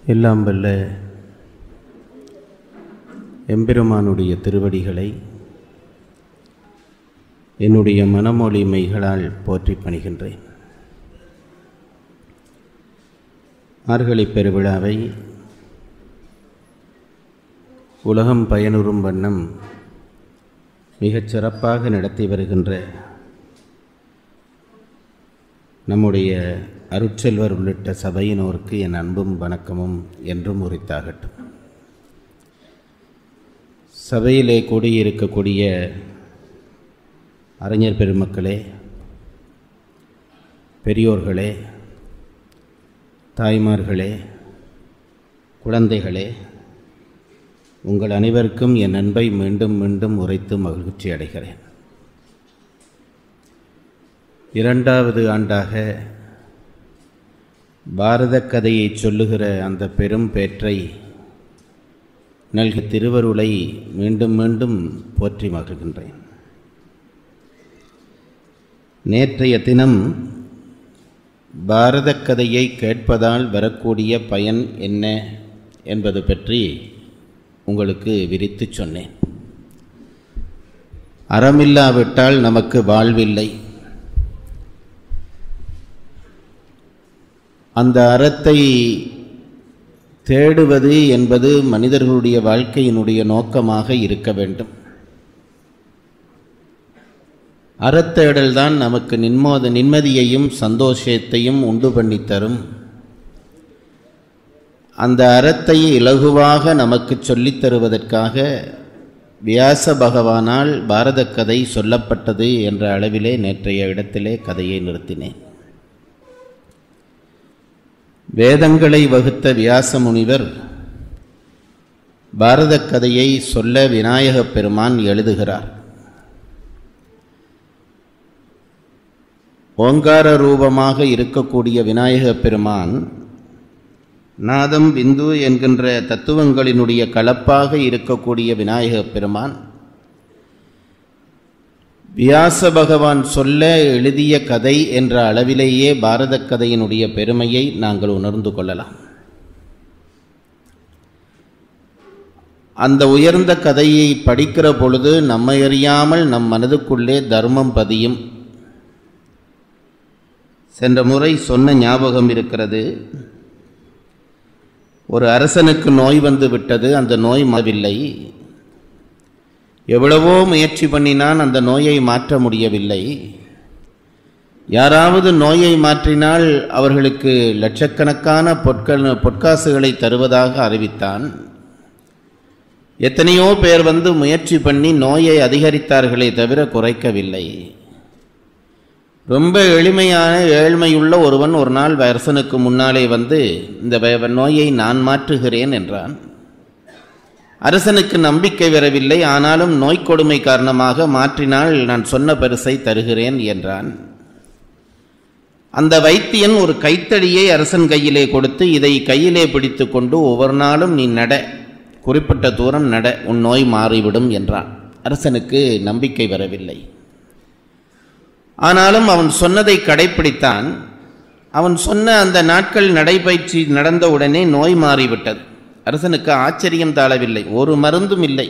எல்லாம் வல்ல எம்பெருமானுடைய திருவடிகளை என்னுடைய மனமொழி மெய்களால் போற்றி பணிகின்றேன் மார்கழி பெருவிழாவை உலகம் பயனுறும் வண்ணம் மிகச் சிறப்பாக நடத்தி வருகின்ற நம்முடைய அருட்செல்வர் உள்ளிட்ட சபையினோருக்கு என் அன்பும் வணக்கமும் என்றும் உரித்தாகட்டும் சபையிலே கூடியிருக்கக்கூடிய அறிஞர் பெருமக்களே பெரியோர்களே தாய்மார்களே குழந்தைகளே உங்கள் அனைவருக்கும் என் அன்பை மீண்டும் மீண்டும் உரைத்து மகிழ்ச்சி அடைகிறேன் இரண்டாவது ஆண்டாக பாரத கதையை சொல்லுகிற அந்த பெரும் பேற்றை நல்கி திருவருளை மீண்டும் மீண்டும் போற்றி மகிழ்கின்றேன் நேற்றைய தினம் பாரத கதையை கேட்பதால் வரக்கூடிய பயன் என்ன என்பது பற்றி உங்களுக்கு விரித்து சொன்னேன் அறமில்லாவிட்டால் நமக்கு வாழ்வில்லை அந்த அறத்தை தேடுவது என்பது மனிதர்களுடைய வாழ்க்கையினுடைய நோக்கமாக இருக்க வேண்டும் அறத்தேடல் தான் நமக்கு நின்மோத நிம்மதியையும் சந்தோஷத்தையும் உண்டு பண்ணி தரும் அந்த அறத்தை இலகுவாக நமக்கு சொல்லித் தருவதற்காக வியாச பகவானால் பாரத கதை சொல்லப்பட்டது என்ற அளவிலே நேற்றைய இடத்திலே கதையை நிறுத்தினேன் வேதங்களை வகுத்த வியாச முனிவர் பாரத கதையை சொல்ல விநாயகப் பெருமான் எழுதுகிறார் ஓங்கார ரூபமாக இருக்கக்கூடிய விநாயகப் பெருமான் நாதம் பிந்து என்கின்ற தத்துவங்களினுடைய கலப்பாக இருக்கக்கூடிய விநாயகப் பெருமான் வியாச பகவான் சொல்ல எழுதிய கதை என்ற அளவிலேயே பாரத கதையினுடைய பெருமையை நாங்கள் உணர்ந்து கொள்ளலாம் அந்த உயர்ந்த கதையை படிக்கிற பொழுது நம்மை அறியாமல் நம் மனதுக்குள்ளே தர்மம் பதியும் சென்ற முறை சொன்ன ஞாபகம் இருக்கிறது ஒரு அரசனுக்கு நோய் வந்து விட்டது அந்த நோய் மாறவில்லை எவ்வளவோ முயற்சி பண்ணினான் அந்த நோயை மாற்ற முடியவில்லை யாராவது நோயை மாற்றினால் அவர்களுக்கு லட்சக்கணக்கான பொற்கள் பொற்காசுகளை தருவதாக அறிவித்தான் எத்தனையோ பேர் வந்து முயற்சி பண்ணி நோயை அதிகரித்தார்களே தவிர குறைக்கவில்லை ரொம்ப எளிமையான ஏழ்மையுள்ள ஒருவன் ஒரு நாள் அரசனுக்கு முன்னாலே வந்து இந்த நோயை நான் மாற்றுகிறேன் என்றான் அரசனுக்கு நம்பிக்கை வரவில்லை ஆனாலும் நோய் கொடுமை காரணமாக மாற்றினால் நான் சொன்ன பரிசை தருகிறேன் என்றான் அந்த வைத்தியன் ஒரு கைத்தடியை அரசன் கையிலே கொடுத்து இதை கையிலே பிடித்து கொண்டு ஒவ்வொரு நாளும் நீ நட குறிப்பிட்ட தூரம் நட உன் நோய் மாறிவிடும் என்றான் அரசனுக்கு நம்பிக்கை வரவில்லை ஆனாலும் அவன் சொன்னதை கடைப்பிடித்தான் அவன் சொன்ன அந்த நாட்கள் நடைபயிற்சி நடந்தவுடனே நோய் மாறிவிட்டது அரசனுக்கு ஆச்சரியம் தாழவில்லை ஒரு மருந்தும் இல்லை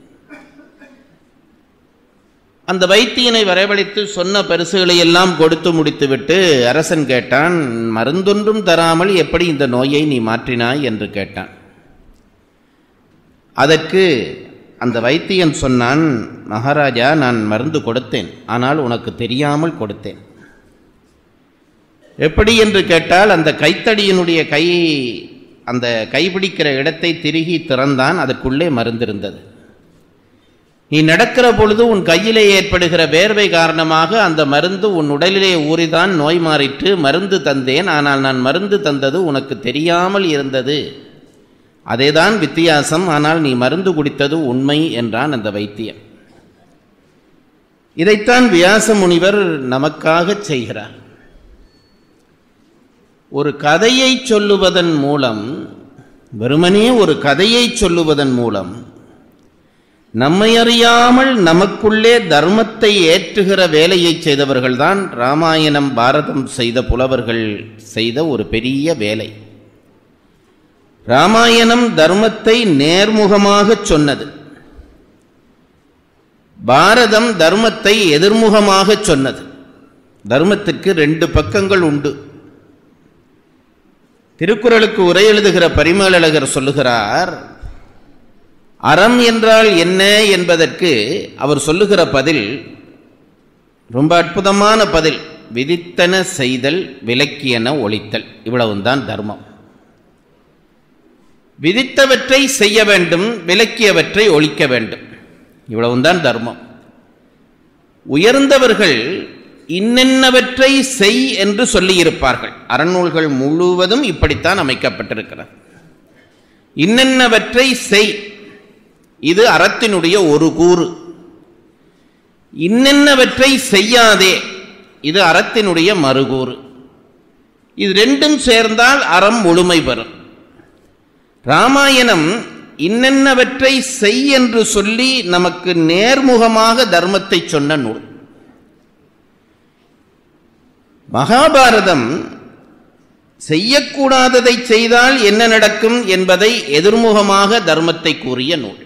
அந்த வைத்தியனை வரவழைத்து சொன்ன பரிசுகளை எல்லாம் கொடுத்து முடித்துவிட்டு அரசன் கேட்டான் மருந்தொன்றும் தராமல் எப்படி இந்த நோயை நீ மாற்றினாய் என்று கேட்டான் அதற்கு அந்த வைத்தியன் சொன்னான் மகாராஜா நான் மருந்து கொடுத்தேன் ஆனால் உனக்கு தெரியாமல் கொடுத்தேன் எப்படி என்று கேட்டால் அந்த கைத்தடியினுடைய கை அந்த கைப்பிடிக்கிற இடத்தை திருகி திறந்தான் அதற்குள்ளே மருந்திருந்தது நீ நடக்கிற பொழுது உன் கையிலே ஏற்படுகிற வேர்வை காரணமாக அந்த மருந்து உன் உடலிலே ஊறிதான் நோய் மாறிற்று மருந்து தந்தேன் ஆனால் நான் மருந்து தந்தது உனக்கு தெரியாமல் இருந்தது அதேதான் வித்தியாசம் ஆனால் நீ மருந்து குடித்தது உண்மை என்றான் அந்த வைத்தியன் இதைத்தான் வியாச முனிவர் நமக்காக செய்கிறார் ஒரு கதையை சொல்லுவதன் மூலம் வெறுமனே ஒரு கதையை சொல்லுவதன் மூலம் நம்மை அறியாமல் நமக்குள்ளே தர்மத்தை ஏற்றுகிற வேலையை செய்தவர்கள்தான் ராமாயணம் பாரதம் செய்த புலவர்கள் செய்த ஒரு பெரிய வேலை ராமாயணம் தர்மத்தை நேர்முகமாக சொன்னது பாரதம் தர்மத்தை எதிர்முகமாக சொன்னது தர்மத்திற்கு ரெண்டு பக்கங்கள் உண்டு திருக்குறளுக்கு உரை எழுதுகிற பரிமேலழகர் சொல்லுகிறார் அறம் என்றால் என்ன என்பதற்கு அவர் சொல்லுகிற பதில் ரொம்ப அற்புதமான பதில் விதித்தன செய்தல் விலக்கியன ஒழித்தல் இவ்வளவுதான் தர்மம் விதித்தவற்றை செய்ய வேண்டும் விலக்கியவற்றை ஒழிக்க வேண்டும் இவ்வளவுதான் தர்மம் உயர்ந்தவர்கள் இன்னென்னவற்றை செய் என்று சொல்லியிருப்பார்கள் அறநூல்கள் முழுவதும் இப்படித்தான் அமைக்கப்பட்டிருக்கிறது இன்னென்னவற்றை செய் இது அறத்தினுடைய ஒரு கூறு இன்னென்னவற்றை செய்யாதே இது அறத்தினுடைய மறுகூறு இது ரெண்டும் சேர்ந்தால் அறம் முழுமை பெறும் ராமாயணம் இன்னென்னவற்றை செய் என்று சொல்லி நமக்கு நேர்முகமாக தர்மத்தை சொன்ன நூல் மகாபாரதம் செய்யக்கூடாததை செய்தால் என்ன நடக்கும் என்பதை எதிர்முகமாக தர்மத்தை கூறிய நூல்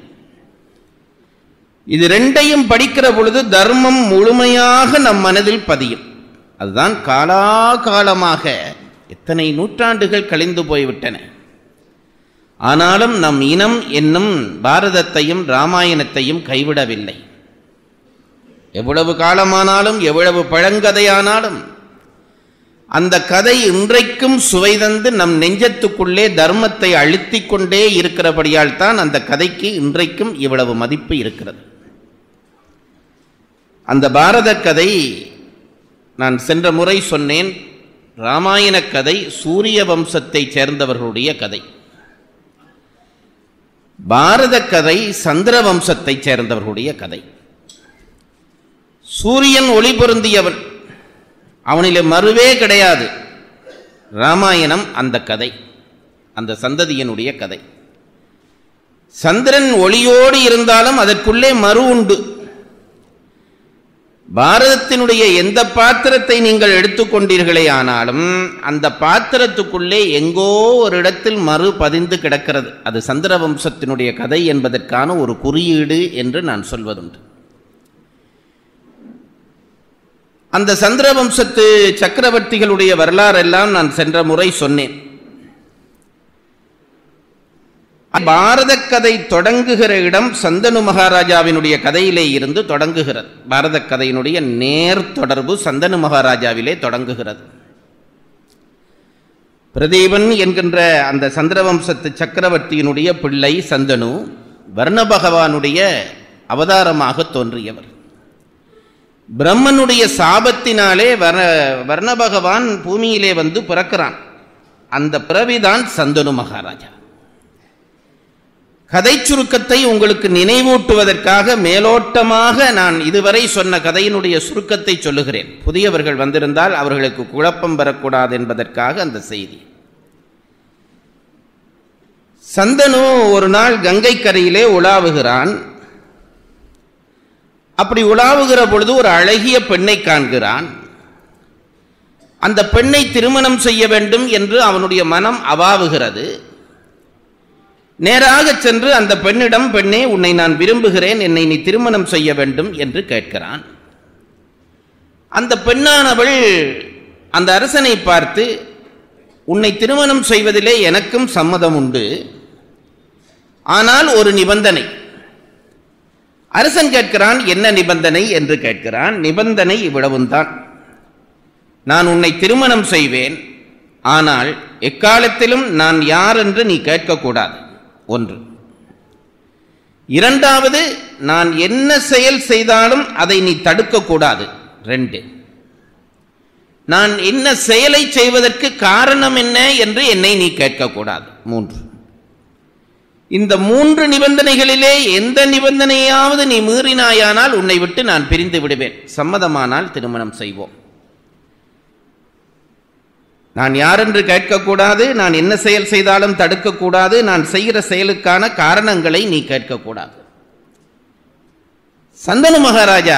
இது ரெண்டையும் படிக்கிற பொழுது தர்மம் முழுமையாக நம் மனதில் பதியும் அதுதான் காலாகாலமாக எத்தனை நூற்றாண்டுகள் கழிந்து போய்விட்டன ஆனாலும் நம் இனம் என்னும் பாரதத்தையும் ராமாயணத்தையும் கைவிடவில்லை எவ்வளவு காலமானாலும் எவ்வளவு பழங்கதையானாலும் அந்த கதை இன்றைக்கும் சுவை தந்து நம் நெஞ்சத்துக்குள்ளே தர்மத்தை அழுத்திக் கொண்டே இருக்கிறபடியால் தான் அந்த கதைக்கு இன்றைக்கும் இவ்வளவு மதிப்பு இருக்கிறது அந்த பாரத கதை நான் சென்ற முறை சொன்னேன் ராமாயண கதை சூரிய வம்சத்தைச் சேர்ந்தவர்களுடைய கதை பாரத கதை சந்திர வம்சத்தைச் சேர்ந்தவர்களுடைய கதை சூரியன் ஒளி பொருந்தியவன் அவனிலே மறுவே கிடையாது ராமாயணம் அந்த கதை அந்த சந்ததியனுடைய கதை சந்திரன் ஒளியோடு இருந்தாலும் அதற்குள்ளே மறு உண்டு பாரதத்தினுடைய எந்த பாத்திரத்தை நீங்கள் எடுத்துக்கொண்டீர்களே ஆனாலும் அந்த பாத்திரத்துக்குள்ளே எங்கோ ஒரு இடத்தில் மறு பதிந்து கிடக்கிறது அது சந்திர வம்சத்தினுடைய கதை என்பதற்கான ஒரு குறியீடு என்று நான் சொல்வதுண்டு அந்த சந்திர வம்சத்து சக்கரவர்த்திகளுடைய வரலாறெல்லாம் நான் சென்ற முறை சொன்னேன் பாரத கதை தொடங்குகிற இடம் சந்தனு மகாராஜாவினுடைய கதையிலே இருந்து தொடங்குகிறது பாரத கதையினுடைய நேர் தொடர்பு சந்தனு மகாராஜாவிலே தொடங்குகிறது பிரதீபன் என்கின்ற அந்த சந்திரவம்சத்து சக்கரவர்த்தியினுடைய பிள்ளை சந்தனு வர்ண பகவானுடைய அவதாரமாக தோன்றியவர் பிரம்மனுடைய சாபத்தினாலே வர வர்ண பகவான் பூமியிலே வந்து பிறக்கிறான் அந்த பிறவிதான் சந்தனு மகாராஜா கதை சுருக்கத்தை உங்களுக்கு நினைவூட்டுவதற்காக மேலோட்டமாக நான் இதுவரை சொன்ன கதையினுடைய சுருக்கத்தை சொல்லுகிறேன் புதியவர்கள் வந்திருந்தால் அவர்களுக்கு குழப்பம் பெறக்கூடாது என்பதற்காக அந்த செய்தி சந்தனு ஒரு நாள் கங்கை கரையிலே உலாவுகிறான் அப்படி உலாவுகிற பொழுது ஒரு அழகிய பெண்ணை காண்கிறான் அந்த பெண்ணை திருமணம் செய்ய வேண்டும் என்று அவனுடைய மனம் அவாவுகிறது நேராக சென்று அந்த பெண்ணிடம் பெண்ணே உன்னை நான் விரும்புகிறேன் என்னை நீ திருமணம் செய்ய வேண்டும் என்று கேட்கிறான் அந்த பெண்ணானவள் அந்த அரசனை பார்த்து உன்னை திருமணம் செய்வதிலே எனக்கும் சம்மதம் உண்டு ஆனால் ஒரு நிபந்தனை அரசன் கேட்கிறான் என்ன நிபந்தனை என்று கேட்கிறான் நிபந்தனை இவ்வளவுதான் நான் உன்னை திருமணம் செய்வேன் ஆனால் எக்காலத்திலும் நான் யார் என்று நீ கேட்கக்கூடாது ஒன்று இரண்டாவது நான் என்ன செயல் செய்தாலும் அதை நீ தடுக்கக்கூடாது ரெண்டு நான் என்ன செயலை செய்வதற்கு காரணம் என்ன என்று என்னை நீ கேட்கக்கூடாது மூன்று இந்த மூன்று நிபந்தனைகளிலே எந்த நிபந்தனையாவது நீ மீறினாயானால் உன்னை விட்டு நான் பிரிந்து விடுவேன் சம்மதமானால் திருமணம் செய்வோம் நான் யாரென்று கேட்கக்கூடாது நான் என்ன செயல் செய்தாலும் தடுக்கக்கூடாது நான் செய்கிற செயலுக்கான காரணங்களை நீ கேட்கக்கூடாது சந்தனு மகாராஜா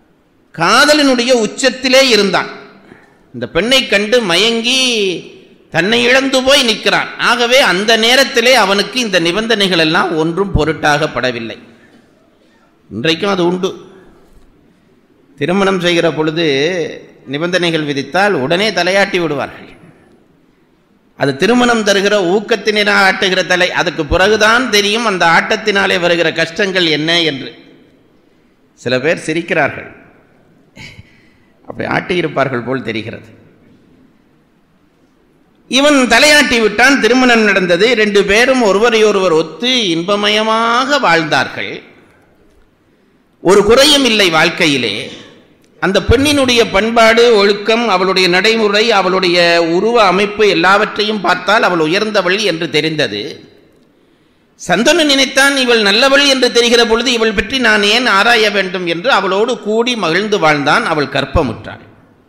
காதலினுடைய உச்சத்திலே இருந்தான் இந்த பெண்ணை கண்டு மயங்கி தன்னை இழந்து போய் நிற்கிறான் ஆகவே அந்த நேரத்திலே அவனுக்கு இந்த நிபந்தனைகள் எல்லாம் ஒன்றும் பொருட்டாகப்படவில்லை இன்றைக்கும் அது உண்டு திருமணம் செய்கிற பொழுது நிபந்தனைகள் விதித்தால் உடனே தலையாட்டி விடுவார்கள் அது திருமணம் தருகிற ஊக்கத்தினால் ஆட்டுகிற தலை அதுக்கு பிறகுதான் தெரியும் அந்த ஆட்டத்தினாலே வருகிற கஷ்டங்கள் என்ன என்று சில பேர் சிரிக்கிறார்கள் அப்படி ஆட்டியிருப்பார்கள் போல் தெரிகிறது இவன் தலையாட்டி விட்டான் திருமணம் நடந்தது ரெண்டு பேரும் ஒருவரையொருவர் ஒத்து இன்பமயமாக வாழ்ந்தார்கள் ஒரு குறையும் இல்லை வாழ்க்கையிலே அந்த பெண்ணினுடைய பண்பாடு ஒழுக்கம் அவளுடைய நடைமுறை அவளுடைய உருவ அமைப்பு எல்லாவற்றையும் பார்த்தால் அவள் உயர்ந்தவள் என்று தெரிந்தது சந்தனு நினைத்தான் இவள் நல்லவள் என்று தெரிகிற பொழுது இவள் பற்றி நான் ஏன் ஆராய வேண்டும் என்று அவளோடு கூடி மகிழ்ந்து வாழ்ந்தான் அவள் கற்பமுற்றாள்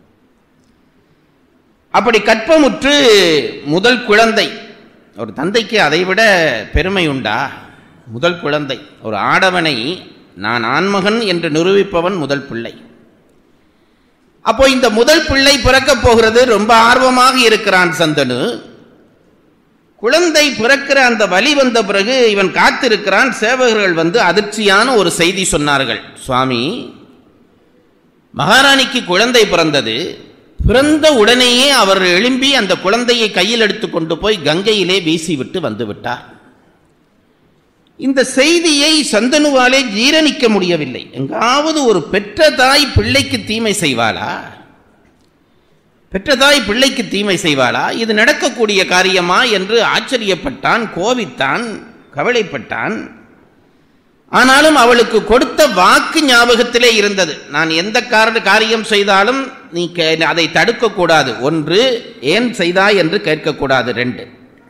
அப்படி கற்பமுற்று முதல் குழந்தை ஒரு தந்தைக்கு அதைவிட பெருமை உண்டா முதல் குழந்தை ஒரு ஆடவனை நான் ஆண்மகன் என்று நிரூபிப்பவன் முதல் பிள்ளை அப்போ இந்த முதல் பிள்ளை பிறக்கப் போகிறது ரொம்ப ஆர்வமாக இருக்கிறான் சந்தனு குழந்தை பிறக்கிற அந்த வழி வந்த பிறகு இவன் காத்திருக்கிறான் சேவகர்கள் வந்து அதிர்ச்சியான ஒரு செய்தி சொன்னார்கள் சுவாமி மகாராணிக்கு குழந்தை பிறந்தது பிறந்த உடனேயே அவர் எழும்பி அந்த குழந்தையை கையில் எடுத்து கொண்டு போய் கங்கையிலே வீசிவிட்டு வந்து விட்டார் இந்த செய்தியை சந்தனுவாலே ஜீரணிக்க முடியவில்லை எங்காவது ஒரு பெற்ற தாய் பிள்ளைக்கு தீமை செய்வாளா பெற்ற தாய் பிள்ளைக்கு தீமை செய்வாளா இது நடக்கக்கூடிய காரியமா என்று ஆச்சரியப்பட்டான் கோவித்தான் கவலைப்பட்டான் ஆனாலும் அவளுக்கு கொடுத்த வாக்கு ஞாபகத்திலே இருந்தது நான் எந்த காரண காரியம் செய்தாலும் நீ கே- அதை தடுக்கக்கூடாது ஒன்று ஏன் செய்தாய் என்று கேட்கக்கூடாது ரெண்டு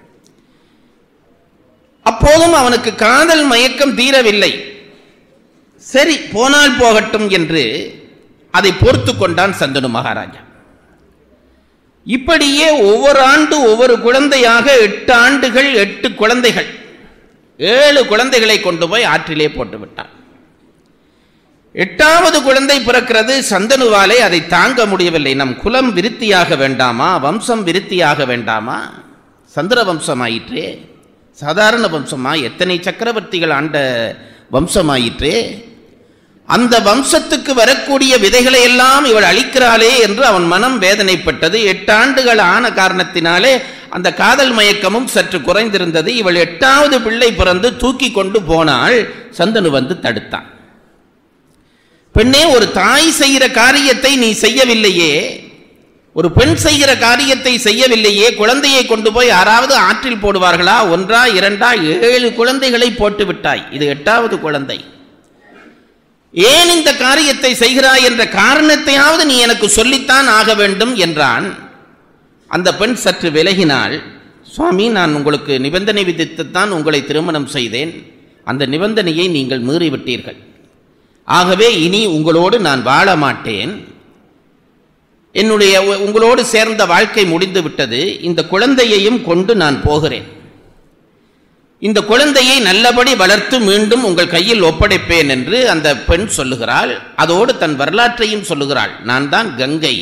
அப்போதும் அவனுக்கு காதல் மயக்கம் தீரவில்லை சரி போனால் போகட்டும் என்று அதை பொறுத்து கொண்டான் சந்தனு மகாராஜா இப்படியே ஒவ்வொரு ஆண்டு ஒவ்வொரு குழந்தையாக எட்டு ஆண்டுகள் எட்டு குழந்தைகள் ஏழு குழந்தைகளை கொண்டு போய் ஆற்றிலே போட்டு விட்டான் எட்டாவது குழந்தை பிறக்கிறது சந்தனுவாலே அதை தாங்க முடியவில்லை நம் குலம் விருத்தியாக வேண்டாமா வம்சம் விருத்தியாக வேண்டாமா சந்திர வம்சமாயிற்றே சாதாரண வம்சமா எத்தனை சக்கரவர்த்திகள் ஆண்ட வம்சமாயிற்றே அந்த வம்சத்துக்கு வரக்கூடிய விதைகளை எல்லாம் இவள் அழிக்கிறாளே என்று அவன் மனம் வேதனைப்பட்டது எட்டு ஆண்டுகள் ஆன காரணத்தினாலே அந்த காதல் மயக்கமும் சற்று குறைந்திருந்தது இவள் எட்டாவது பிள்ளை பிறந்து தூக்கி கொண்டு போனால் சந்தனு வந்து தடுத்தான் பெண்ணே ஒரு தாய் செய்கிற காரியத்தை நீ செய்யவில்லையே ஒரு பெண் செய்கிற காரியத்தை செய்யவில்லையே குழந்தையை கொண்டு போய் யாராவது ஆற்றில் போடுவார்களா ஒன்றா இரண்டா ஏழு குழந்தைகளை போட்டு விட்டாய் இது எட்டாவது குழந்தை ஏன் இந்த காரியத்தை செய்கிறாய் என்ற காரணத்தையாவது நீ எனக்கு சொல்லித்தான் ஆக வேண்டும் என்றான் அந்த பெண் சற்று விலகினாள் சுவாமி நான் உங்களுக்கு நிபந்தனை விதித்துத்தான் உங்களை திருமணம் செய்தேன் அந்த நிபந்தனையை நீங்கள் மீறிவிட்டீர்கள் ஆகவே இனி உங்களோடு நான் வாழ மாட்டேன் என்னுடைய உ- உங்களோடு சேர்ந்த வாழ்க்கை முடிந்து விட்டது இந்த குழந்தையையும் கொண்டு நான் போகிறேன் இந்த குழந்தையை நல்லபடி வளர்த்து மீண்டும் உங்கள் கையில் ஒப்படைப்பேன் என்று அந்த பெண் சொல்லுகிறாள் அதோடு தன் வரலாற்றையும் சொல்லுகிறாள் நான் தான் கங்கை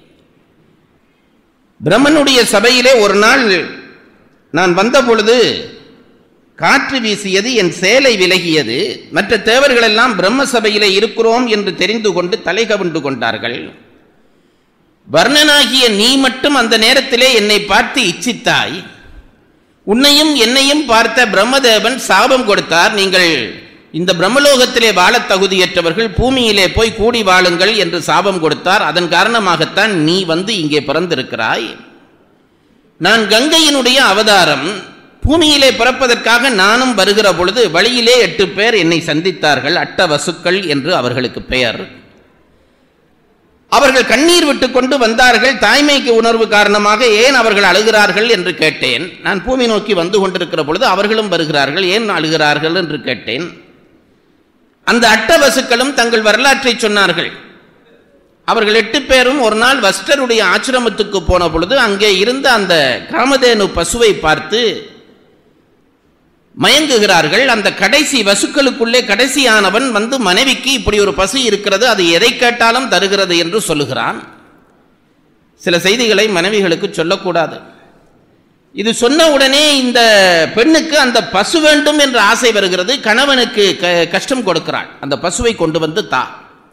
பிரம்மனுடைய சபையிலே ஒரு நாள் நான் வந்த பொழுது காற்று வீசியது என் சேலை விலகியது மற்ற தேவர்கள் எல்லாம் பிரம்ம சபையிலே இருக்கிறோம் என்று தெரிந்து கொண்டு தலை கவிண்டு கொண்டார்கள் வர்ணனாகிய நீ மட்டும் அந்த நேரத்திலே என்னை பார்த்து இச்சித்தாய் உன்னையும் என்னையும் பார்த்த பிரம்மதேவன் சாபம் கொடுத்தார் நீங்கள் இந்த பிரம்மலோகத்திலே வாழத் தகுதியற்றவர்கள் பூமியிலே போய் கூடி வாழுங்கள் என்று சாபம் கொடுத்தார் அதன் காரணமாகத்தான் நீ வந்து இங்கே பிறந்திருக்கிறாய் நான் கங்கையினுடைய அவதாரம் பூமியிலே பிறப்பதற்காக நானும் வருகிற பொழுது வழியிலே எட்டு பேர் என்னை சந்தித்தார்கள் அட்ட வசுக்கள் என்று அவர்களுக்கு பெயர் அவர்கள் கண்ணீர் விட்டு கொண்டு வந்தார்கள் தாய்மைக்கு உணர்வு காரணமாக ஏன் அவர்கள் அழுகிறார்கள் என்று கேட்டேன் நான் பூமி நோக்கி வந்து கொண்டிருக்கிற பொழுது அவர்களும் வருகிறார்கள் ஏன் அழுகிறார்கள் என்று கேட்டேன் அந்த அட்டவசுக்களும் தங்கள் வரலாற்றை சொன்னார்கள் அவர்கள் எட்டு பேரும் ஒரு நாள் வஸ்டருடைய ஆசிரமத்துக்கு போன பொழுது அங்கே இருந்த அந்த காமதேனு பசுவை பார்த்து மயங்குகிறார்கள் அந்த கடைசி வசுக்களுக்குள்ளே கடைசியானவன் வந்து மனைவிக்கு இப்படி ஒரு பசு இருக்கிறது அது எதை கேட்டாலும் தருகிறது என்று சொல்லுகிறான் சில செய்திகளை மனைவிகளுக்கு சொல்லக்கூடாது இது சொன்ன உடனே இந்த பெண்ணுக்கு அந்த பசு வேண்டும் என்ற ஆசை வருகிறது கணவனுக்கு க- கஷ்டம் கொடுக்கிறாள் அந்த பசுவை கொண்டு வந்து தா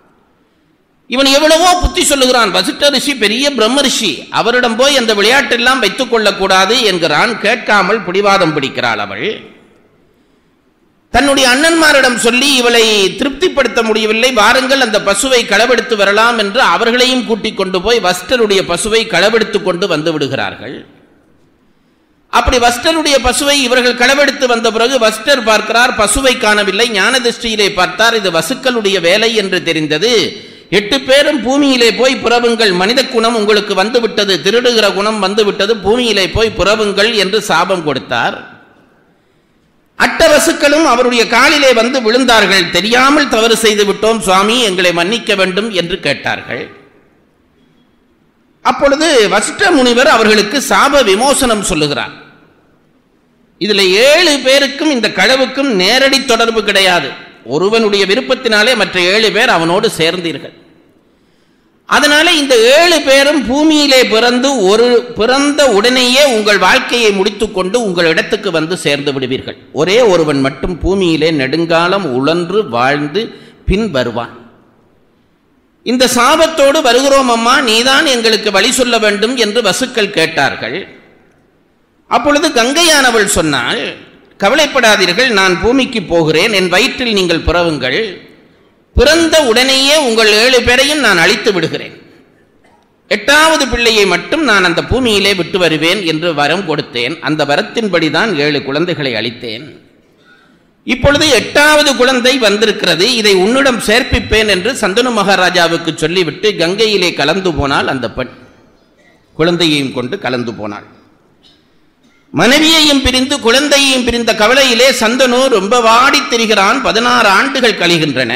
இவன் எவ்வளவோ புத்தி சொல்லுகிறான் வசிட்ட ரிஷி பெரிய பிரம்ம ரிஷி அவரிடம் போய் அந்த விளையாட்டெல்லாம் வைத்துக் கொள்ளக்கூடாது என்கிறான் கேட்காமல் பிடிவாதம் பிடிக்கிறாள் அவள் தன்னுடைய அண்ணன்மாரிடம் சொல்லி இவளை திருப்திப்படுத்த முடியவில்லை வாருங்கள் அந்த பசுவை களவெடுத்து வரலாம் என்று அவர்களையும் கூட்டிக் கொண்டு போய் வஸ்டருடைய பசுவை களவெடுத்து கொண்டு வந்து விடுகிறார்கள் அப்படி வஸ்டருடைய பசுவை இவர்கள் களவெடுத்து வந்த பிறகு வஸ்டர் பார்க்கிறார் பசுவை காணவில்லை ஞான திருஷ்டியிலே பார்த்தார் இது வசுக்களுடைய வேலை என்று தெரிந்தது எட்டு பேரும் பூமியிலே போய் புறவுங்கள் மனித குணம் உங்களுக்கு வந்து விட்டது திருடுகிற குணம் வந்து விட்டது பூமியிலே போய் புறவுங்கள் என்று சாபம் கொடுத்தார் அட்ட வசுக்களும் அவருடைய காலிலே வந்து விழுந்தார்கள் தெரியாமல் தவறு செய்து விட்டோம் சுவாமி எங்களை மன்னிக்க வேண்டும் என்று கேட்டார்கள் அப்பொழுது வசிஷ்ட முனிவர் அவர்களுக்கு சாப விமோசனம் சொல்லுகிறார் இதுல ஏழு பேருக்கும் இந்த களவுக்கும் நேரடி தொடர்பு கிடையாது ஒருவனுடைய விருப்பத்தினாலே மற்ற ஏழு பேர் அவனோடு சேர்ந்தீர்கள் அதனால இந்த ஏழு பேரும் பூமியிலே பிறந்து ஒரு பிறந்த உடனேயே உங்கள் வாழ்க்கையை முடித்துக்கொண்டு உங்கள் இடத்துக்கு வந்து சேர்ந்து விடுவீர்கள் ஒரே ஒருவன் மட்டும் பூமியிலே நெடுங்காலம் உழன்று வாழ்ந்து பின் வருவான் இந்த சாபத்தோடு வருகிறோம் அம்மா நீதான் எங்களுக்கு வழி சொல்ல வேண்டும் என்று வசுக்கள் கேட்டார்கள் அப்பொழுது கங்கையானவள் சொன்னாள் கவலைப்படாதீர்கள் நான் பூமிக்கு போகிறேன் என் வயிற்றில் நீங்கள் பிறவுங்கள் பிறந்த உடனேயே உங்கள் ஏழு பேரையும் நான் அழித்து விடுகிறேன் எட்டாவது பிள்ளையை மட்டும் நான் அந்த பூமியிலே விட்டு வருவேன் என்று வரம் கொடுத்தேன் அந்த வரத்தின்படிதான் ஏழு குழந்தைகளை அளித்தேன் இப்பொழுது எட்டாவது குழந்தை வந்திருக்கிறது இதை உன்னிடம் சேர்ப்பிப்பேன் என்று சந்தனு மகாராஜாவுக்கு சொல்லிவிட்டு கங்கையிலே கலந்து போனாள் அந்த பெண் குழந்தையையும் கொண்டு கலந்து போனாள் மனைவியையும் பிரிந்து குழந்தையையும் பிரிந்த கவலையிலே சந்தனு ரொம்ப வாடித் திரிகிறான் பதினாறு ஆண்டுகள் கழிகின்றன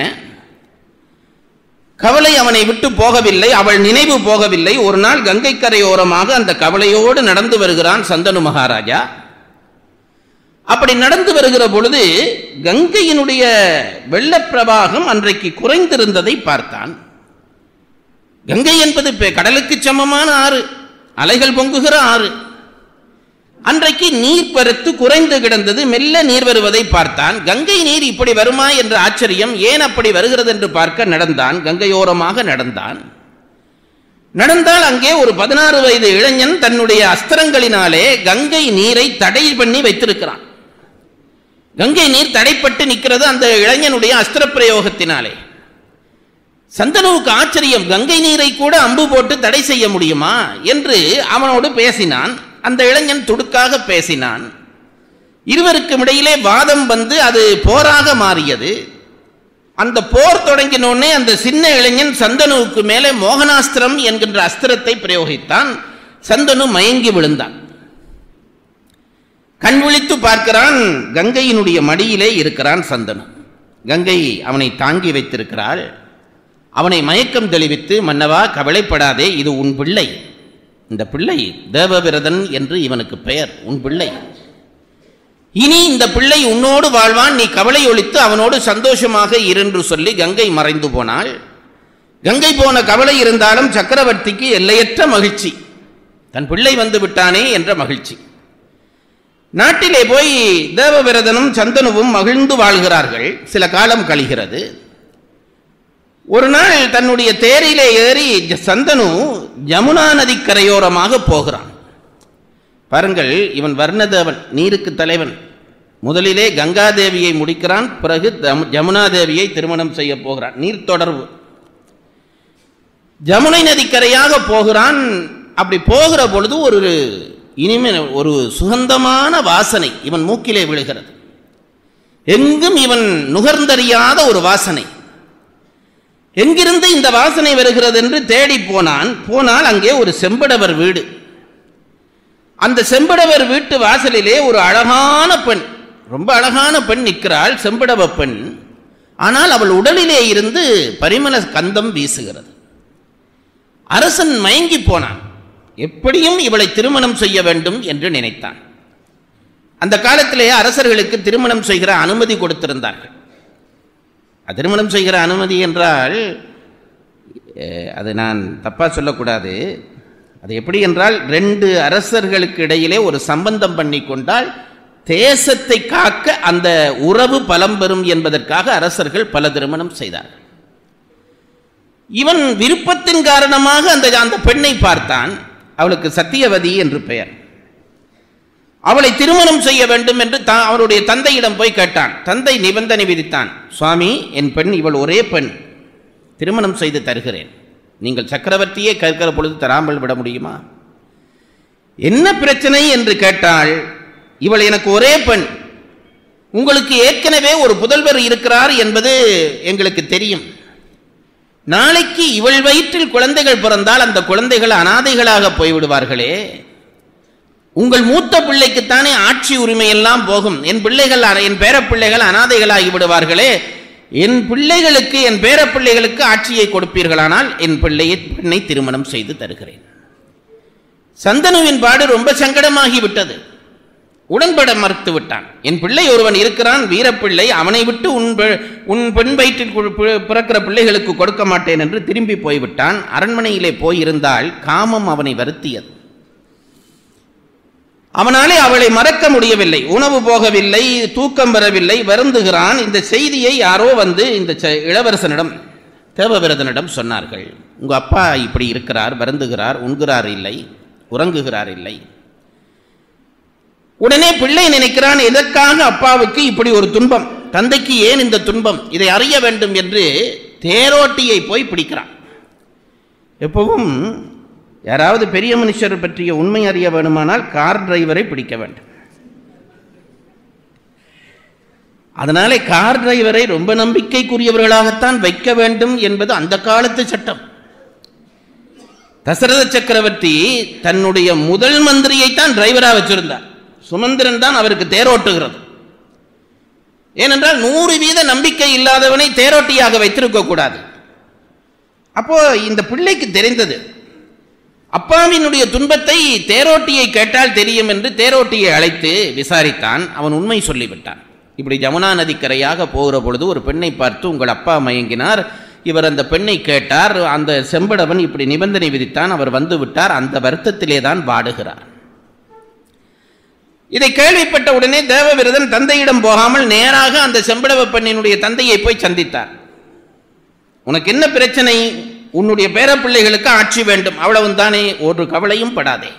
கவலை அவனை விட்டு போகவில்லை அவள் நினைவு போகவில்லை ஒரு நாள் கங்கை கரையோரமாக அந்த கவலையோடு நடந்து வருகிறான் சந்தனு மகாராஜா அப்படி நடந்து வருகிற பொழுது கங்கையினுடைய வெள்ளப்பிரவாகம் அன்றைக்கு குறைந்திருந்ததை பார்த்தான் கங்கை என்பது பெ- கடலுக்கு சமமான ஆறு அலைகள் பொங்குகிற ஆறு அன்றைக்கு நீர் பருத்து குறைந்து கிடந்தது மெல்ல நீர் வருவதை பார்த்தான் கங்கை நீர் இப்படி வருமா என்ற ஆச்சரியம் ஏன் அப்படி வருகிறது என்று பார்க்க நடந்தான் கங்கையோரமாக நடந்தான் நடந்தால் அங்கே ஒரு பதினாறு வயது இளைஞன் தன்னுடைய அஸ்திரங்களினாலே கங்கை நீரை தடை பண்ணி வைத்திருக்கிறான் கங்கை நீர் தடைப்பட்டு நிற்கிறது அந்த இளைஞனுடைய அஸ்திர பிரயோகத்தினாலே சந்தனுவுக்கு ஆச்சரியம் கங்கை நீரை கூட அம்பு போட்டு தடை செய்ய முடியுமா என்று அவனோடு பேசினான் அந்த இளைஞன் துடுக்காக பேசினான் இருவருக்கும் இடையிலே வாதம் வந்து அது போராக மாறியது அந்த போர் தொடங்கினோடனே அந்த சின்ன இளைஞன் சந்தனுவுக்கு மேலே மோகனாஸ்திரம் என்கின்ற அஸ்திரத்தை பிரயோகித்தான் சந்தனு மயங்கி விழுந்தான் கண் விழித்து பார்க்கிறான் கங்கையினுடைய மடியிலே இருக்கிறான் சந்தனு கங்கை அவனை தாங்கி வைத்திருக்கிறாள் அவனை மயக்கம் தெளிவித்து மன்னவா கவலைப்படாதே இது உன் பிள்ளை இந்த பிள்ளை தேவவிரதன் என்று இவனுக்கு பெயர் உன் பிள்ளை இனி இந்த பிள்ளை உன்னோடு வாழ்வான் நீ கவலை ஒழித்து அவனோடு சந்தோஷமாக இரென்று சொல்லி கங்கை மறைந்து போனாள் கங்கை போன கவலை இருந்தாலும் சக்கரவர்த்திக்கு எல்லையற்ற மகிழ்ச்சி தன் பிள்ளை வந்து விட்டானே என்ற மகிழ்ச்சி நாட்டிலே போய் தேவவிரதனும் சந்தனுவும் மகிழ்ந்து வாழ்கிறார்கள் சில காலம் கழிகிறது ஒரு நாள் தன்னுடைய தேரிலே ஏறி ஜ- சந்தனு யமுனா நதி கரையோரமாக போகிறான் பாருங்கள் இவன் வர்ணதேவன் நீருக்கு தலைவன் முதலிலே கங்காதேவியை முடிக்கிறான் பிறகு தம்- யமுனா தேவியை திருமணம் செய்ய போகிறான் நீர் தொடர்பு ஜமுனை நதிக்கரையாக போகிறான் அப்படி போகிற பொழுது ஒரு இனிமே ஒரு சுகந்தமான வாசனை இவன் மூக்கிலே விழுகிறது எங்கும் இவன் நுகர்ந்தறியாத ஒரு வாசனை எங்கிருந்து இந்த வாசனை வருகிறது என்று தேடி போனான் போனால் அங்கே ஒரு செம்படவர் வீடு அந்த செம்படவர் வீட்டு வாசலிலே ஒரு அழகான பெண் ரொம்ப அழகான பெண் நிற்கிறாள் செம்படவ பெண் ஆனால் அவள் உடலிலே இருந்து பரிமள கந்தம் வீசுகிறது அரசன் மயங்கி போனான் எப்படியும் இவளை திருமணம் செய்ய வேண்டும் என்று நினைத்தான் அந்த காலத்திலே அரசர்களுக்கு திருமணம் செய்கிற அனுமதி கொடுத்திருந்தார்கள் அது திருமணம் செய்கிற அனுமதி என்றால் அஹ், அது நான் தப்பா சொல்லக்கூடாது அது எப்படி என்றால் ரெண்டு அரசர்களுக்கு இடையிலே ஒரு சம்பந்தம் பண்ணி கொண்டால் தேசத்தை காக்க அந்த உறவு பலம் பெறும் என்பதற்காக அரசர்கள் பல திருமணம் செய்தார்கள் இவன் விருப்பத்தின் காரணமாக அந்த அந்த பெண்ணை பார்த்தான் அவளுக்கு சத்தியவதி என்று பெயர் அவளை திருமணம் செய்ய வேண்டும் என்று தா- அவருடைய தந்தையிடம் போய் கேட்டான் தந்தை நிபந்தனை விதித்தான் சுவாமி என் பெண் இவள் ஒரே பெண் திருமணம் செய்து தருகிறேன் நீங்கள் சக்கரவர்த்தியே கேட்கிற பொழுது தராமல் விட முடியுமா என்ன பிரச்சனை என்று கேட்டால் இவள் எனக்கு ஒரே பெண் உங்களுக்கு ஏற்கனவே ஒரு புதல்வர் இருக்கிறார் என்பது எங்களுக்கு தெரியும் நாளைக்கு இவள் வயிற்றில் குழந்தைகள் பிறந்தால் அந்த குழந்தைகள் அனாதைகளாக போய்விடுவார்களே உங்கள் மூத்த பிள்ளைக்குத்தானே ஆட்சி உரிமை எல்லாம் போகும் என் பிள்ளைகள் என் பேரப்பிள்ளைகள் அனாதைகளாகி விடுவார்களே என் பிள்ளைகளுக்கு என் பேரப்பிள்ளைகளுக்கு ஆட்சியை கொடுப்பீர்களானால் என் பிள்ளையை பெண்ணை திருமணம் செய்து தருகிறேன் சந்தனுவின் பாடு ரொம்ப சங்கடமாகி விட்டது உடன்பட மறுத்து விட்டான் என் பிள்ளை ஒருவன் இருக்கிறான் வீரப்பிள்ளை அவனை விட்டு உன் பெ- உன் பெண் வயிற்றில் கு- பி- பிறக்கிற பிள்ளைகளுக்கு கொடுக்க மாட்டேன் என்று திரும்பி போய்விட்டான் அரண்மனையிலே போயிருந்தால் காமம் அவனை வருத்தியது அவனாலே அவளை மறக்க முடியவில்லை உணவு போகவில்லை தூக்கம் வரவில்லை வருந்துகிறான் இந்த செய்தியை யாரோ வந்து இந்த ச- இளவரசனிடம் தேவவிரதனிடம் சொன்னார்கள் உங்க அப்பா இப்படி இருக்கிறார் வருந்துகிறார் உண்கிறார் இல்லை உறங்குகிறார் இல்லை உடனே பிள்ளை நினைக்கிறான் எதற்காக அப்பாவுக்கு இப்படி ஒரு துன்பம் தந்தைக்கு ஏன் இந்த துன்பம் இதை அறிய வேண்டும் என்று தேரோட்டியை போய் பிடிக்கிறான் எப்பவும் யாராவது பெரிய மனுஷர் பற்றிய உண்மை அறிய வேணுமானால் கார் டிரைவரை பிடிக்க வேண்டும் அதனாலே கார் டிரைவரை ரொம்ப நம்பிக்கைக்குரியவர்களாகத்தான் வைக்க வேண்டும் என்பது அந்த காலத்து சட்டம் தசரத சக்கரவர்த்தி தன்னுடைய முதல் மந்திரியைத்தான் டிரைவரா வச்சிருந்தார் சுமந்திரன் தான் அவருக்கு தேரோட்டுகிறது ஏனென்றால் நூறு வீத நம்பிக்கை இல்லாதவனை தேரோட்டியாக வைத்திருக்க கூடாது அப்போ இந்த பிள்ளைக்கு தெரிந்தது அப்பாவினுடைய துன்பத்தை தேரோட்டியை கேட்டால் தெரியும் என்று தேரோட்டியை அழைத்து விசாரித்தான் அவன் உண்மை சொல்லிவிட்டான் இப்படி ஜமுனா நதிக்கரையாக போகிற பொழுது ஒரு பெண்ணை பார்த்து உங்கள் அப்பா மயங்கினார் இவர் அந்த பெண்ணை கேட்டார் அந்த செம்படவன் இப்படி நிபந்தனை விதித்தான் அவர் வந்து விட்டார் அந்த வருத்தத்திலே தான் வாடுகிறார் இதை கேள்விப்பட்ட உடனே தேவவிரதன் தந்தையிடம் போகாமல் நேராக அந்த செம்படவ பெண்ணினுடைய தந்தையை போய் சந்தித்தார் உனக்கு என்ன பிரச்சனை உன்னுடைய பேரப்பிள்ளைகளுக்கு ஆட்சி வேண்டும் அவ்வளவு தானே ஒரு கவலையும் படாதே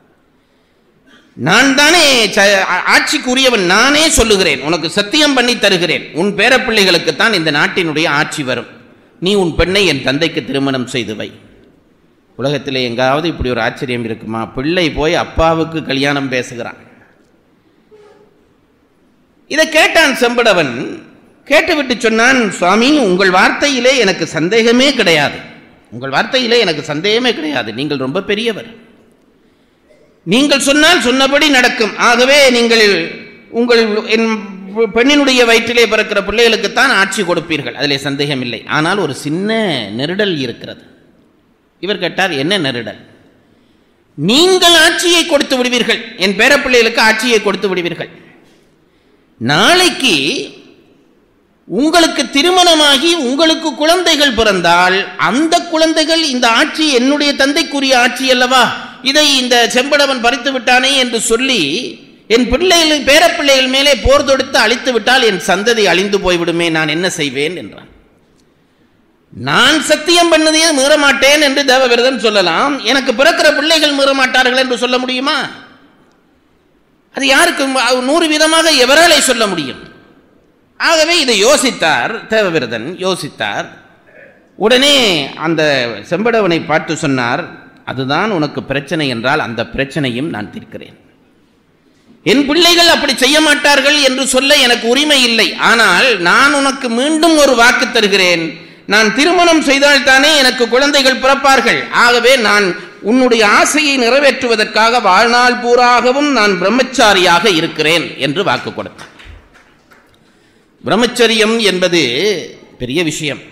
நான் தானே ச- ஆ- ஆட்சிக்குரியவன் நானே சொல்லுகிறேன் உனக்கு சத்தியம் பண்ணி தருகிறேன் உன் பேரப்பிள்ளைகளுக்கு தான் இந்த நாட்டினுடைய ஆட்சி வரும் நீ உன் பெண்ணை என் தந்தைக்கு திருமணம் செய்து வை உலகத்திலே எங்காவது இப்படி ஒரு ஆச்சரியம் இருக்குமா பிள்ளை போய் அப்பாவுக்கு கல்யாணம் பேசுகிறான் இதை கேட்டான் செம்படவன் கேட்டுவிட்டு சொன்னான் சுவாமி உங்கள் வார்த்தையிலே எனக்கு சந்தேகமே கிடையாது உங்கள் வார்த்தையிலே எனக்கு சந்தேகமே கிடையாது நீங்கள் ரொம்ப பெரியவர் நீங்கள் சொன்னால் சொன்னபடி நடக்கும் ஆகவே நீங்கள் உங்கள் என் பெண்ணினுடைய வயிற்றிலே பிறக்கிற பிள்ளைகளுக்குத்தான் ஆட்சி கொடுப்பீர்கள் அதிலே சந்தேகம் இல்லை ஆனால் ஒரு சின்ன நெருடல் இருக்கிறது இவர் கேட்டார் என்ன நெருடல் நீங்கள் ஆட்சியை கொடுத்து விடுவீர்கள் என் பேரப்பிள்ளைகளுக்கு ஆட்சியை கொடுத்து விடுவீர்கள் நாளைக்கு உங்களுக்கு திருமணமாகி உங்களுக்கு குழந்தைகள் பிறந்தால் அந்த குழந்தைகள் இந்த ஆட்சி என்னுடைய தந்தைக்குரிய ஆட்சி அல்லவா இதை இந்த செம்படவன் பறித்து விட்டானே என்று சொல்லி என் பிள்ளைகள் பேரப்பிள்ளைகள் மேலே போர் தொடுத்து அழித்து விட்டால் என் சந்ததி அழிந்து போய்விடுமே நான் என்ன செய்வேன் என்றான் நான் சத்தியம் பண்ணதையே மீற மாட்டேன் என்று தேவவிரதன் சொல்லலாம் எனக்கு பிறக்கிற பிள்ளைகள் மீற மாட்டார்கள் என்று சொல்ல முடியுமா அது யாருக்கு நூறு விதமாக எவராலே சொல்ல முடியும் ஆகவே இதை யோசித்தார் தேவவிரதன் யோசித்தார் உடனே அந்த செம்படவனை பார்த்து சொன்னார் அதுதான் உனக்கு பிரச்சனை என்றால் அந்த பிரச்சனையும் நான் தீர்க்கிறேன் என் பிள்ளைகள் அப்படி செய்ய மாட்டார்கள் என்று சொல்ல எனக்கு உரிமை இல்லை ஆனால் நான் உனக்கு மீண்டும் ஒரு வாக்கு தருகிறேன் நான் திருமணம் செய்தால் தானே எனக்கு குழந்தைகள் பிறப்பார்கள் ஆகவே நான் உன்னுடைய ஆசையை நிறைவேற்றுவதற்காக வாழ்நாள் பூராகவும் நான் பிரம்மச்சாரியாக இருக்கிறேன் என்று வாக்கு கொடுத்தான் பிரம்மச்சரியம் என்பது பெரிய விஷயம்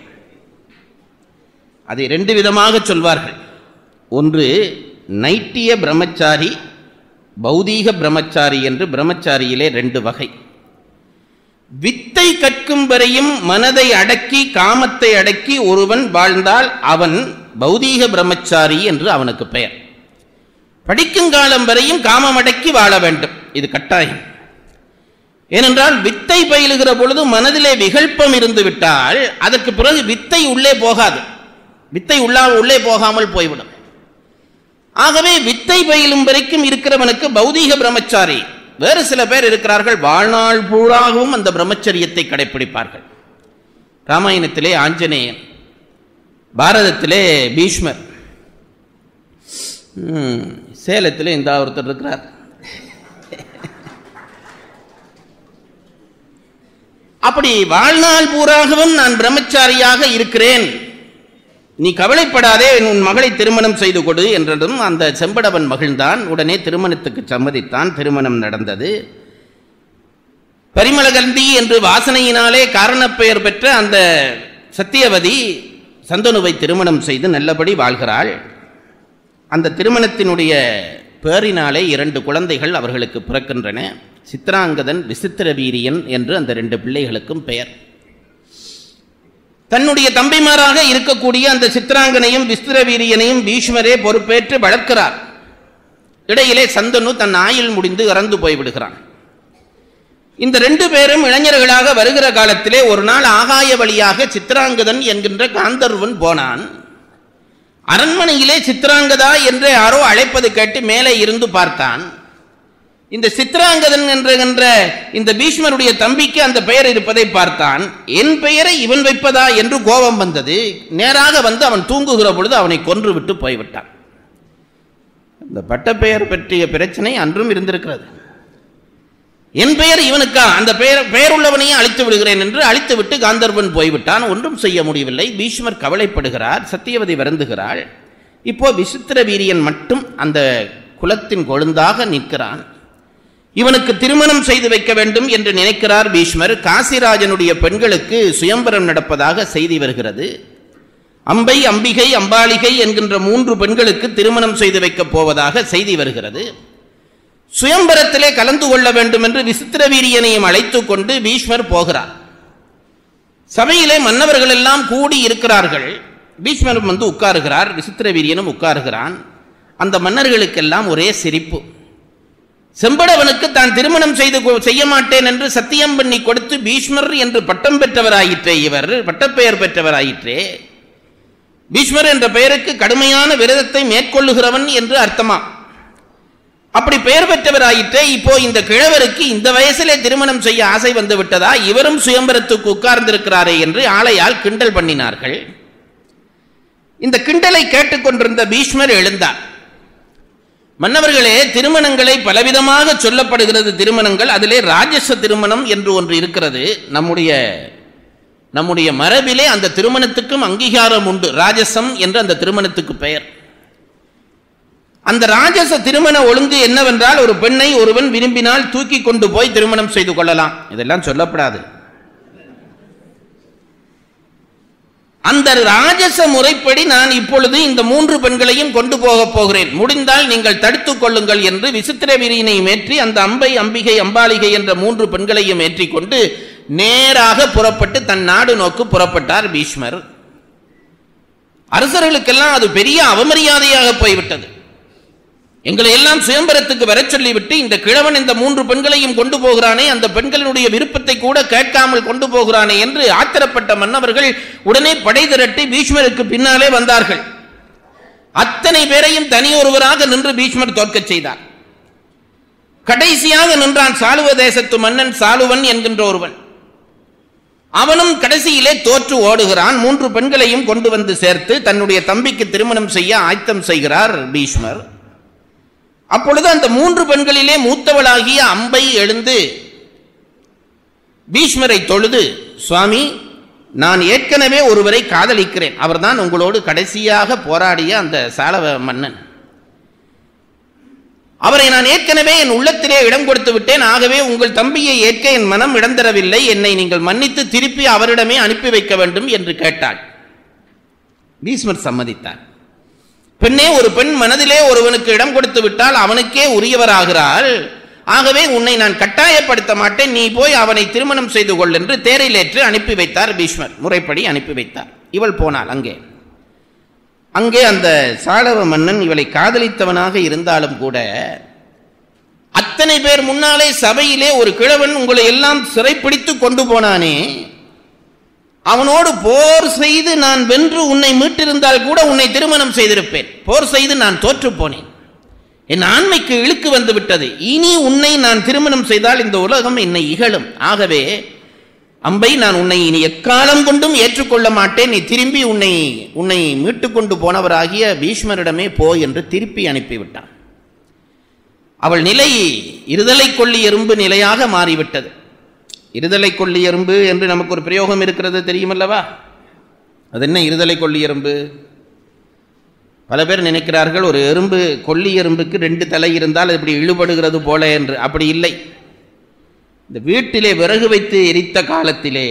அதை ரெண்டு விதமாக சொல்வார்கள் ஒன்று நைட்டிய பிரம்மச்சாரி பௌதீக பிரம்மச்சாரி என்று பிரம்மச்சாரியிலே ரெண்டு வகை வித்தை கற்கும் வரையும் மனதை அடக்கி காமத்தை அடக்கி ஒருவன் வாழ்ந்தால் அவன் பௌதீக பிரம்மச்சாரி என்று அவனுக்கு பெயர் படிக்கும் காலம் வரையும் காமமடக்கி வாழ வேண்டும் இது கட்டாயம் ஏனென்றால் வித்தை பயிலுகிற பொழுது மனதிலே விகல்பம் இருந்து விட்டால் அதற்கு பிறகு வித்தை உள்ளே போகாது வித்தை உள்ளா உள்ளே போகாமல் போய்விடும் ஆகவே வித்தை பயிலும் வரைக்கும் இருக்கிறவனுக்கு பௌதீக பிரம்மச்சாரி வேறு சில பேர் இருக்கிறார்கள் வாழ்நாள் பூராகவும் அந்த பிரம்மச்சரியத்தை கடைப்பிடிப்பார்கள் ராமாயணத்திலே ஆஞ்சநேயன் பாரதத்திலே பீஷ்மர் ம், சேலத்திலே இந்த ஒருத்தர் இருக்கிறார் அப்படி வாழ்நாள் பூராகவும் நான் பிரம்மச்சாரியாக இருக்கிறேன் நீ கவலைப்படாதே உன் மகளை திருமணம் செய்து கொடு என்றதும் அந்த செம்படவன் மகிழ்ந்தான் உடனே திருமணத்துக்கு சம்மதித்தான் திருமணம் நடந்தது பரிமளகந்தி என்று வாசனையினாலே காரணப்பெயர் பெற்ற அந்த சத்தியவதி சந்தனுவை திருமணம் செய்து நல்லபடி வாழ்கிறாள் அந்த திருமணத்தினுடைய பேரினாலே இரண்டு குழந்தைகள் அவர்களுக்கு பிறக்கின்றன சித்ராங்கதன் விசித்திர வீரியன் என்று அந்த ரெண்டு பிள்ளைகளுக்கும் பெயர் தன்னுடைய தம்பிமாராக இருக்கக்கூடிய அந்த சித்ராங்கனையும் விஸ்திர வீரியனையும் பீஷ்மரே பொறுப்பேற்று வளர்க்கிறார் இடையிலே சந்தனு தன் ஆயுள் முடிந்து இறந்து போய்விடுகிறான் இந்த ரெண்டு பேரும் இளைஞர்களாக வருகிற காலத்திலே ஒரு நாள் ஆகாய வழியாக சித்ராங்கதன் என்கின்ற காந்தர்வன் போனான் அரண்மனையிலே சித்ராங்கதா என்று யாரோ அழைப்பது கேட்டு மேலே இருந்து பார்த்தான் இந்த சித்ராங்கதன் என்கின்ற இந்த பீஷ்மருடைய தம்பிக்கு அந்த பெயர் இருப்பதை பார்த்தான் என் பெயரை இவன் வைப்பதா என்று கோபம் வந்தது நேராக வந்து அவன் தூங்குகிற பொழுது அவனை கொன்று விட்டு போய்விட்டான் இந்த பட்டப்பெயர் பற்றிய பிரச்சனை அன்றும் இருந்திருக்கிறது என் பெயர் இவனுக்கா அந்த பெயர் பெயருள்ளவனையும் அழித்து விடுகிறேன் என்று அழித்து விட்டு காந்தர்வன் போய்விட்டான் ஒன்றும் செய்ய முடியவில்லை பீஷ்மர் கவலைப்படுகிறார் சத்தியவதி வருந்துகிறாள் இப்போ விசித்திர வீரியன் மட்டும் அந்த குலத்தின் கொழுந்தாக நிற்கிறான் இவனுக்கு திருமணம் செய்து வைக்க வேண்டும் என்று நினைக்கிறார் பீஷ்மர் காசிராஜனுடைய பெண்களுக்கு சுயம்பரம் நடப்பதாக செய்தி வருகிறது அம்பை அம்பிகை அம்பாளிகை என்கின்ற மூன்று பெண்களுக்கு திருமணம் செய்து வைக்கப் போவதாக செய்தி வருகிறது சுயம்பரத்திலே கலந்து கொள்ள வேண்டும் என்று விசித்திர வீரியனையும் அழைத்துக் கொண்டு பீஷ்மர் போகிறார் சபையிலே மன்னவர்கள் எல்லாம் கூடி இருக்கிறார்கள் பீஷ்மரும் வந்து உட்காருகிறார் விசித்திர வீரியனும் உட்காருகிறான் அந்த மன்னர்களுக்கெல்லாம் ஒரே சிரிப்பு செம்படவனுக்கு தான் திருமணம் செய்து கொ- செய்ய மாட்டேன் என்று சத்தியம் பண்ணி கொடுத்து பீஷ்மர் என்று பட்டம் பெற்றவராயிற்றே இவர் பட்டப்பெயர் பெற்றவராயிற்றே பீஷ்மர் என்ற பெயருக்கு கடுமையான விரதத்தை மேற்கொள்ளுகிறவன் என்று அர்த்தமா அப்படி பெயர் பெற்றவராயிற்றே இப்போ இந்த கிழவருக்கு இந்த வயசிலே திருமணம் செய்ய ஆசை வந்து விட்டதா இவரும் சுயம்பரத்துக்கு உட்கார்ந்திருக்கிறாரே என்று ஆளையால் கிண்டல் பண்ணினார்கள் இந்த கிண்டலை கேட்டுக்கொண்டிருந்த பீஷ்மர் எழுந்தார் மன்னவர்களே திருமணங்களை பலவிதமாக சொல்லப்படுகிறது திருமணங்கள் அதிலே ராஜச திருமணம் என்று ஒன்று இருக்கிறது நம்முடைய நம்முடைய மரபிலே அந்த திருமணத்துக்கும் அங்கீகாரம் உண்டு ராஜசம் என்று அந்த திருமணத்துக்கு பெயர் அந்த ராஜச திருமண ஒழுங்கு என்னவென்றால் ஒரு பெண்ணை ஒருவன் விரும்பினால் தூக்கி கொண்டு போய் திருமணம் செய்து கொள்ளலாம் இதெல்லாம் சொல்லப்படாது அந்த ராஜச முறைப்படி நான் இப்பொழுது இந்த மூன்று பெண்களையும் கொண்டு போகப் போகிறேன் முடிந்தால் நீங்கள் தடுத்துக் கொள்ளுங்கள் என்று விசித்திர வீரியனை ஏற்றி அந்த அம்பை அம்பிகை அம்பாளிகை என்ற மூன்று பெண்களையும் ஏற்றிக் கொண்டு நேராக புறப்பட்டு தன் நாடு நோக்கு புறப்பட்டார் பீஷ்மர் அரசர்களுக்கெல்லாம் அது பெரிய அவமரியாதையாக போய்விட்டது எங்களை எல்லாம் சுயம்பரத்துக்கு வரச் சொல்லிவிட்டு இந்த கிழவன் இந்த மூன்று பெண்களையும் கொண்டு போகிறானே அந்த பெண்களினுடைய விருப்பத்தை கூட கேட்காமல் கொண்டு போகிறானே என்று ஆத்திரப்பட்ட மன்னவர்கள் உடனே படை திரட்டி பீஷ்மருக்கு பின்னாலே வந்தார்கள் அத்தனை பேரையும் தனியொருவராக நின்று பீஷ்மர் தோற்கச் செய்தார் கடைசியாக நின்றான் சாலுவ தேசத்து மன்னன் சாலுவன் என்கின்ற ஒருவன் அவனும் கடைசியிலே தோற்று ஓடுகிறான் மூன்று பெண்களையும் கொண்டு வந்து சேர்த்து தன்னுடைய தம்பிக்கு திருமணம் செய்ய ஆயத்தம் செய்கிறார் பீஷ்மர் அப்பொழுது அந்த மூன்று பெண்களிலே மூத்தவளாகிய அம்பை எழுந்து பீஷ்மரை தொழுது சுவாமி நான் ஏற்கனவே ஒருவரை காதலிக்கிறேன் அவர்தான் உங்களோடு கடைசியாக போராடிய அந்த சாலவ மன்னன் அவரை நான் ஏற்கனவே என் உள்ளத்திலே இடம் கொடுத்து விட்டேன் ஆகவே உங்கள் தம்பியை ஏற்க என் மனம் இடம் தரவில்லை என்னை நீங்கள் மன்னித்து திருப்பி அவரிடமே அனுப்பி வைக்க வேண்டும் என்று கேட்டாள் பீஷ்மர் சம்மதித்தார் பெண்ணே ஒரு பெண் மனதிலே ஒருவனுக்கு இடம் கொடுத்து விட்டால் அவனுக்கே உரியவராகிறாள் ஆகவே உன்னை நான் கட்டாயப்படுத்த மாட்டேன் நீ போய் அவனை திருமணம் செய்து கொள் என்று தேரிலேற்று அனுப்பி வைத்தார் பீஷ்மர் முறைப்படி அனுப்பி வைத்தார் இவள் போனாள் அங்கே அங்கே அந்த சாளவ மன்னன் இவளை காதலித்தவனாக இருந்தாலும் கூட அத்தனை பேர் முன்னாலே சபையிலே ஒரு கிழவன் உங்களை எல்லாம் சிறைப்பிடித்து கொண்டு போனானே அவனோடு போர் செய்து நான் வென்று உன்னை மீட்டிருந்தால் கூட உன்னை திருமணம் செய்திருப்பேன் போர் செய்து நான் தோற்று போனேன் என் ஆண்மைக்கு இழுக்கு வந்து விட்டது இனி உன்னை நான் திருமணம் செய்தால் இந்த உலகம் என்னை இகழும் ஆகவே அம்பை நான் உன்னை இனி எக்காலம் கொண்டும் ஏற்றுக்கொள்ள மாட்டேன் நீ திரும்பி உன்னை உன்னை மீட்டு கொண்டு போனவராகிய பீஷ்மரிடமே போ என்று திருப்பி அனுப்பிவிட்டான் அவள் நிலை இருதலை கொள்ளி எறும்பு நிலையாக மாறிவிட்டது இருதலை கொள்ளி எறும்பு என்று நமக்கு ஒரு பிரயோகம் இருக்கிறது தெரியுமல்லவா அது என்ன இருதலை கொள்ளி எறும்பு பல பேர் நினைக்கிறார்கள் ஒரு எறும்பு கொல்லி எறும்புக்கு ரெண்டு தலை இருந்தால் அது இப்படி இழுபடுகிறது போல என்று அப்படி இல்லை இந்த வீட்டிலே விறகு வைத்து எரித்த காலத்திலே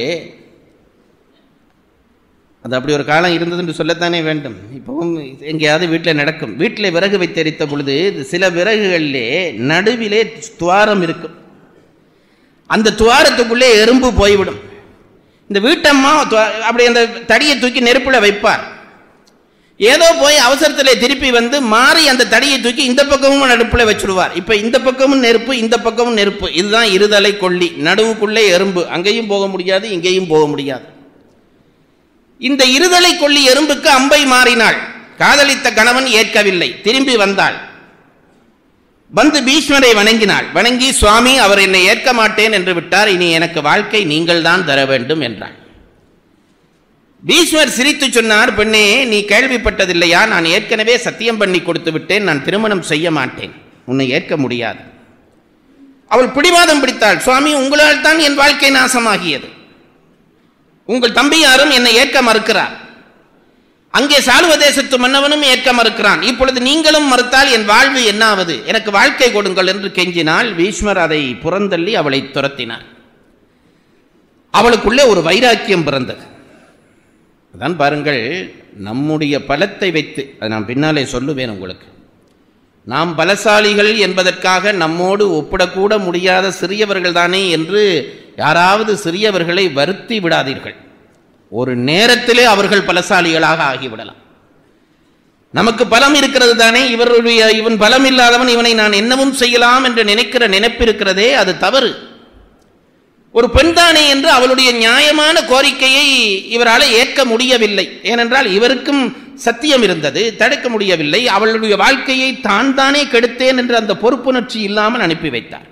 அது அப்படி ஒரு காலம் இருந்தது என்று சொல்லத்தானே வேண்டும் இப்பவும் எங்கேயாவது வீட்டில் நடக்கும் வீட்டில் விறகு வைத்து எரித்த பொழுது இது சில விறகுகளிலே நடுவிலே துவாரம் இருக்கும் அந்த துவாரத்துக்குள்ளே எறும்பு போய்விடும் இந்த வீட்டம்மா துவா- அப்படி அந்த தடியை தூக்கி நெருப்பில் வைப்பார் ஏதோ போய் அவசரத்தில் திருப்பி வந்து மாறி அந்த தடியை தூக்கி இந்த பக்கமும் நெருப்புல வச்சுடுவார் இப்ப இந்த பக்கமும் நெருப்பு இந்த பக்கமும் நெருப்பு இதுதான் இருதலை கொள்ளி நடுவுக்குள்ளே எறும்பு அங்கேயும் போக முடியாது இங்கேயும் போக முடியாது இந்த இருதலை கொள்ளி எறும்புக்கு அம்பை மாறினாள் காதலித்த கணவன் ஏற்கவில்லை திரும்பி வந்தாள் வந்து பீஷ்மரை வணங்கினாள் வணங்கி சுவாமி அவர் என்னை ஏற்க மாட்டேன் என்று விட்டார் இனி எனக்கு வாழ்க்கை நீங்கள் தான் தர வேண்டும் என்றாள் பீஷ்மர் சிரித்து சொன்னார் பெண்ணே நீ கேள்விப்பட்டதில்லையா நான் ஏற்கனவே சத்தியம் பண்ணி கொடுத்து விட்டேன் நான் திருமணம் செய்ய மாட்டேன் உன்னை ஏற்க முடியாது அவள் பிடிவாதம் பிடித்தாள் சுவாமி உங்களால் தான் என் வாழ்க்கை நாசமாகியது உங்கள் தம்பியாரும் என்னை ஏற்க மறுக்கிறார் அங்கே சாளுவ தேசத்து மன்னவனும் ஏற்க மறுக்கிறான் இப்பொழுது நீங்களும் மறுத்தால் என் வாழ்வு என்னாவது எனக்கு வாழ்க்கை கொடுங்கள் என்று கெஞ்சினால் பீஷ்மர் அதை புறந்தள்ளி அவளை துரத்தினார் அவளுக்குள்ளே ஒரு வைராக்கியம் பிறந்தது அதான் பாருங்கள் நம்முடைய பலத்தை வைத்து அதை நான் பின்னாலே சொல்லுவேன் உங்களுக்கு நாம் பலசாலிகள் என்பதற்காக நம்மோடு ஒப்பிடக்கூட முடியாத சிறியவர்கள் தானே என்று யாராவது சிறியவர்களை வருத்தி விடாதீர்கள் ஒரு நேரத்திலே அவர்கள் பலசாலிகளாக ஆகிவிடலாம் நமக்கு பலம் இருக்கிறது தானே இவருடைய இவன் பலம் இல்லாதவன் இவனை நான் என்னவும் செய்யலாம் என்று நினைக்கிற நினைப்பிருக்கிறதே அது தவறு ஒரு பெண்தானே என்று அவளுடைய நியாயமான கோரிக்கையை இவரால் ஏற்க முடியவில்லை ஏனென்றால் இவருக்கும் சத்தியம் இருந்தது தடுக்க முடியவில்லை அவளுடைய வாழ்க்கையை தான் தானே கெடுத்தேன் என்று அந்த பொறுப்புணர்ச்சி இல்லாமல் அனுப்பி வைத்தார்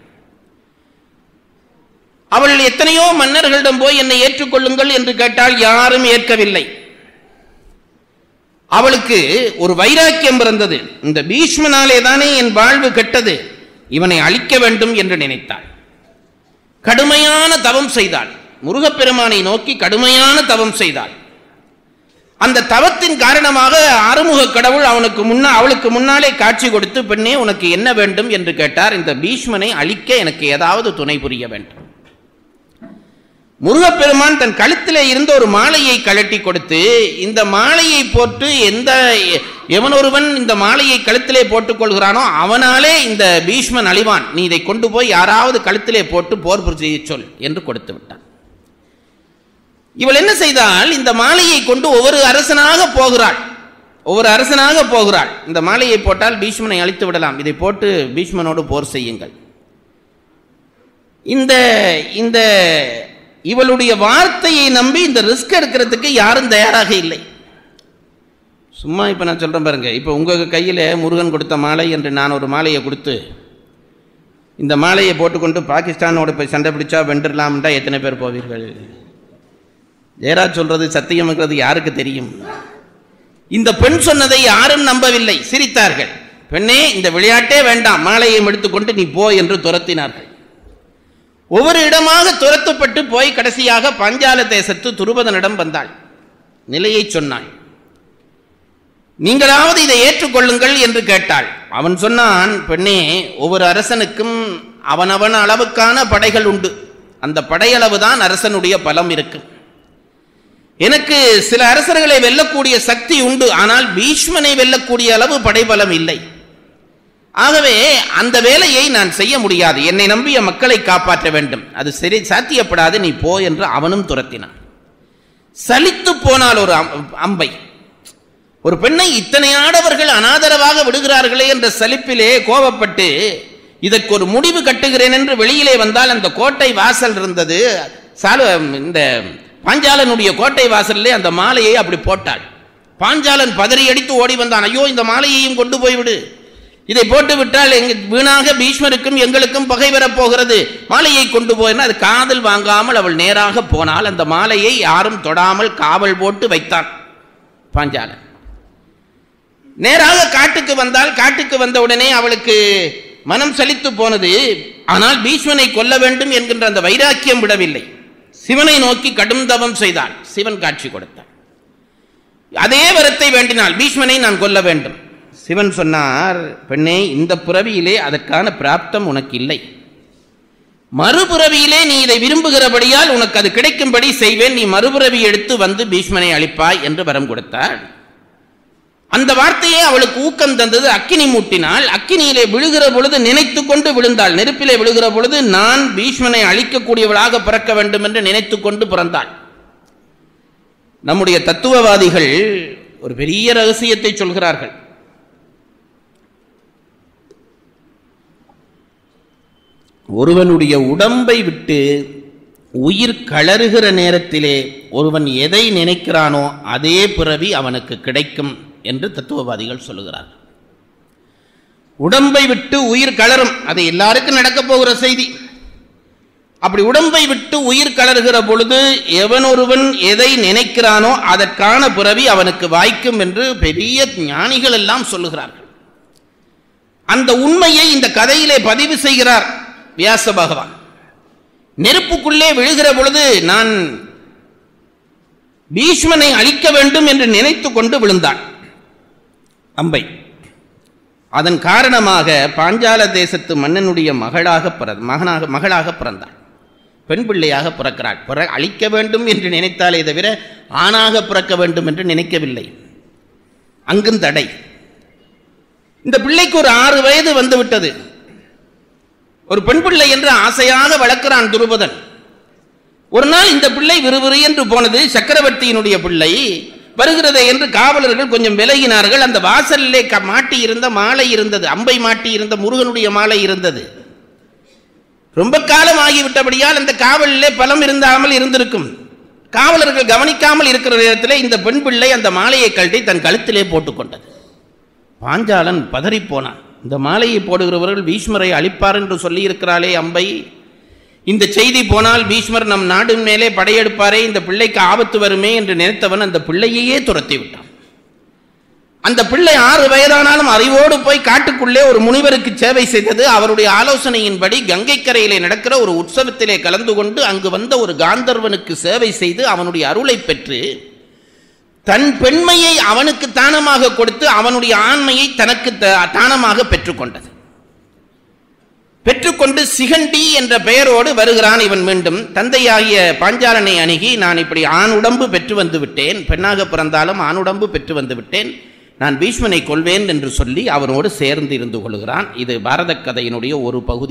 அவள் எத்தனையோ மன்னர்களிடம் போய் என்னை ஏற்றுக்கொள்ளுங்கள் என்று கேட்டால் யாரும் ஏற்கவில்லை அவளுக்கு ஒரு வைராக்கியம் பிறந்தது இந்த பீஷ்மனாலே தானே என் வாழ்வு கெட்டது இவனை அழிக்க வேண்டும் என்று நினைத்தாள் கடுமையான தவம் செய்தாள் முருகப்பெருமானை நோக்கி கடுமையான தவம் செய்தாள் அந்த தவத்தின் காரணமாக ஆறுமுக கடவுள் அவனுக்கு முன்னா அவளுக்கு முன்னாலே காட்சி கொடுத்து பெண்ணே உனக்கு என்ன வேண்டும் என்று கேட்டார் இந்த பீஷ்மனை அழிக்க எனக்கு ஏதாவது துணை புரிய வேண்டும் முருகப்பெருமான் தன் கழுத்திலே இருந்த ஒரு மாலையை கழட்டி கொடுத்து இந்த மாலையை போட்டு எந்த எவனொருவன் இந்த மாலையை கழுத்திலே போட்டுக் கொள்கிறானோ அவனாலே இந்த பீஷ்மன் அழிவான் நீ இதை கொண்டு போய் யாராவது கழுத்திலே போட்டு போர் செய்ய சொல் என்று கொடுத்து விட்டான் இவள் என்ன செய்தால் இந்த மாலையை கொண்டு ஒவ்வொரு அரசனாக போகிறாள் ஒவ்வொரு அரசனாக போகிறாள் இந்த மாலையை போட்டால் பீஷ்மனை அழித்து விடலாம் இதை போட்டு பீஷ்மனோடு போர் செய்யுங்கள் இந்த இந்த இவளுடைய வார்த்தையை நம்பி இந்த ரிஸ்க் எடுக்கிறதுக்கு யாரும் தயாராக இல்லை சும்மா இப்போ நான் சொல்கிறேன் பாருங்க இப்போ உங்கள் கையில் முருகன் கொடுத்த மாலை என்று நான் ஒரு மாலையை கொடுத்து இந்த மாலையை போட்டுக்கொண்டு பாகிஸ்தானோட போய் சண்டை பிடிச்சா வென்றுடலாம்டா எத்தனை பேர் போவீர்கள் ஜெயராஜ் சொல்றது சத்தியம்ங்கிறது யாருக்கு தெரியும் இந்த பெண் சொன்னதை யாரும் நம்பவில்லை சிரித்தார்கள் பெண்ணே இந்த விளையாட்டே வேண்டாம் மாலையை எடுத்துக்கொண்டு நீ போ என்று துரத்தினார்கள் ஒவ்வொரு இடமாக துரத்தப்பட்டு போய் கடைசியாக பாஞ்சால தேசத்து துருபதனிடம் வந்தாள் நிலையை சொன்னாள் நீங்களாவது இதை ஏற்றுக்கொள்ளுங்கள் என்று கேட்டாள் அவன் சொன்னான் பெண்ணே ஒவ்வொரு அரசனுக்கும் அவனவன் அளவுக்கான படைகள் உண்டு அந்த படையளவு தான் அரசனுடைய பலம் இருக்கு எனக்கு சில அரசர்களை வெல்லக்கூடிய சக்தி உண்டு ஆனால் பீஷ்மனை வெல்லக்கூடிய அளவு படைபலம் இல்லை ஆகவே அந்த வேலையை நான் செய்ய முடியாது என்னை நம்பிய மக்களை காப்பாற்ற வேண்டும் அது சரி சாத்தியப்படாது நீ போ என்று அவனும் துரத்தினான் சலித்து போனால் ஒரு அம்- அம்பை ஒரு பெண்ணை இத்தனை ஆடவர்கள் அனாதரவாக விடுகிறார்களே என்ற சலிப்பிலே கோபப்பட்டு இதற்கு ஒரு முடிவு கட்டுகிறேன் என்று வெளியிலே வந்தால் அந்த கோட்டை வாசல் இருந்தது சாலு இந்த பாஞ்சாலனுடைய கோட்டை வாசல்லே அந்த மாலையை அப்படி போட்டாள் பாஞ்சாலன் பதறி அடித்து ஓடி வந்தான் ஐயோ இந்த மாலையையும் கொண்டு போய்விடு இதை போட்டு விட்டால் எங்க வீணாக பீஷ்மருக்கும் எங்களுக்கும் பகை வரப் போகிறது மாலையை கொண்டு போயினா அது காதல் வாங்காமல் அவள் நேராக போனால் அந்த மாலையை யாரும் தொடாமல் காவல் போட்டு வைத்தான் பாஞ்சாலன் நேராக காட்டுக்கு வந்தால் காட்டுக்கு வந்த உடனே அவளுக்கு மனம் சலித்து போனது ஆனால் பீஷ்மனை கொல்ல வேண்டும் என்கின்ற அந்த வைராக்கியம் விடவில்லை சிவனை நோக்கி கடும் தவம் செய்தாள் சிவன் காட்சி கொடுத்தான் அதே வரத்தை வேண்டினாள் பீஷ்மனை நான் கொல்ல வேண்டும் சிவன் சொன்னார் பெண்ணே இந்த பிறவியிலே அதற்கான பிராப்தம் உனக்கு இல்லை மறுபிறவியிலே நீ இதை விரும்புகிறபடியால் உனக்கு அது கிடைக்கும்படி செய்வேன் நீ மறுபிறவி எடுத்து வந்து பீஷ்மனை அளிப்பாய் என்று வரம் கொடுத்தாள் அந்த வார்த்தையே அவளுக்கு ஊக்கம் தந்தது அக்கினி மூட்டினால் அக்கினியிலே விழுகிற பொழுது நினைத்து கொண்டு விழுந்தாள் நெருப்பிலே விழுகிற பொழுது நான் பீஷ்மனை அழிக்கக்கூடியவளாக பிறக்க வேண்டும் என்று நினைத்து கொண்டு பிறந்தாள் நம்முடைய தத்துவவாதிகள் ஒரு பெரிய ரகசியத்தை சொல்கிறார்கள் ஒருவனுடைய உடம்பை விட்டு உயிர் கலறுகிற நேரத்திலே ஒருவன் எதை நினைக்கிறானோ அதே பிறவி அவனுக்கு கிடைக்கும் என்று தத்துவவாதிகள் சொல்லுகிறார்கள் உடம்பை விட்டு உயிர் கலரும் அது எல்லாருக்கும் நடக்கப் போகிற செய்தி அப்படி உடம்பை விட்டு உயிர் கலர்கிற பொழுது எவனொருவன் எதை நினைக்கிறானோ அதற்கான பிறவி அவனுக்கு வாய்க்கும் என்று பெரிய ஞானிகள் எல்லாம் சொல்லுகிறார்கள் அந்த உண்மையை இந்த கதையிலே பதிவு செய்கிறார் வியாச பகவான் நெருப்புக்குள்ளே விழுகிற பொழுது நான் பீஷ்மனை அழிக்க வேண்டும் என்று நினைத்து கொண்டு விழுந்தான் அம்பை அதன் காரணமாக பாஞ்சால தேசத்து மன்னனுடைய மகளாக பிற மகனாக மகளாக பிறந்தாள் பெண் பிள்ளையாக பிறக்கிறாள் பிற அழிக்க வேண்டும் என்று நினைத்தாலே தவிர ஆணாக பிறக்க வேண்டும் என்று நினைக்கவில்லை அங்கும் தடை இந்த பிள்ளைக்கு ஒரு ஆறு வயது வந்து விட்டது ஒரு பெண் பிள்ளை என்று ஆசையாக வளர்க்கிறான் துருபதன் ஒரு நாள் இந்த பிள்ளை விறுவிறு என்று போனது சக்கரவர்த்தியினுடைய பிள்ளை வருகிறதே என்று காவலர்கள் கொஞ்சம் விலகினார்கள் அந்த வாசலிலே க- மாட்டி இருந்த மாலை இருந்தது அம்பை மாட்டி இருந்த முருகனுடைய மாலை இருந்தது ரொம்ப காலம் ஆகிவிட்டபடியால் அந்த காவலிலே பலம் இருந்தாமல் இருந்திருக்கும் காவலர்கள் கவனிக்காமல் இருக்கிற நேரத்தில் இந்த பெண் பிள்ளை அந்த மாலையை கழட்டி தன் கழுத்திலே போட்டுக்கொண்டது பாஞ்சாலன் பதறிப் போனான் இந்த மாலையை போடுகிறவர்கள் பீஷ்மரை அழிப்பார் என்று சொல்லியிருக்கிறாளே அம்பை இந்த செய்தி போனால் பீஷ்மர் நம் நாடு மேலே படையெடுப்பாரே இந்த பிள்ளைக்கு ஆபத்து வருமே என்று நினைத்தவன் அந்த பிள்ளையையே துரத்தி விட்டான் அந்த பிள்ளை ஆறு வயதானாலும் அறிவோடு போய் காட்டுக்குள்ளே ஒரு முனிவருக்கு சேவை செய்தது அவருடைய ஆலோசனையின்படி கங்கை கரையிலே நடக்கிற ஒரு உற்சவத்திலே கலந்து கொண்டு அங்கு வந்த ஒரு காந்தர்வனுக்கு சேவை செய்து அவனுடைய அருளை பெற்று தன் பெண்மையை அவனுக்கு தானமாக கொடுத்து அவனுடைய ஆண்மையை தனக்கு த- தானமாக பெற்றுக்கொண்டது பெற்றுக்கொண்டு சிகண்டி என்ற பெயரோடு வருகிறான் இவன் மீண்டும் தந்தையாகிய பாஞ்சாலனை அணுகி நான் இப்படி ஆண் உடம்பு பெற்று வந்து விட்டேன் பெண்ணாக பிறந்தாலும் ஆண் உடம்பு பெற்று வந்து விட்டேன் நான் பீஷ்மனை கொள்வேன் என்று சொல்லி அவனோடு சேர்ந்து இருந்து கொள்கிறான் இது பாரத கதையினுடைய ஒரு பகுதி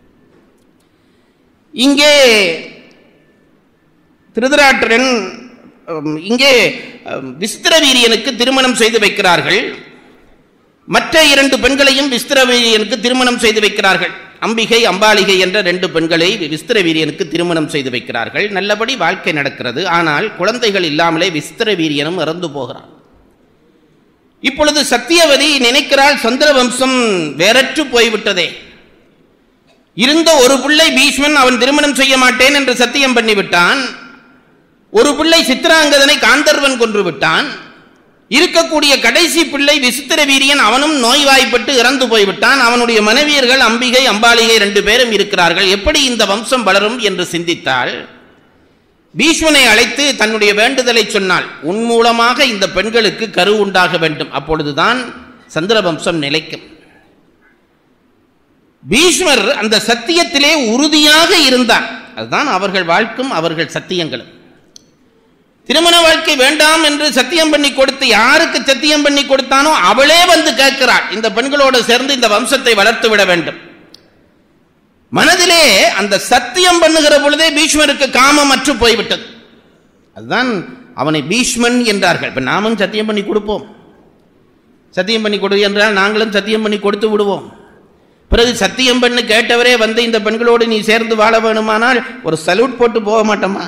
இங்கே திருதராட்டிரன் உம், இங்கே உம், விஸ்திரவீரியனுக்கு திருமணம் செய்து வைக்கிறார்கள் மற்ற இரண்டு பெண்களையும் விஸ்திரவீரியனுக்கு திருமணம் செய்து வைக்கிறார்கள் அம்பிகை அம்பாலிகை என்ற ரெண்டு பெண்களை விஸ்திரவீரியனுக்கு திருமணம் செய்து வைக்கிறார்கள் நல்லபடி வாழ்க்கை நடக்கிறது ஆனால் குழந்தைகள் இல்லாமலே விஸ்திரவீரியனும் இறந்து போகிறான் இப்பொழுது சத்தியவதி நினைக்கிறாள் சந்திர வம்சம் வேறற்று போய்விட்டதே இருந்த ஒரு பிள்ளை பீஷ்மன் அவன் திருமணம் செய்ய மாட்டேன் என்று சத்தியம் பண்ணிவிட்டான் ஒரு பிள்ளை சித்திராங்கதனை காந்தர்வன் கொன்று விட்டான் இருக்கக்கூடிய கடைசி பிள்ளை விசித்திர வீரியன் அவனும் நோய்வாய்ப்பட்டு இறந்து போய்விட்டான் அவனுடைய மனைவியர்கள் அம்பிகை அம்பாலிகை ரெண்டு பேரும் இருக்கிறார்கள் எப்படி இந்த வம்சம் வளரும் என்று சிந்தித்தாள் பீஷ்மனை அழைத்து தன்னுடைய வேண்டுதலை சொன்னாள் உன் மூலமாக இந்த பெண்களுக்கு கரு உண்டாக வேண்டும் அப்பொழுதுதான் சந்திர வம்சம் நிலைக்கும் பீஷ்மர் அந்த சத்தியத்திலே உறுதியாக இருந்தார் அதுதான் அவர்கள் வாழ்க்கும் அவர்கள் சத்தியங்களும் திருமண வாழ்க்கை வேண்டாம் என்று சத்தியம் பண்ணி கொடுத்து யாருக்கு சத்தியம் பண்ணி கொடுத்தானோ அவளே வந்து கேட்கிறாள் இந்த பெண்களோடு சேர்ந்து இந்த வம்சத்தை வளர்த்து விட வேண்டும் மனதிலே அந்த சத்தியம் பண்ணுகிற பொழுதே பீஷ்மருக்கு காமம் அற்று போய்விட்டது அதுதான் அவனை பீஷ்மன் என்றார்கள் இப்ப நாமும் சத்தியம் பண்ணி கொடுப்போம் சத்தியம் பண்ணி கொடு என்றால் நாங்களும் சத்தியம் பண்ணி கொடுத்து விடுவோம் பிறகு சத்தியம் பண்ணு கேட்டவரே வந்து இந்த பெண்களோடு நீ சேர்ந்து வாழ வேணுமானால் ஒரு சல்யூட் போட்டு போக மாட்டோமா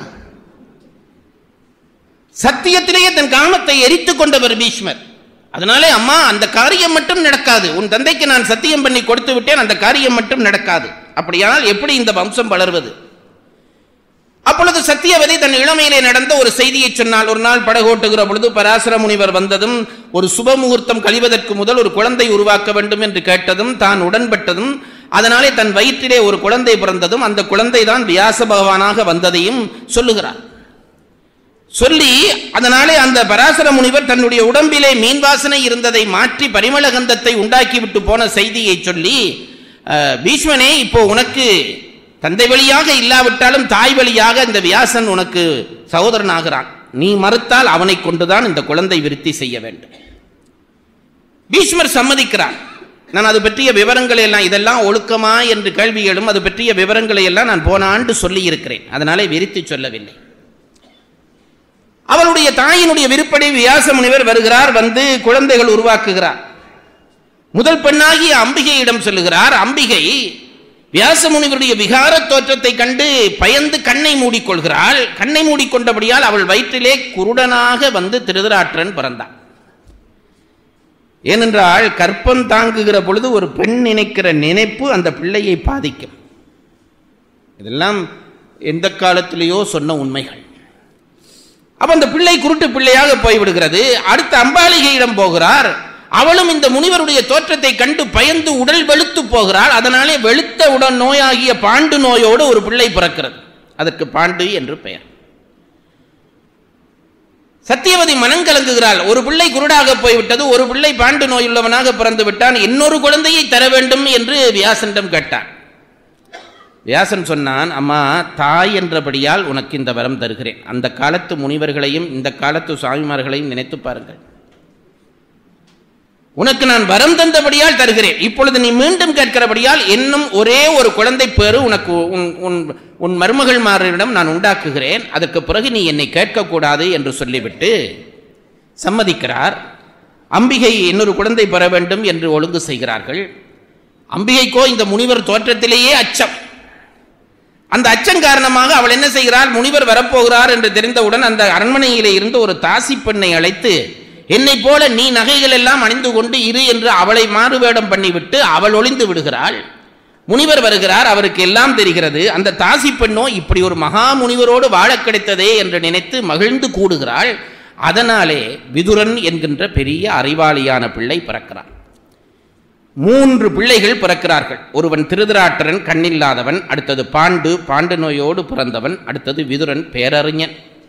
சத்தியத்திலேயே தன் காமத்தை எரித்துக் கொண்டவர் பீஷ்மர் அதனாலே அம்மா அந்த காரியம் மட்டும் நடக்காது உன் தந்தைக்கு நான் சத்தியம் பண்ணி கொடுத்து விட்டேன் அந்த காரியம் மட்டும் நடக்காது அப்படியானால் எப்படி இந்த வம்சம் வளர்வது அப்பொழுது சத்தியவதி தன் இளமையிலே நடந்த ஒரு செய்தியை சொன்னால் ஒரு நாள் படகோட்டுகிற பொழுது பராசர முனிவர் வந்ததும் ஒரு சுப முகூர்த்தம் கழிவதற்கு முதல் ஒரு குழந்தை உருவாக்க வேண்டும் என்று கேட்டதும் தான் உடன்பட்டதும் அதனாலே தன் வயிற்றிலே ஒரு குழந்தை பிறந்ததும் அந்த குழந்தை தான் வியாச பகவானாக வந்ததையும் சொல்லுகிறார் சொல்லி அதனாலே அந்த பராசர முனிவர் தன்னுடைய உடம்பிலே மீன் வாசனை இருந்ததை மாற்றி பரிமள கந்தத்தை உண்டாக்கி விட்டு போன செய்தியை சொல்லி அஹ், பீஷ்மனே இப்போ உனக்கு தந்தை வழியாக இல்லாவிட்டாலும் தாய் வழியாக இந்த வியாசன் உனக்கு சகோதரன் ஆகிறான் நீ மறுத்தால் அவனை கொண்டுதான் இந்த குழந்தை விருத்தி செய்ய வேண்டும் பீஷ்மர் சம்மதிக்கிறார் நான் அது பற்றிய விவரங்களை எல்லாம் இதெல்லாம் ஒழுக்கமா என்று கேள்வி எழும் அது பற்றிய விவரங்களை எல்லாம் நான் போன ஆண்டு சொல்லி இருக்கிறேன் அதனாலே விரித்து சொல்லவில்லை அவளுடைய தாயினுடைய விருப்படி வியாச முனிவர் வருகிறார் வந்து குழந்தைகள் உருவாக்குகிறார் முதல் பெண்ணாகிய அம்பிகையிடம் சொல்லுகிறார் அம்பிகை வியாச முனிவருடைய விகார தோற்றத்தை கண்டு பயந்து கண்ணை மூடிக்கொள்கிறாள் கண்ணை மூடிக்கொண்டபடியால் அவள் வயிற்றிலே குருடனாக வந்து திருதராற்றன் பிறந்தான் ஏனென்றால் கற்பம் தாங்குகிற பொழுது ஒரு பெண் நினைக்கிற நினைப்பு அந்த பிள்ளையை பாதிக்கும் இதெல்லாம் எந்த காலத்திலேயோ சொன்ன உண்மைகள் அப்ப அந்த பிள்ளை குருட்டு பிள்ளையாக போய்விடுகிறது அடுத்த அம்பாலிகையிடம் போகிறார் அவளும் இந்த முனிவருடைய தோற்றத்தை கண்டு பயந்து உடல் வெளுத்து போகிறாள் அதனாலே வெளுத்த உடல் நோயாகிய பாண்டு நோயோடு ஒரு பிள்ளை பிறக்கிறது அதற்கு பாண்டு என்று பெயர் சத்தியவதி மனம் கலங்குகிறாள் ஒரு பிள்ளை குருடாக போய்விட்டது ஒரு பிள்ளை பாண்டு நோயுள்ளவனாக பிறந்து விட்டான் இன்னொரு குழந்தையை தர வேண்டும் என்று வியாசனிடம் கேட்டான் வியாசன் சொன்னான் அம்மா தாய் என்றபடியால் உனக்கு இந்த வரம் தருகிறேன் அந்த காலத்து முனிவர்களையும் இந்த காலத்து சுவாமிமார்களையும் நினைத்து பாருங்கள் உனக்கு நான் வரம் தந்தபடியால் தருகிறேன் இப்பொழுது நீ மீண்டும் கேட்கிறபடியால் இன்னும் ஒரே ஒரு குழந்தை பேரு உனக்கு உன் உன் உன் மருமகள்மாரிடம் நான் உண்டாக்குகிறேன் அதற்கு பிறகு நீ என்னை கேட்கக்கூடாது என்று சொல்லிவிட்டு சம்மதிக்கிறார் அம்பிகை இன்னொரு குழந்தை பெற வேண்டும் என்று ஒழுங்கு செய்கிறார்கள் அம்பிகைக்கோ இந்த முனிவர் தோற்றத்திலேயே அச்சம் அந்த அச்சம் காரணமாக அவள் என்ன செய்கிறாள் முனிவர் வரப்போகிறார் என்று தெரிந்தவுடன் அந்த அரண்மனையிலே இருந்து ஒரு தாசி பெண்ணை அழைத்து என்னை போல நீ நகைகள் எல்லாம் அணிந்து கொண்டு இரு என்று அவளை மாறுவேடம் பண்ணிவிட்டு அவள் ஒளிந்து விடுகிறாள் முனிவர் வருகிறார் அவருக்கு எல்லாம் தெரிகிறது அந்த தாசி பெண்ணோ இப்படி ஒரு மகா முனிவரோடு வாழ கிடைத்ததே என்று நினைத்து மகிழ்ந்து கூடுகிறாள் அதனாலே விதுரன் என்கின்ற பெரிய அறிவாளியான பிள்ளை பிறக்கிறான் மூன்று பிள்ளைகள் பிறக்கிறார்கள் ஒருவன் திருதராட்டரன் கண்ணில்லாதவன் அடுத்தது பாண்டு பாண்டு நோயோடு பிறந்தவன் அடுத்தது விதுரன் பேரறிஞன்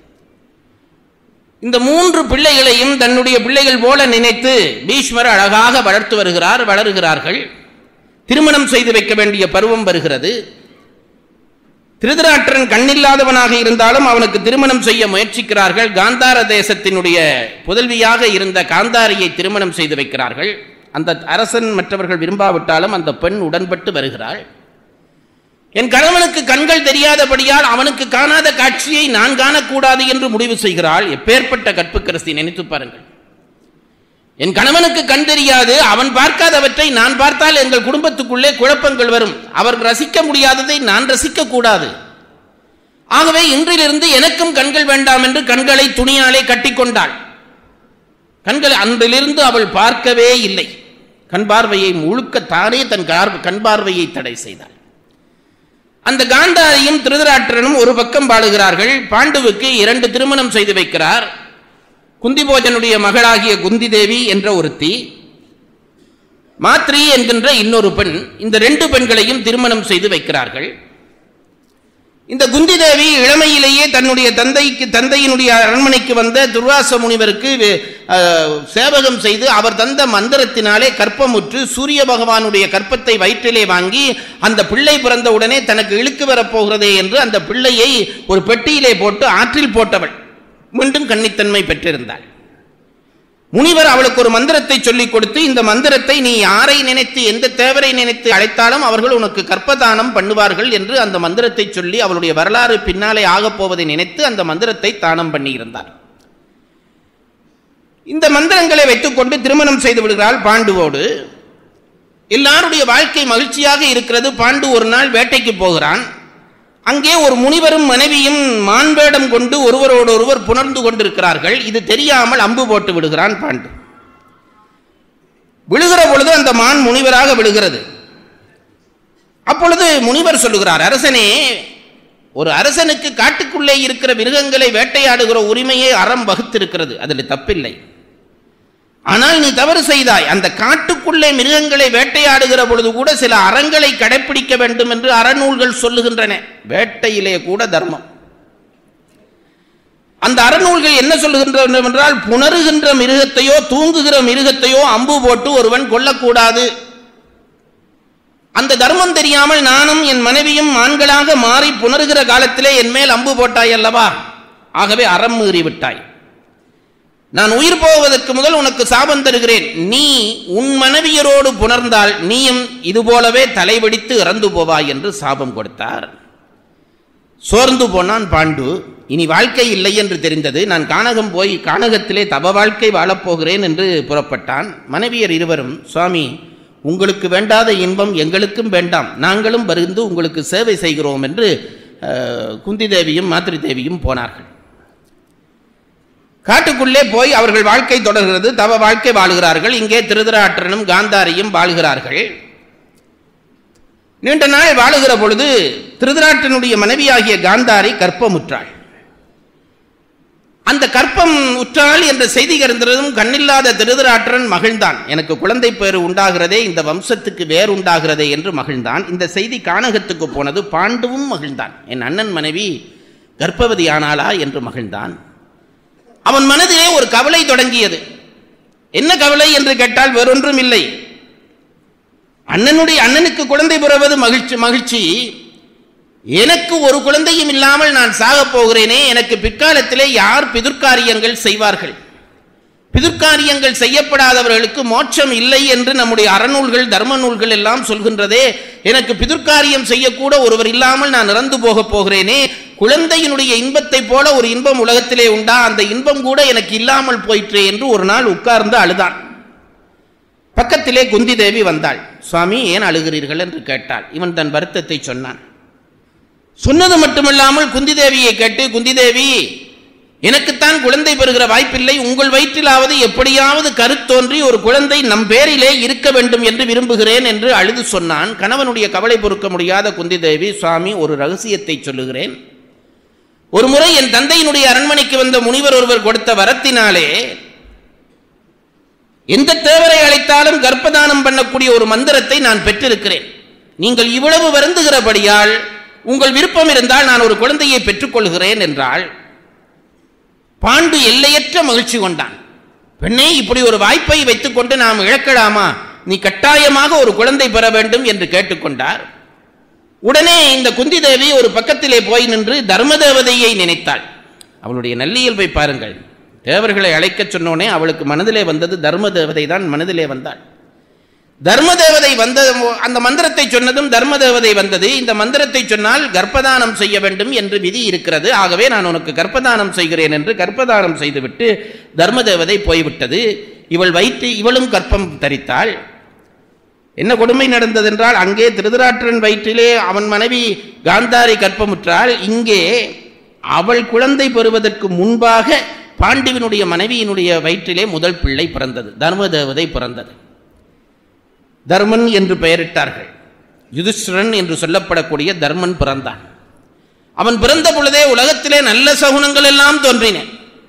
இந்த மூன்று பிள்ளைகளையும் தன்னுடைய பிள்ளைகள் போல நினைத்து பீஷ்மர் அழகாக வளர்த்து வருகிறார் வளருகிறார்கள் திருமணம் செய்து வைக்க வேண்டிய பருவம் வருகிறது திருதராற்றன் கண்ணில்லாதவனாக இருந்தாலும் அவனுக்கு திருமணம் செய்ய முயற்சிக்கிறார்கள் காந்தார தேசத்தினுடைய புதல்வியாக இருந்த காந்தாரியை திருமணம் செய்து வைக்கிறார்கள் அந்த அரசன் மற்றவர்கள் விரும்பாவிட்டாலும் அந்த பெண் உடன்பட்டு வருகிறாள் என் கணவனுக்கு கண்கள் தெரியாதபடியால் அவனுக்கு காணாத காட்சியை நான் காணக்கூடாது என்று முடிவு செய்கிறாள் எப்பேற்பட்ட கற்புக்கரசி நினைத்து பாருங்கள் என் கணவனுக்கு கண் தெரியாது அவன் பார்க்காதவற்றை நான் பார்த்தால் எங்கள் குடும்பத்துக்குள்ளே குழப்பங்கள் வரும் அவர் ரசிக்க முடியாததை நான் ரசிக்க கூடாது ஆகவே இன்றிலிருந்து எனக்கும் கண்கள் வேண்டாம் என்று கண்களை துணியாலே கட்டிக்கொண்டாள் கண்கள் அன்றிலிருந்து அவள் பார்க்கவே இல்லை கண் பார்வையை முழுக்க தானே தன் கார்- கண் பார்வையை தடை செய்தாள் அந்த காந்தாரியும் திருதராற்றனும் ஒரு பக்கம் பாடுகிறார்கள் பாண்டுவுக்கு இரண்டு திருமணம் செய்து வைக்கிறார் குந்திபோஜனுடைய மகளாகிய குந்தி தேவி என்ற ஒருத்தி மாத்ரி என்கின்ற இன்னொரு பெண் இந்த ரெண்டு பெண்களையும் திருமணம் செய்து வைக்கிறார்கள் இந்த குந்தி தேவி இளமையிலேயே தன்னுடைய தந்தைக்கு தந்தையினுடைய அரண்மனைக்கு வந்த துர்வாச முனிவருக்கு வே- அஹ், சேவகம் செய்து அவர் தந்த மந்திரத்தினாலே கற்பமுற்று சூரிய பகவானுடைய கற்பத்தை வயிற்றிலே வாங்கி அந்த பிள்ளை பிறந்த உடனே தனக்கு இழுக்கு வரப்போகிறதே என்று அந்த பிள்ளையை ஒரு பெட்டியிலே போட்டு ஆற்றில் போட்டவள் மீண்டும் கன்னித்தன்மை பெற்றிருந்தாள் முனிவர் அவளுக்கு ஒரு மந்திரத்தை சொல்லிக் கொடுத்து இந்த மந்திரத்தை நீ யாரை நினைத்து எந்த தேவரை நினைத்து அழைத்தாலும் அவர்கள் உனக்கு கற்பதானம் பண்ணுவார்கள் என்று அந்த மந்திரத்தை சொல்லி அவளுடைய வரலாறு பின்னாலே ஆகப் போவதை நினைத்து அந்த மந்திரத்தை தானம் பண்ணியிருந்தார் இந்த மந்திரங்களை வைத்துக்கொண்டு திருமணம் செய்து விடுகிறாள் பாண்டுவோடு எல்லாருடைய வாழ்க்கை மகிழ்ச்சியாக இருக்கிறது பாண்டு ஒரு நாள் வேட்டைக்கு போகிறான் அங்கே ஒரு முனிவரும் மனைவியும் மான்வேடம் கொண்டு ஒருவரோடு ஒருவர் புணர்ந்து கொண்டிருக்கிறார்கள் இது தெரியாமல் அம்பு போட்டு விடுகிறான் பாண்டு விழுகிற பொழுது அந்த மான் முனிவராக விழுகிறது அப்பொழுது முனிவர் சொல்லுகிறார் அரசனே ஒரு அரசனுக்கு காட்டுக்குள்ளே இருக்கிற மிருகங்களை வேட்டையாடுகிற உரிமையை அறம் வகுத்திருக்கிறது அதில் தப்பில்லை ஆனால் நீ தவறு செய்தாய் அந்த காட்டுக்குள்ளே மிருகங்களை வேட்டையாடுகிற பொழுது கூட சில அறங்களை கடைப்பிடிக்க வேண்டும் என்று அறநூல்கள் சொல்லுகின்றன வேட்டையிலே கூட தர்மம் அந்த அறநூல்கள் என்ன சொல்லுகின்றன என்றால் புணருகின்ற மிருகத்தையோ தூங்குகிற மிருகத்தையோ அம்பு போட்டு ஒருவன் கொல்லக்கூடாது அந்த தர்மம் தெரியாமல் நானும் என் மனைவியும் ஆண்களாக மாறி புணருகிற காலத்திலே என் மேல் அம்பு போட்டாய் அல்லவா ஆகவே அறம் மீறி விட்டாய் நான் உயிர் போவதற்கு முதல் உனக்கு சாபம் தருகிறேன் நீ உன் மனைவியரோடு புணர்ந்தால் நீயும் இதுபோலவே தலைவடித்து இறந்து போவாய் என்று சாபம் கொடுத்தார் சோர்ந்து போனான் பாண்டு இனி வாழ்க்கை இல்லை என்று தெரிந்தது நான் கானகம் போய் கானகத்திலே தப வாழ்க்கை வாழப்போகிறேன் என்று புறப்பட்டான் மனைவியர் இருவரும் சுவாமி உங்களுக்கு வேண்டாத இன்பம் எங்களுக்கும் வேண்டாம் நாங்களும் வருந்து உங்களுக்கு சேவை செய்கிறோம் என்று அஹ், குந்தி தேவியும் மாத்ரி தேவியும் போனார்கள் காட்டுக்குள்ளே போய் அவர்கள் வாழ்க்கை தொடர்கிறது தவ வாழ்க்கை வாழுகிறார்கள் இங்கே திருதராற்றனும் காந்தாரியும் வாழ்கிறார்கள் நீண்ட நாள் வாழுகிற பொழுது திருதராற்றனுடைய மனைவியாகிய காந்தாரி கற்பமுற்றாள் அந்த கற்பம் உற்றாள் என்ற செய்தி கருந்ததும் கண்ணில்லாத திருதராற்றன் மகிழ்ந்தான் எனக்கு குழந்தை பேறு உண்டாகிறதே இந்த வம்சத்துக்கு வேறு உண்டாகிறதே என்று மகிழ்ந்தான் இந்த செய்தி கானகத்துக்கு போனது பாண்டுவும் மகிழ்ந்தான் என் அண்ணன் மனைவி கர்ப்பவதி ஆனாளா என்று மகிழ்ந்தான் அவன் மனதிலே ஒரு கவலை தொடங்கியது என்ன கவலை என்று கேட்டால் வேறொன்றும் இல்லை அண்ணனுடைய அண்ணனுக்கு குழந்தை பிறவது மகிழ்ச்சி மகிழ்ச்சி எனக்கு ஒரு குழந்தையும் இல்லாமல் நான் சாகப் போகிறேனே எனக்கு பிற்காலத்திலே யார் பிதுர்க்காரியங்கள் செய்வார்கள் பிதுர்க்காரியங்கள் செய்யப்படாதவர்களுக்கு மோட்சம் இல்லை என்று நம்முடைய அறநூல்கள் தர்ம நூல்கள் எல்லாம் சொல்கின்றதே எனக்கு பிதுர்க்காரியம் செய்யக்கூட ஒருவர் இல்லாமல் நான் இறந்து போகப் போகிறேனே குழந்தையினுடைய இன்பத்தை போல ஒரு இன்பம் உலகத்திலே உண்டா அந்த இன்பம் கூட எனக்கு இல்லாமல் போயிற்றே என்று ஒரு நாள் உட்கார்ந்து அழுதான் பக்கத்திலே குந்தி தேவி வந்தாள் சுவாமி ஏன் அழுகிறீர்கள் என்று கேட்டாள் இவன் தன் வருத்தத்தை சொன்னான் சொன்னது மட்டுமில்லாமல் குந்தி தேவியை கேட்டு குந்தி தேவி எனக்குத்தான் குழந்தை பெறுகிற வாய்ப்பில்லை உங்கள் வயிற்றிலாவது எப்படியாவது கருத்தோன்றி ஒரு குழந்தை நம் பேரிலே இருக்க வேண்டும் என்று விரும்புகிறேன் என்று அழுது சொன்னான் கணவனுடைய கவலை பொறுக்க முடியாத குந்தி தேவி சுவாமி ஒரு ரகசியத்தை சொல்லுகிறேன் ஒரு முறை என் தந்தையினுடைய அரண்மனைக்கு வந்த முனிவர் ஒருவர் கொடுத்த வரத்தினாலே எந்த தேவரை அழைத்தாலும் கர்ப்பதானம் பண்ணக்கூடிய ஒரு மந்திரத்தை நான் பெற்றிருக்கிறேன் நீங்கள் இவ்வளவு வருந்துகிறபடியால் உங்கள் விருப்பம் இருந்தால் நான் ஒரு குழந்தையை பெற்றுக்கொள்கிறேன் என்றால் பாண்டு எல்லையற்ற மகிழ்ச்சி கொண்டான் பெண்ணே இப்படி ஒரு வாய்ப்பை வைத்துக்கொண்டு நாம் இழக்கலாமா நீ கட்டாயமாக ஒரு குழந்தை பெற வேண்டும் என்று கேட்டுக்கொண்டார் உடனே இந்த குந்தி தேவி ஒரு பக்கத்திலே போய் நின்று தர்மதேவதையை நினைத்தாள் அவளுடைய நல்லியல்பை பாருங்கள் தேவர்களை அழைக்கச் சொன்னோனே அவளுக்கு மனதிலே வந்தது தர்ம தேவதை தான் மனதிலே வந்தாள் தர்ம தேவதை வந்த அந்த மந்திரத்தை சொன்னதும் தர்ம தேவதை வந்தது இந்த மந்திரத்தை சொன்னால் கர்ப்பதானம் செய்ய வேண்டும் என்று விதி இருக்கிறது ஆகவே நான் உனக்கு கர்ப்பதானம் செய்கிறேன் என்று கர்ப்பதானம் செய்துவிட்டு தர்ம தேவதை போய்விட்டது இவள் வயிற்று இவளும் கர்ப்பம் தரித்தாள் என்ன கொடுமை நடந்ததென்றால் அங்கே திருதராற்றன் வயிற்றிலே அவன் மனைவி காந்தாரி கற்பமுற்றால் இங்கே அவள் குழந்தை பெறுவதற்கு முன்பாக பாண்டுவினுடைய மனைவியினுடைய வயிற்றிலே முதல் பிள்ளை பிறந்தது தர்மதேவதை பிறந்தது தர்மன் என்று பெயரிட்டார்கள் யுதிஷ்டிரன் என்று சொல்லப்படக்கூடிய தர்மன் பிறந்தான் அவன் பிறந்த பொழுதே உலகத்திலே நல்ல சகுனங்கள் எல்லாம் தோன்றின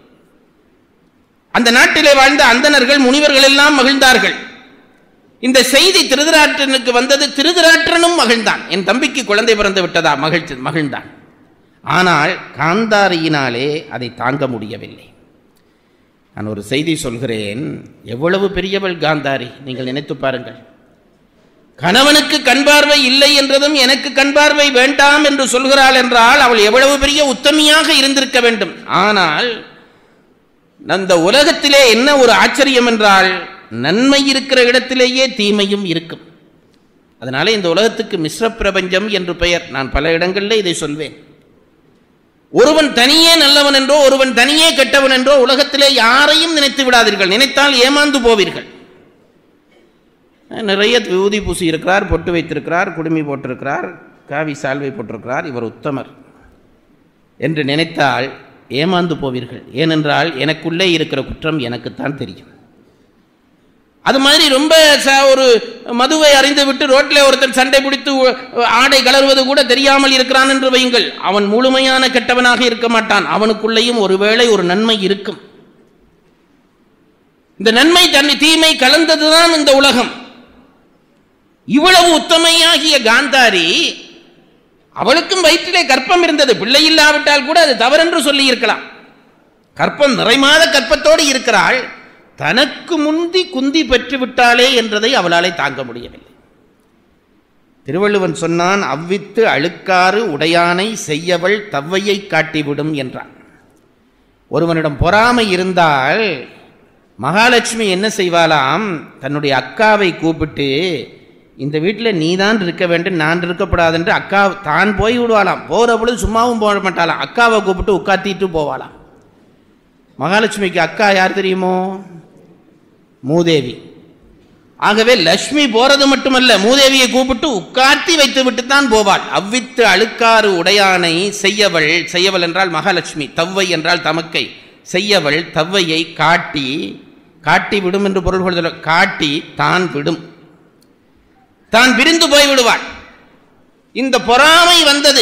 அந்த நாட்டிலே வாழ்ந்த அந்தணர்கள் முனிவர்கள் எல்லாம் மகிழ்ந்தார்கள் இந்த செய்தி திருதராற்றனுக்கு வந்தது திருதராற்றனும் மகிழ்ந்தான் என் தம்பிக்கு குழந்தை பிறந்து விட்டதா மகிழ்ச்சி மகிழ்ந்தான் ஆனால் காந்தாரியினாலே அதை தாங்க முடியவில்லை நான் ஒரு செய்தி சொல்கிறேன் எவ்வளவு பெரியவள் காந்தாரி நீங்கள் நினைத்து பாருங்கள் கணவனுக்கு கண் பார்வை இல்லை என்றதும் எனக்கு கண் பார்வை வேண்டாம் என்று சொல்கிறாள் என்றால் அவள் எவ்வளவு பெரிய உத்தமியாக இருந்திருக்க வேண்டும் ஆனால் அந்த உலகத்திலே என்ன ஒரு ஆச்சரியம் என்றால் நன்மை இருக்கிற இடத்திலேயே தீமையும் இருக்கும் அதனாலே இந்த உலகத்துக்கு மிஸ்ர பிரபஞ்சம் என்று பெயர் நான் பல இடங்களில் இதை சொல்வேன் ஒருவன் தனியே நல்லவன் என்றோ ஒருவன் தனியே கெட்டவன் என்றோ உலகத்திலே யாரையும் நினைத்து விடாதீர்கள் நினைத்தால் ஏமாந்து போவீர்கள் நிறைய விபூதி பூசி இருக்கிறார் பொட்டு வைத்திருக்கிறார் குடுமி போட்டிருக்கிறார் காவி சால்வை போட்டிருக்கிறார் இவர் உத்தமர் என்று நினைத்தால் ஏமாந்து போவீர்கள் ஏனென்றால் எனக்குள்ளே இருக்கிற குற்றம் எனக்குத்தான் தெரியும் அது மாதிரி ரொம்ப ச- ஒரு மதுவை அறிந்து விட்டு ரோட்டில் ஒருத்தன் சண்டை பிடித்து உ- ஆடை கலர்வது கூட தெரியாமல் இருக்கிறான் என்று வையுங்கள் அவன் முழுமையான கெட்டவனாக இருக்க மாட்டான் அவனுக்குள்ளேயும் ஒருவேளை ஒரு நன்மை இருக்கும் இந்த நன்மை தன்னை தீமை கலந்ததுதான் இந்த உலகம் இவ்வளவு உத்தமையாகிய காந்தாரி அவளுக்கும் வயிற்றிலே கற்பம் இருந்தது பிள்ளை இல்லாவிட்டால் கூட அது தவறென்று சொல்லி இருக்கலாம் கற்பம் நிறைமாத கற்பத்தோடு இருக்கிறாள் தனக்கு முந்தி குந்தி பெற்று விட்டாளே என்றதை அவளாலே தாங்க முடியவில்லை திருவள்ளுவன் சொன்னான் அவ்வித்து அழுக்காறு உடையானை செய்யவள் தவ்வையை காட்டிவிடும் என்றான் ஒருவனிடம் பொறாமை இருந்தால் மகாலட்சுமி என்ன செய்வாளாம் தன்னுடைய அக்காவை கூப்பிட்டு இந்த வீட்டில் நீதான் இருக்க வேண்டும் நான் இருக்கப்படாது என்று அக்கா தான் போய் விடுவாளாம் போகிற பொழுது சும்மாவும் போக மாட்டாளாம் அக்காவை கூப்பிட்டு உட்காத்திட்டு போவாளாம் மகாலட்சுமிக்கு அக்கா யார் தெரியுமோ மூதேவி ஆகவே லட்சுமி போறது மட்டுமல்ல மூதேவியை கூப்பிட்டு உட்கார்த்தி வைத்து விட்டு தான் போவாள் அவ்வித்து அழுக்காறு உடையானை செய்யவள் செய்யவள் என்றால் மகாலட்சுமி தவ்வை என்றால் தமக்கை செய்யவள் தவ்வையை காட்டி காட்டி விடும் என்று பொருள் கொள்தல் காட்டி தான் விடும் தான் விரிந்து போய் விடுவாள் இந்த பொறாமை வந்தது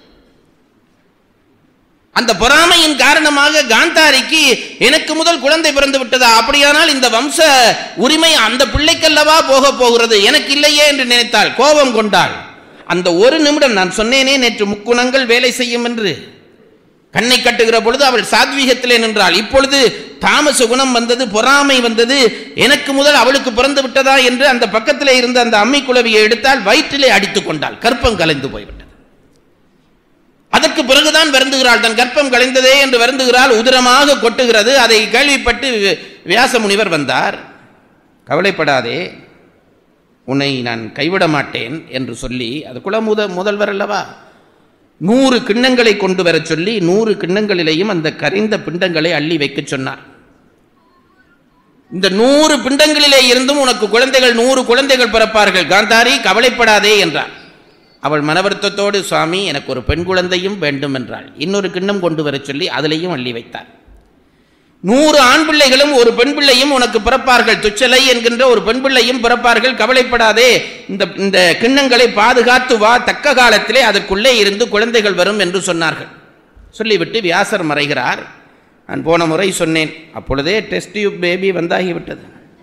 அந்த பொறாமையின் காரணமாக காந்தாரிக்கு எனக்கு முதல் குழந்தை பிறந்து விட்டதா அப்படியானால் இந்த வம்ச உரிமை அந்த பிள்ளைக்கல்லவா போக போகிறது எனக்கு இல்லையே என்று நினைத்தாள் கோபம் கொண்டாள் அந்த ஒரு நிமிடம் நான் சொன்னேனே நேற்று முக்குணங்கள் வேலை செய்யும் என்று கண்ணை கட்டுகிற பொழுது அவள் சாத்வீகத்திலே நின்றாள் இப்பொழுது தாமச குணம் வந்தது பொறாமை வந்தது எனக்கு முதல் அவளுக்கு பிறந்து விட்டதா என்று அந்த பக்கத்திலே இருந்த அந்த அம்மி குளவியை எடுத்தால் வயிற்றிலே அடித்துக் கொண்டாள் கற்பம் கலைந்து போய்விட்டது அதற்கு பிறகுதான் வருந்துகிறாள் தன் கற்பம் கலைந்ததே என்று வருந்துகிறாள் உதிரமாக கொட்டுகிறது அதை கேள்விப்பட்டு வியாச முனிவர் வந்தார் கவலைப்படாதே உன்னை நான் கைவிட மாட்டேன் என்று சொல்லி அது குல முத முதல்வர் அல்லவா நூறு கிண்ணங்களை கொண்டு வரச் சொல்லி நூறு கிண்ணங்களிலேயும் அந்த கரிந்த பிண்டங்களை அள்ளி வைக்கச் சொன்னார் இந்த நூறு பிண்டங்களிலே இருந்தும் உனக்கு குழந்தைகள் நூறு குழந்தைகள் பிறப்பார்கள் காந்தாரி கவலைப்படாதே என்றார் அவள் மனவருத்தத்தோடு சுவாமி எனக்கு ஒரு பெண் குழந்தையும் வேண்டும் என்றாள் இன்னொரு கிண்ணம் கொண்டு வரச் சொல்லி அதிலையும் அள்ளி வைத்தார் நூறு ஆண் பிள்ளைகளும் ஒரு பெண் பிள்ளையும் உனக்கு பிறப்பார்கள் துச்சலை என்கின்ற ஒரு பெண் பிள்ளையும் பிறப்பார்கள் கவலைப்படாதே இந்த இந்த கிண்ணங்களை பாதுகாத்து வா தக்க காலத்திலே அதற்குள்ளே இருந்து குழந்தைகள் வரும் என்று சொன்னார்கள் சொல்லிவிட்டு வியாசர் மறைகிறார் நான் போன முறை சொன்னேன் அப்பொழுதே டெஸ்ட் டியூப் பேபி வந்தாகிவிட்டது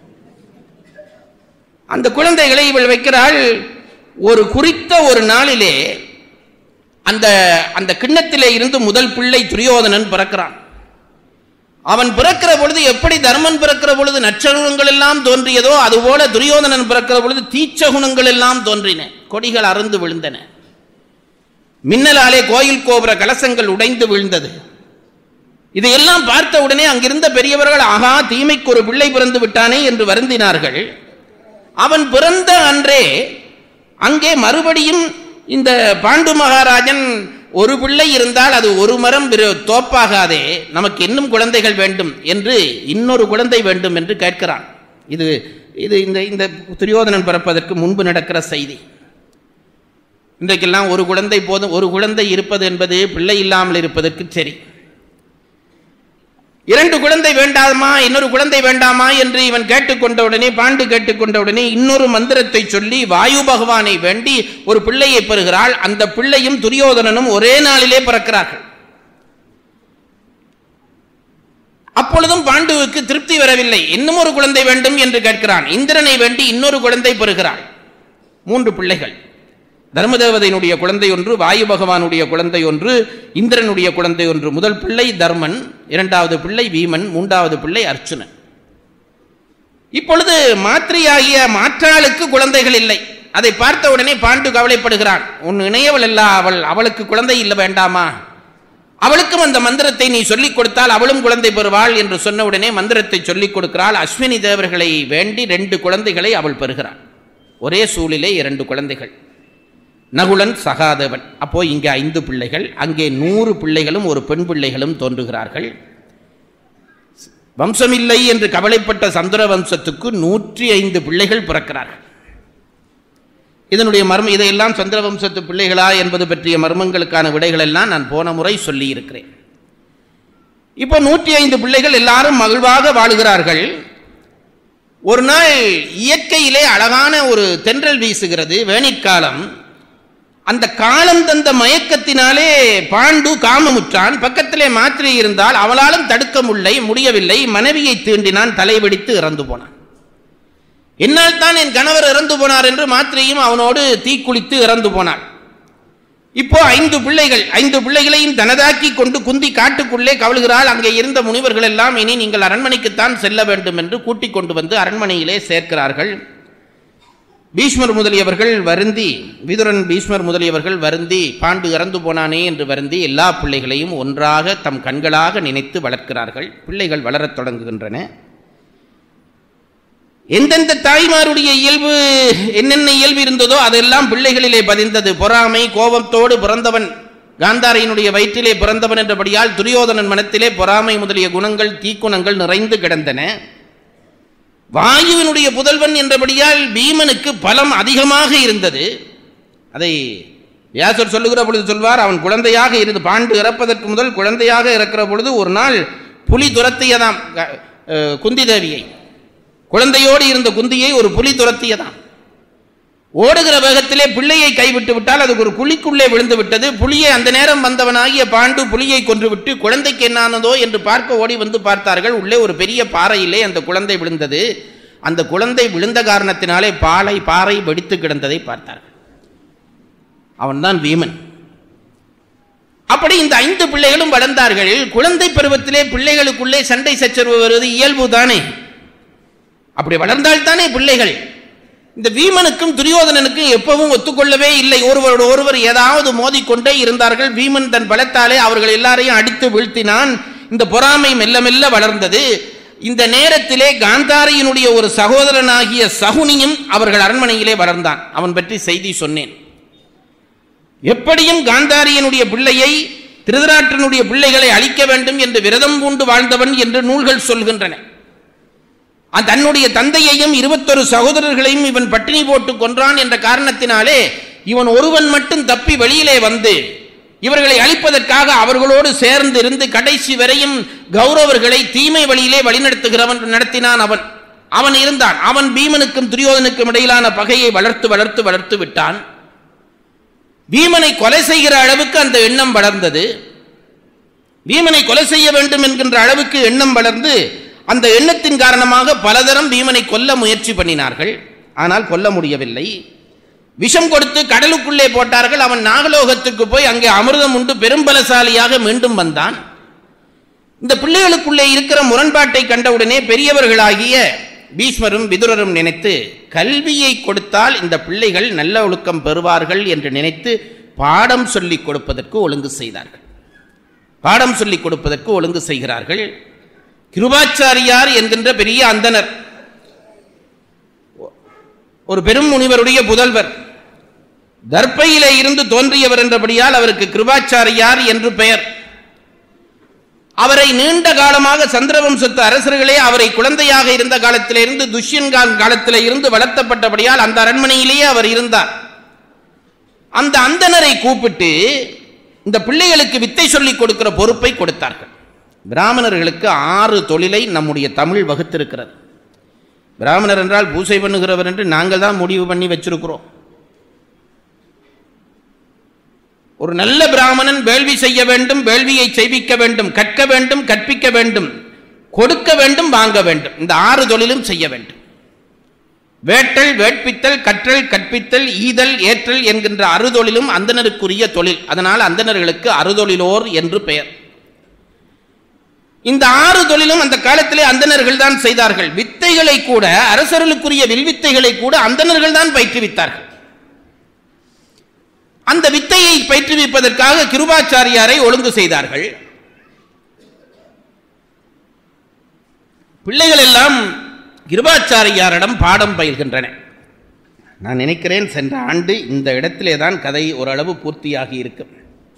அந்த குழந்தைகளை இவள் வைக்கிறாள் ஒரு குறித்த ஒரு நாளிலே அந்த அந்த கிண்ணத்திலே இருந்து முதல் பிள்ளை துரியோதனன் பிறக்கிறான் அவன் பிறக்கிற பொழுது எப்படி தர்மன் பிறக்கிற பொழுது நற்சகுணங்கள் எல்லாம் தோன்றியதோ அதுபோல துரியோதனன் பிறக்கிற பொழுது தீச்ச குணங்கள் எல்லாம் தோன்றின கொடிகள் அறுந்து விழுந்தன மின்னலாலே கோயில் கோபுர கலசங்கள் உடைந்து விழுந்தது இதையெல்லாம் பார்த்த உடனே அங்கிருந்த பெரியவர்கள் ஆகா தீமைக்கு ஒரு பிள்ளை பிறந்து விட்டானே என்று வருந்தினார்கள் அவன் பிறந்த அன்றே அங்கே மறுபடியும் இந்த பாண்டு மகாராஜன் ஒரு பிள்ளை இருந்தால் அது ஒரு மரம் விரு- தோப்பாகாதே நமக்கு இன்னும் குழந்தைகள் வேண்டும் என்று இன்னொரு குழந்தை வேண்டும் என்று கேட்கிறான் இது இது இந்த இந்த துரியோதனன் பிறப்பதற்கு முன்பு நடக்கிற செய்தி இன்றைக்கெல்லாம் ஒரு குழந்தை போதும் ஒரு குழந்தை இருப்பது என்பது பிள்ளை இல்லாமல் இருப்பதற்கு சரி இரண்டு குழந்தை வேண்டாமா இன்னொரு குழந்தை வேண்டாமா என்று இவன் கேட்டுக்கொண்டவுடனே பாண்டு கேட்டுக்கொண்டவுடனே இன்னொரு மந்திரத்தை சொல்லி வாயு பகவானை வேண்டி ஒரு பிள்ளையை பெறுகிறாள் அந்த பிள்ளையும் துரியோதனனும் ஒரே நாளிலே பிறக்கிறார்கள் அப்பொழுதும் பாண்டுவுக்கு திருப்தி வரவில்லை இன்னும் ஒரு குழந்தை வேண்டும் என்று கேட்கிறான் இந்திரனை வேண்டி இன்னொரு குழந்தை பெறுகிறாள் மூன்று பிள்ளைகள் தர்மதேவதையினுடைய குழந்தை ஒன்று வாயு பகவானுடைய குழந்தை ஒன்று இந்திரனுடைய குழந்தை ஒன்று முதல் பிள்ளை தர்மன் இரண்டாவது பிள்ளை வீமன் மூன்றாவது பிள்ளை அர்ச்சுனன் இப்பொழுது மாத்திரையாகிய மாற்றாளுக்கு குழந்தைகள் இல்லை அதை பார்த்த உடனே பாண்டு கவலைப்படுகிறான் உன் இணையவள் அல்ல அவள் அவளுக்கு குழந்தை இல்லை வேண்டாமா அவளுக்கும் அந்த மந்திரத்தை நீ சொல்லிக் கொடுத்தால் அவளும் குழந்தை பெறுவாள் என்று சொன்ன உடனே மந்திரத்தை சொல்லிக் கொடுக்கிறாள் அஸ்வினி தேவர்களை வேண்டி ரெண்டு குழந்தைகளை அவள் பெறுகிறாள் ஒரே சூழிலே இரண்டு குழந்தைகள் நகுலன் சகாதேவன் அப்போ இங்கே ஐந்து பிள்ளைகள் அங்கே நூறு பிள்ளைகளும் ஒரு பெண் பிள்ளைகளும் தோன்றுகிறார்கள் வம்சமில்லை என்று கவலைப்பட்ட சந்திர வம்சத்துக்கு நூற்றி ஐந்து பிள்ளைகள் பிறக்கிறார்கள் இதனுடைய மர்மம் இதையெல்லாம் சந்திர வம்சத்து பிள்ளைகளா என்பது பற்றிய மர்மங்களுக்கான விடைகள் எல்லாம் நான் போன முறை சொல்லி இருக்கிறேன் இப்போ நூற்றி ஐந்து பிள்ளைகள் எல்லாரும் மகிழ்வாக வாழுகிறார்கள் ஒரு நாள் இயற்கையிலே அழகான ஒரு தென்றல் வீசுகிறது வேணிக்காலம் அந்த காலம் தந்த மயக்கத்தினாலே பாண்டு காமமுற்றான் பக்கத்திலே மாத்திரை இருந்தால் அவளாலும் தடுக்க முடியலை முடியவில்லை மனைவியை தீண்டினான் தலைவெடித்து இறந்து போனான் என்னால் தான் என் கணவர் இறந்து போனார் என்று மாத்திரையும் அவனோடு தீக்குளித்து இறந்து போனாள் இப்போ ஐந்து பிள்ளைகள் ஐந்து பிள்ளைகளையும் தனதாக்கி கொண்டு குந்தி காட்டுக்குள்ளே கவலுகிறாள் அங்கே இருந்த முனிவர்கள் எல்லாம் இனி நீங்கள் அரண்மனைக்குத்தான் செல்ல வேண்டும் என்று கூட்டிக் கொண்டு வந்து அரண்மனையிலே சேர்க்கிறார்கள் பீஷ்மர் முதலியவர்கள் வருந்தி விதுரன் பீஷ்மர் முதலியவர்கள் வருந்தி பாண்டு இறந்து போனானே என்று வருந்தி எல்லா பிள்ளைகளையும் ஒன்றாக தம் கண்களாக நினைத்து வளர்க்கிறார்கள் பிள்ளைகள் வளரத் தொடங்குகின்றன எந்தெந்த தாய்மாருடைய இயல்பு என்னென்ன இயல்பு இருந்ததோ அதெல்லாம் பிள்ளைகளிலே பதிந்தது பொறாமை கோபத்தோடு பிறந்தவன் காந்தாரியினுடைய வயிற்றிலே பிறந்தவன் என்றபடியால் துரியோதனன் மனத்திலே பொறாமை முதலிய குணங்கள் தீக்குணங்கள் நிறைந்து கிடந்தன வாயுவினுடைய புதல்வன் என்றபடியால் பீமனுக்கு பலம் அதிகமாக இருந்தது அதை வியாசர் சொல்லுகிற பொழுது சொல்வார் அவன் குழந்தையாக இருந்து பாண்டு இறப்பதற்கு முதல் குழந்தையாக இறக்கிற பொழுது ஒரு நாள் புலி துரத்தியதாம் குந்தி தேவியை குழந்தையோடு இருந்த குந்தியை ஒரு புலி துரத்தியதாம் ஓடுகிற வேகத்திலே பிள்ளையை கைவிட்டு விட்டால் அதுக்கு ஒரு குழிக்குள்ளே விழுந்து விட்டது புலியை அந்த நேரம் வந்தவனாகிய பாண்டு புலியை கொன்றுவிட்டு குழந்தைக்கு என்னானதோ என்று பார்க்க ஓடி வந்து பார்த்தார்கள் உள்ளே ஒரு பெரிய பாறையிலே அந்த குழந்தை விழுந்தது அந்த குழந்தை விழுந்த காரணத்தினாலே பாலை பாறை வெடித்து கிடந்ததை பார்த்தார்கள் அவன்தான் வீமன் அப்படி இந்த ஐந்து பிள்ளைகளும் வளர்ந்தார்கள் குழந்தை பருவத்திலே பிள்ளைகளுக்குள்ளே சண்டை சச்சரவு வருவது இயல்பு தானே அப்படி வளர்ந்தால்தானே பிள்ளைகள் இந்த வீமனுக்கும் துரியோதனனுக்கும் எப்பவும் ஒத்துக்கொள்ளவே இல்லை ஒருவரோடு ஒருவர் ஏதாவது மோதிக்கொண்டே இருந்தார்கள் வீமன் தன் பலத்தாலே அவர்கள் எல்லாரையும் அடித்து வீழ்த்தினான் இந்த பொறாமை மெல்ல மெல்ல வளர்ந்தது இந்த நேரத்திலே காந்தாரியினுடைய ஒரு சகோதரனாகிய சகுனியும் அவர்கள் அரண்மனையிலே வளர்ந்தான் அவன் பற்றி செய்தி சொன்னேன் எப்படியும் காந்தாரியனுடைய பிள்ளையை திருதராற்றனுடைய பிள்ளைகளை அழிக்க வேண்டும் என்று விரதம் பூண்டு வாழ்ந்தவன் என்று நூல்கள் சொல்கின்றன தன்னுடைய தந்தையையும் இருபத்தொரு சகோதரர்களையும் இவன் பட்டினி போட்டு கொன்றான் என்ற காரணத்தினாலே இவன் ஒருவன் மட்டும் தப்பி வெளியிலே வந்து இவர்களை அழிப்பதற்காக அவர்களோடு சேர்ந்து இருந்து கடைசி வரையும் கௌரவர்களை தீமை வழியிலே வழிநடத்துகிறவன் நடத்தினான் அவன் அவன் இருந்தான் அவன் பீமனுக்கும் துரியோதனுக்கும் இடையிலான பகையை வளர்த்து வளர்த்து வளர்த்து விட்டான் பீமனை கொலை செய்கிற அளவுக்கு அந்த எண்ணம் வளர்ந்தது பீமனை கொலை செய்ய வேண்டும் என்கின்ற அளவுக்கு எண்ணம் வளர்ந்து அந்த எண்ணத்தின் காரணமாக பலதரம் பீமனை கொல்ல முயற்சி பண்ணினார்கள் ஆனால் கொல்ல முடியவில்லை விஷம் கொடுத்து கடலுக்குள்ளே போட்டார்கள் அவன் நாகலோகத்துக்கு போய் அங்கே அமிர்தம் உண்டு பெரும்பலசாலியாக மீண்டும் வந்தான் இந்த பிள்ளைகளுக்குள்ளே இருக்கிற முரண்பாட்டை கண்டவுடனே பெரியவர்களாகிய பீஷ்மரும் விதுரரும் நினைத்து கல்வியை கொடுத்தால் இந்த பிள்ளைகள் நல்ல ஒழுக்கம் பெறுவார்கள் என்று நினைத்து பாடம் சொல்லிக் கொடுப்பதற்கு ஒழுங்கு செய்தார்கள் பாடம் சொல்லிக் கொடுப்பதற்கு ஒழுங்கு செய்கிறார்கள் கிருபாச்சாரியார் என்கின்ற பெரிய அந்தனர் ஒரு பெரும் முனிவருடைய புதல்வர் தர்ப்பையிலே இருந்து தோன்றியவர் என்றபடியால் அவருக்கு கிருபாச்சாரியார் என்று பெயர் அவரை நீண்ட காலமாக சந்திரவம்சத்து அரசர்களே அவரை குழந்தையாக இருந்த காலத்திலிருந்து துஷ்யன்கான் காலத்திலே இருந்து வளர்த்தப்பட்டபடியால் அந்த அரண்மனையிலேயே அவர் இருந்தார் அந்த அந்தனரை கூப்பிட்டு இந்த பிள்ளைகளுக்கு வித்தை சொல்லிக் கொடுக்கிற பொறுப்பை கொடுத்தார்கள் பிராமணர்களுக்கு ஆறு தொழிலை நம்முடைய தமிழ் வகுத்திருக்கிறது பிராமணர் என்றால் பூசை பண்ணுகிறவர் என்று நாங்கள் தான் முடிவு பண்ணி வச்சிருக்கிறோம் ஒரு நல்ல பிராமணன் வேள்வி செய்ய வேண்டும் வேள்வியை செய்விக்க வேண்டும் கற்க வேண்டும் கற்பிக்க வேண்டும் கொடுக்க வேண்டும் வாங்க வேண்டும் இந்த ஆறு தொழிலும் செய்ய வேண்டும் வேட்டல் வேட்பித்தல் கற்றல் கற்பித்தல் ஈதல் ஏற்றல் என்கின்ற அறுதொழிலும் அந்தனருக்குரிய தொழில் அதனால் அந்தணர்களுக்கு அறுதொழிலோர் என்று பெயர் இந்த ஆறு தொழிலும் அந்த காலத்திலே அந்தணர்கள் தான் செய்தார்கள் வித்தைகளை கூட அரசர்களுக்குரிய வில்வித்தைகளை கூட அந்தணர்கள் தான் பயிற்றுவித்தார்கள் அந்த வித்தையை பயிற்றுவிப்பதற்காக கிருபாச்சாரியாரை ஒழுங்கு செய்தார்கள் பிள்ளைகள் எல்லாம் கிருபாச்சாரியாரிடம் பாடம் பயில்கின்றன நான் நினைக்கிறேன் சென்ற ஆண்டு இந்த இடத்திலே தான் கதை ஓரளவு பூர்த்தியாகி இருக்கும்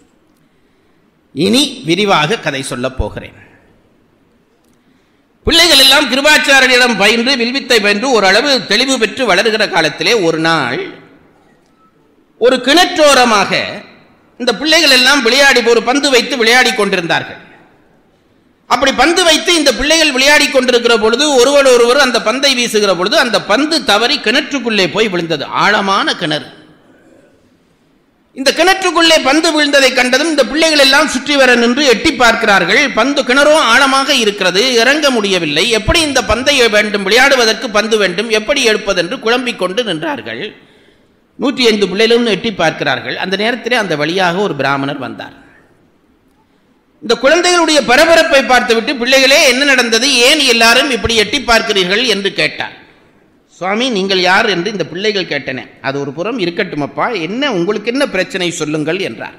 இனி விரிவாக கதை சொல்லப் போகிறேன் பிள்ளைகள் எல்லாம் கிருபாச்சாரியரிடம் பயின்று வில்வித்தை பயின்று ஓரளவு தெளிவு பெற்று வளருகிற காலத்திலே ஒரு நாள் ஒரு கிணற்றோரமாக இந்த பிள்ளைகள் எல்லாம் விளையாடி ஒரு பந்து வைத்து விளையாடி கொண்டிருந்தார்கள் அப்படி பந்து வைத்து இந்த பிள்ளைகள் விளையாடி கொண்டிருக்கிற பொழுது ஒருவர் ஒருவர் அந்த பந்தை வீசுகிற பொழுது அந்த பந்து தவறி கிணற்றுக்குள்ளே போய் விழுந்தது ஆழமான கிணறு இந்த கிணற்றுக்குள்ளே பந்து விழுந்ததை கண்டதும் இந்த பிள்ளைகள் எல்லாம் சுற்றி வர நின்று எட்டி பார்க்கிறார்கள் பந்து கிணறும் ஆழமாக இருக்கிறது இறங்க முடியவில்லை எப்படி இந்த பந்தை வேண்டும் விளையாடுவதற்கு பந்து வேண்டும் எப்படி எடுப்பதென்று குழம்பிக் கொண்டு நின்றார்கள் நூற்றி ஐந்து பிள்ளைகளும் எட்டி பார்க்கிறார்கள் அந்த நேரத்திலே அந்த வழியாக ஒரு பிராமணர் வந்தார் இந்த குழந்தைகளுடைய பரபரப்பை பார்த்துவிட்டு பிள்ளைகளே என்ன நடந்தது ஏன் எல்லாரும் இப்படி எட்டி பார்க்கிறீர்கள் என்று கேட்டார் சுவாமி நீங்கள் யார் என்று இந்த பிள்ளைகள் கேட்டன அது ஒரு புறம் இருக்கட்டும் அப்பா என்ன உங்களுக்கு என்ன பிரச்சனை சொல்லுங்கள் என்றார்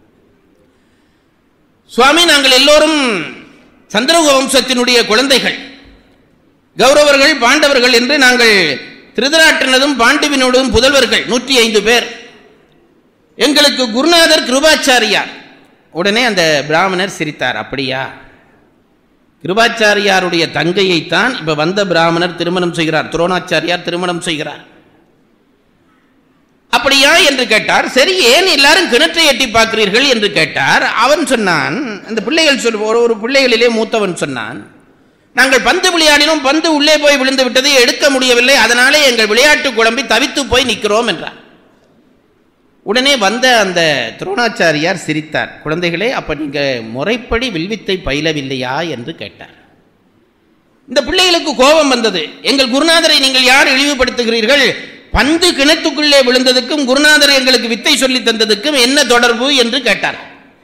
சுவாமி நாங்கள் எல்லோரும் சந்திரகுல வம்சத்தினுடைய குழந்தைகள் கௌரவர்கள் பாண்டவர்கள் என்று நாங்கள் திருதராட்டினதும் பாண்டுவினோடும் புதல்வர்கள் நூற்றி ஐந்து பேர் எங்களுக்கு குருநாதர் கிருபாச்சாரியார் உடனே அந்த பிராமணர் சிரித்தார் அப்படியா கிருபாச்சாரியாருடைய தங்கையைத்தான் இப்ப வந்த பிராமணர் திருமணம் செய்கிறார் துரோணாச்சாரியார் திருமணம் செய்கிறார் அப்படியா என்று கேட்டார் சரி ஏன் எல்லாரும் கிணற்றை எட்டி பார்க்கிறீர்கள் என்று கேட்டார் அவன் சொன்னான் அந்த பிள்ளைகள் சொல் ஒரு ஒரு பிள்ளைகளிலே மூத்தவன் சொன்னான் நாங்கள் பந்து விளையாடினோம் பந்து உள்ளே போய் விழுந்து விட்டது எடுக்க முடியவில்லை அதனாலே எங்கள் விளையாட்டு குழம்பி தவித்து போய் நிற்கிறோம் என்றார் உடனே வந்த அந்த துரோணாச்சாரியார் சிரித்தார் குழந்தைகளே அப்ப நீங்க முறைப்படி வில்வித்தை பயிலவில்லையா என்று கேட்டார் இந்த பிள்ளைகளுக்கு கோபம் வந்தது எங்கள் குருநாதரை நீங்கள் யார் இழிவுபடுத்துகிறீர்கள் பந்து கிணத்துக்குள்ளே விழுந்ததுக்கும் குருநாதர் எங்களுக்கு வித்தை சொல்லி தந்ததுக்கும் என்ன தொடர்பு என்று கேட்டார்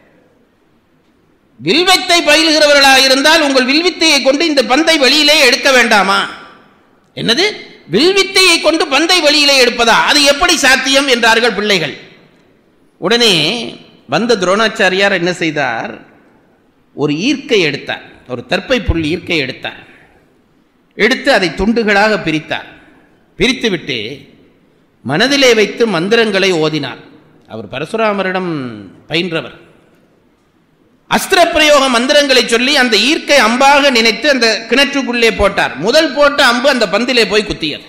வில்வித்தை பயிலுகிறவர்களாக இருந்தால் உங்கள் வில்வித்தையை கொண்டு இந்த பந்தை வெளியிலே எடுக்க வேண்டாமா என்னது வில்வித்தையை கொண்டு பந்தை வெளியிலே எடுப்பதா அது எப்படி சாத்தியம் என்றார்கள் பிள்ளைகள் உடனே வந்த துரோணாச்சாரியார் என்ன செய்தார் ஒரு ஈர்க்கை எடுத்தார் ஒரு தற்பை புல் ஈர்க்கை எடுத்தார் எடுத்து அதை துண்டுகளாக பிரித்தார் பிரித்துவிட்டு மனதிலே வைத்து மந்திரங்களை ஓதினார் அவர் பரசுராமரிடம் பயின்றவர் அஸ்திர பிரயோக மந்திரங்களை சொல்லி அந்த ஈர்க்கை அம்பாக நினைத்து அந்த கிணற்றுக்குள்ளே போட்டார் முதல் போட்ட அம்பு அந்த பந்திலே போய் குத்தியது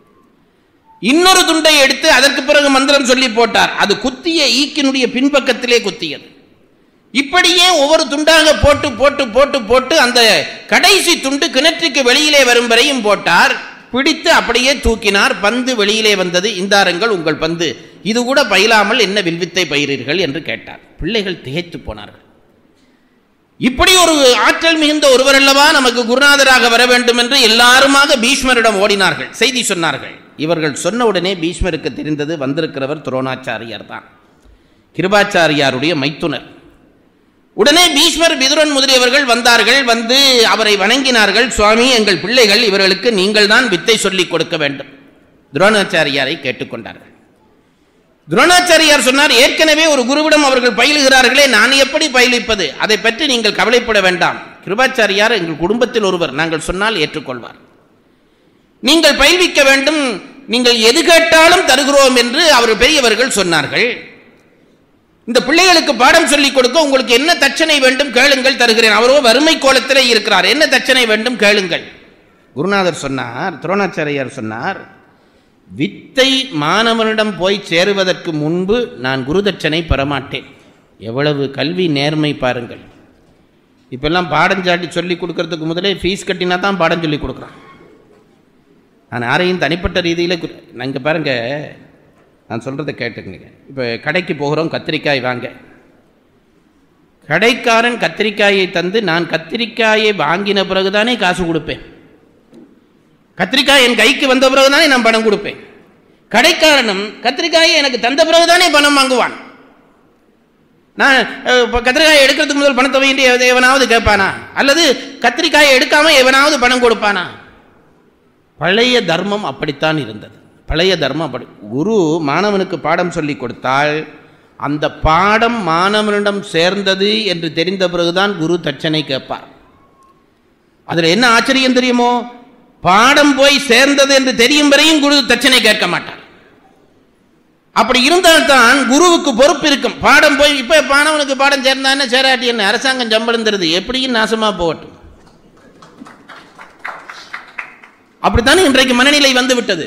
இன்னொரு துண்டை எடுத்து அதற்கு பிறகு மந்திரம் சொல்லி போட்டார் அது குத்திய ஈக்கினுடைய பின்பக்கத்திலே குத்தியது இப்படியே ஒவ்வொரு துண்டாக போட்டு போட்டு போட்டு போட்டு அந்த கடைசி துண்டு கிணற்றுக்கு வெளியிலே வரும் வரையும் போட்டார் பிடித்து அப்படியே தூக்கினார் பந்து வெளியிலே வந்தது இந்தாருங்கள் உங்கள் பந்து இது கூட பயிலாமல் என்ன வில்வித்தை பயிரீர்கள் என்று கேட்டார் பிள்ளைகள் திகைத்து போனார்கள் இப்படி ஒரு ஆற்றல் மிகுந்த ஒருவர் அல்லவா நமக்கு குருநாதராக வர வேண்டும் என்று எல்லாருமாக பீஷ்மரிடம் ஓடினார்கள் செய்தி சொன்னார்கள் இவர்கள் சொன்ன உடனே பீஷ்மருக்கு தெரிந்தது வந்திருக்கிறவர் துரோணாச்சாரியார் தான் கிருபாச்சாரியாருடைய மைத்துனர் உடனே பீஷ்மர் விதுரன் முதலியவர்கள் வந்தார்கள் வந்து அவரை வணங்கினார்கள் சுவாமி எங்கள் பிள்ளைகள் இவர்களுக்கு நீங்கள் தான் வித்தை சொல்லிக் கொடுக்க வேண்டும் துரோணாச்சாரியாரை கேட்டுக்கொண்டார்கள் துரோணாச்சாரியார் சொன்னார் ஏற்கனவே ஒரு குருவிடம் அவர்கள் பயிலுகிறார்களே நான் எப்படி பயிலிப்பது அதை பற்றி நீங்கள் கவலைப்பட வேண்டாம் கிருபாச்சாரியார் எங்கள் குடும்பத்தில் ஒருவர் நாங்கள் சொன்னால் ஏற்றுக்கொள்வார் நீங்கள் பயில்விக்க வேண்டும் நீங்கள் எது கேட்டாலும் தருகிறோம் என்று அவர் பெரியவர்கள் சொன்னார்கள் இந்த பிள்ளைகளுக்கு பாடம் சொல்லிக் கொடுக்க உங்களுக்கு என்ன தட்சணை வேண்டும் கேளுங்கள் தருகிறேன் அவரோ வறுமை கோலத்திலே இருக்கிறார் என்ன தட்சணை வேண்டும் கேளுங்கள் குருநாதர் சொன்னார் துரோணாச்சாரியார் சொன்னார் வித்தை மாணவனிடம் போய் சேருவதற்கு முன்பு நான் குருதட்சணை பெறமாட்டேன் எவ்வளவு கல்வி நேர்மை பாருங்கள் இப்பெல்லாம் பாடம் சாட்டி சொல்லி கொடுக்கறதுக்கு முதலே ஃபீஸ் கட்டினா தான் பாடம் சொல்லி கொடுக்குறான் நான் யாரையும் தனிப்பட்ட ரீதியில் இங்கே பாருங்க நான் சொல்கிறத கேட்டுக்கங்க இப்போ கடைக்கு போகிறோம் கத்திரிக்காய் வாங்க கடைக்காரன் கத்திரிக்காயை தந்து நான் கத்திரிக்காயை வாங்கின பிறகுதானே காசு கொடுப்பேன் கத்திரிக்காய் என் கைக்கு வந்த பிறகுதானே நான் பணம் கொடுப்பேன் கடைக்காரனும் கத்திரிக்காயை எனக்கு தந்த பிறகுதானே பணம் வாங்குவான் நான் அஹ், இப்ப கத்திரிக்காயை எடுக்கிறதுக்கு முதல் பணத்தை வேண்டி எவனாவது கேட்பானா அல்லது கத்திரிக்காயை எடுக்காம எவனாவது பணம் கொடுப்பானா பழைய தர்மம் அப்படித்தான் இருந்தது பழைய தர்மம் அப்படி குரு மாணவனுக்கு பாடம் சொல்லி கொடுத்தால் அந்த பாடம் மாணவனிடம் சேர்ந்தது என்று தெரிந்த பிறகுதான் குரு தட்சணை கேட்பார் அதில் என்ன ஆச்சரியம் தெரியுமோ பாடம் போய் சேர்ந்தது என்று தெரியும் வரையும் குரு தட்சணை கேட்க மாட்டார் அப்படி இருந்தால்தான் குருவுக்கு பொறுப்பு இருக்கும் பாடம் போய் இப்ப மாணவனுக்கு பாடம் சேர்ந்தானே சேராட்டி என்ன அரசாங்கம் சம்பளம் தருது எப்படியும் நாசமா போகட்டும் அப்படித்தானே இன்றைக்கு மனநிலை வந்து விட்டது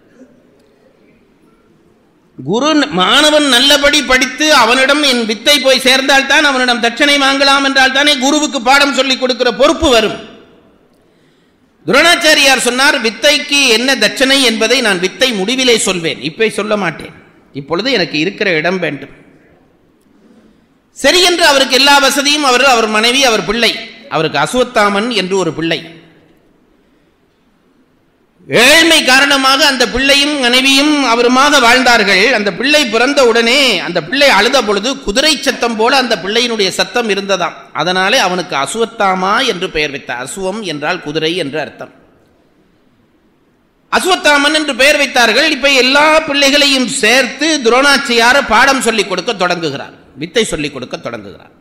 குரு மாணவன் நல்லபடி படித்து அவனிடம் என் வித்தை போய் சேர்ந்தால் தான் அவனிடம் தட்சணை வாங்கலாம் என்றால் தானே குருவுக்கு பாடம் சொல்லிக் கொடுக்கிற பொறுப்பு வரும் துரோணாச்சாரியார் சொன்னார் வித்தைக்கு என்ன தட்சணை என்பதை நான் வித்தை முடிவிலே சொல்வேன் இப்ப சொல்ல மாட்டேன் இப்பொழுது எனக்கு இருக்கிற இடம் வேண்டும் சரி என்று அவருக்கு எல்லா வசதியும் அவர் அவர் மனைவி அவர் பிள்ளை அவருக்கு அசுவத்தாமன் என்று ஒரு பிள்ளை ஏழ்மை காரணமாக அந்த பிள்ளையும் மனைவியும் அவருமாக வாழ்ந்தார்கள் அந்த பிள்ளை பிறந்த உடனே அந்த பிள்ளை அழுத பொழுது குதிரை சத்தம் போல அந்த பிள்ளையினுடைய சத்தம் இருந்ததாம் அதனாலே அவனுக்கு அசுவத்தாமா என்று பெயர் வைத்தார் அசுவம் என்றால் குதிரை என்று அர்த்தம் அசுவத்தாமன் என்று பெயர் வைத்தார்கள் இப்ப எல்லா பிள்ளைகளையும் சேர்த்து துரோணாச்சியார பாடம் சொல்லிக் கொடுக்க தொடங்குகிறார் வித்தை சொல்லிக் கொடுக்க தொடங்குகிறார்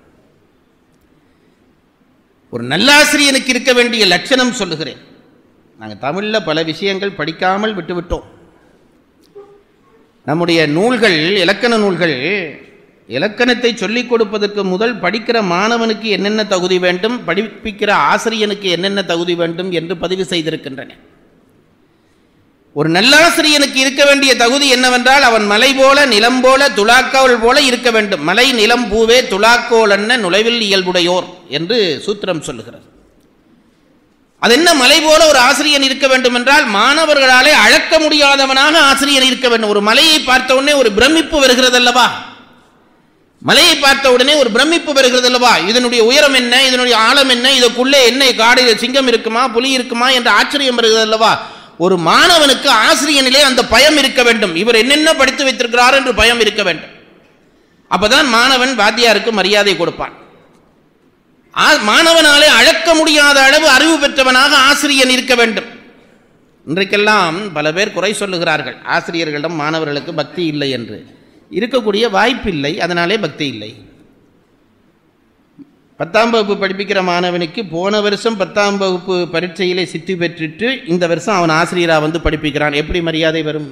ஒரு நல்லாசிரியனுக்கு இருக்க வேண்டிய லட்சணம் சொல்லுகிறேன் நாங்கள் தமிழில் பல விஷயங்கள் படிக்காமல் விட்டுவிட்டோம் நம்முடைய நூல்கள் இலக்கண நூல்கள் இலக்கணத்தை சொல்லிக் கொடுப்பதற்கு முதல் படிக்கிற மாணவனுக்கு என்னென்ன தகுதி வேண்டும் படிப்பிக்கிற ஆசிரியனுக்கு என்னென்ன தகுதி வேண்டும் என்று பதிவு செய்திருக்கின்றன ஒரு நல்லாசிரியனுக்கு இருக்க வேண்டிய தகுதி என்னவென்றால் அவன் மலை போல நிலம் போல துலாக்கோல் போல இருக்க வேண்டும் மலை நிலம் பூவே துலாக்கோல் என்ன நுழைவில் இயல்புடையோர் என்று சூத்திரம் சொல்லுகிறது அது என்ன மலை போல ஒரு ஆசிரியன் இருக்க வேண்டும் என்றால் மாணவர்களாலே அழக்க முடியாதவனாக ஆசிரியர் இருக்க வேண்டும் ஒரு மலையை பார்த்த உடனே ஒரு பிரமிப்பு வருகிறது அல்லவா மலையை பார்த்த உடனே ஒரு பிரமிப்பு வருகிறது அல்லவா இதனுடைய உயரம் என்ன இதனுடைய ஆழம் என்ன இதற்குள்ளே என்ன காடு சிங்கம் இருக்குமா புலி இருக்குமா என்ற ஆச்சரியம் வருகிறது அல்லவா ஒரு மாணவனுக்கு ஆசிரியனிலே அந்த பயம் இருக்க வேண்டும் இவர் என்னென்ன படித்து வைத்திருக்கிறார் என்று பயம் இருக்க வேண்டும் அப்பதான் மாணவன் வாத்தியாருக்கு மரியாதை கொடுப்பான் மாணவனாலே அழக்க முடியாத அளவு அறிவு பெற்றவனாக ஆசிரியன் இருக்க வேண்டும் இன்றைக்கெல்லாம் பல பேர் குறை சொல்லுகிறார்கள் ஆசிரியர்களிடம் மாணவர்களுக்கு பக்தி இல்லை என்று இருக்கக்கூடிய வாய்ப்பில்லை அதனாலே பக்தி இல்லை பத்தாம் வகுப்பு படிப்பிக்கிற மாணவனுக்கு போன வருஷம் பத்தாம் வகுப்பு பரீட்சையிலே சித்தி பெற்றுட்டு இந்த வருஷம் அவன் ஆசிரியராக வந்து படிப்பிக்கிறான் எப்படி மரியாதை வரும்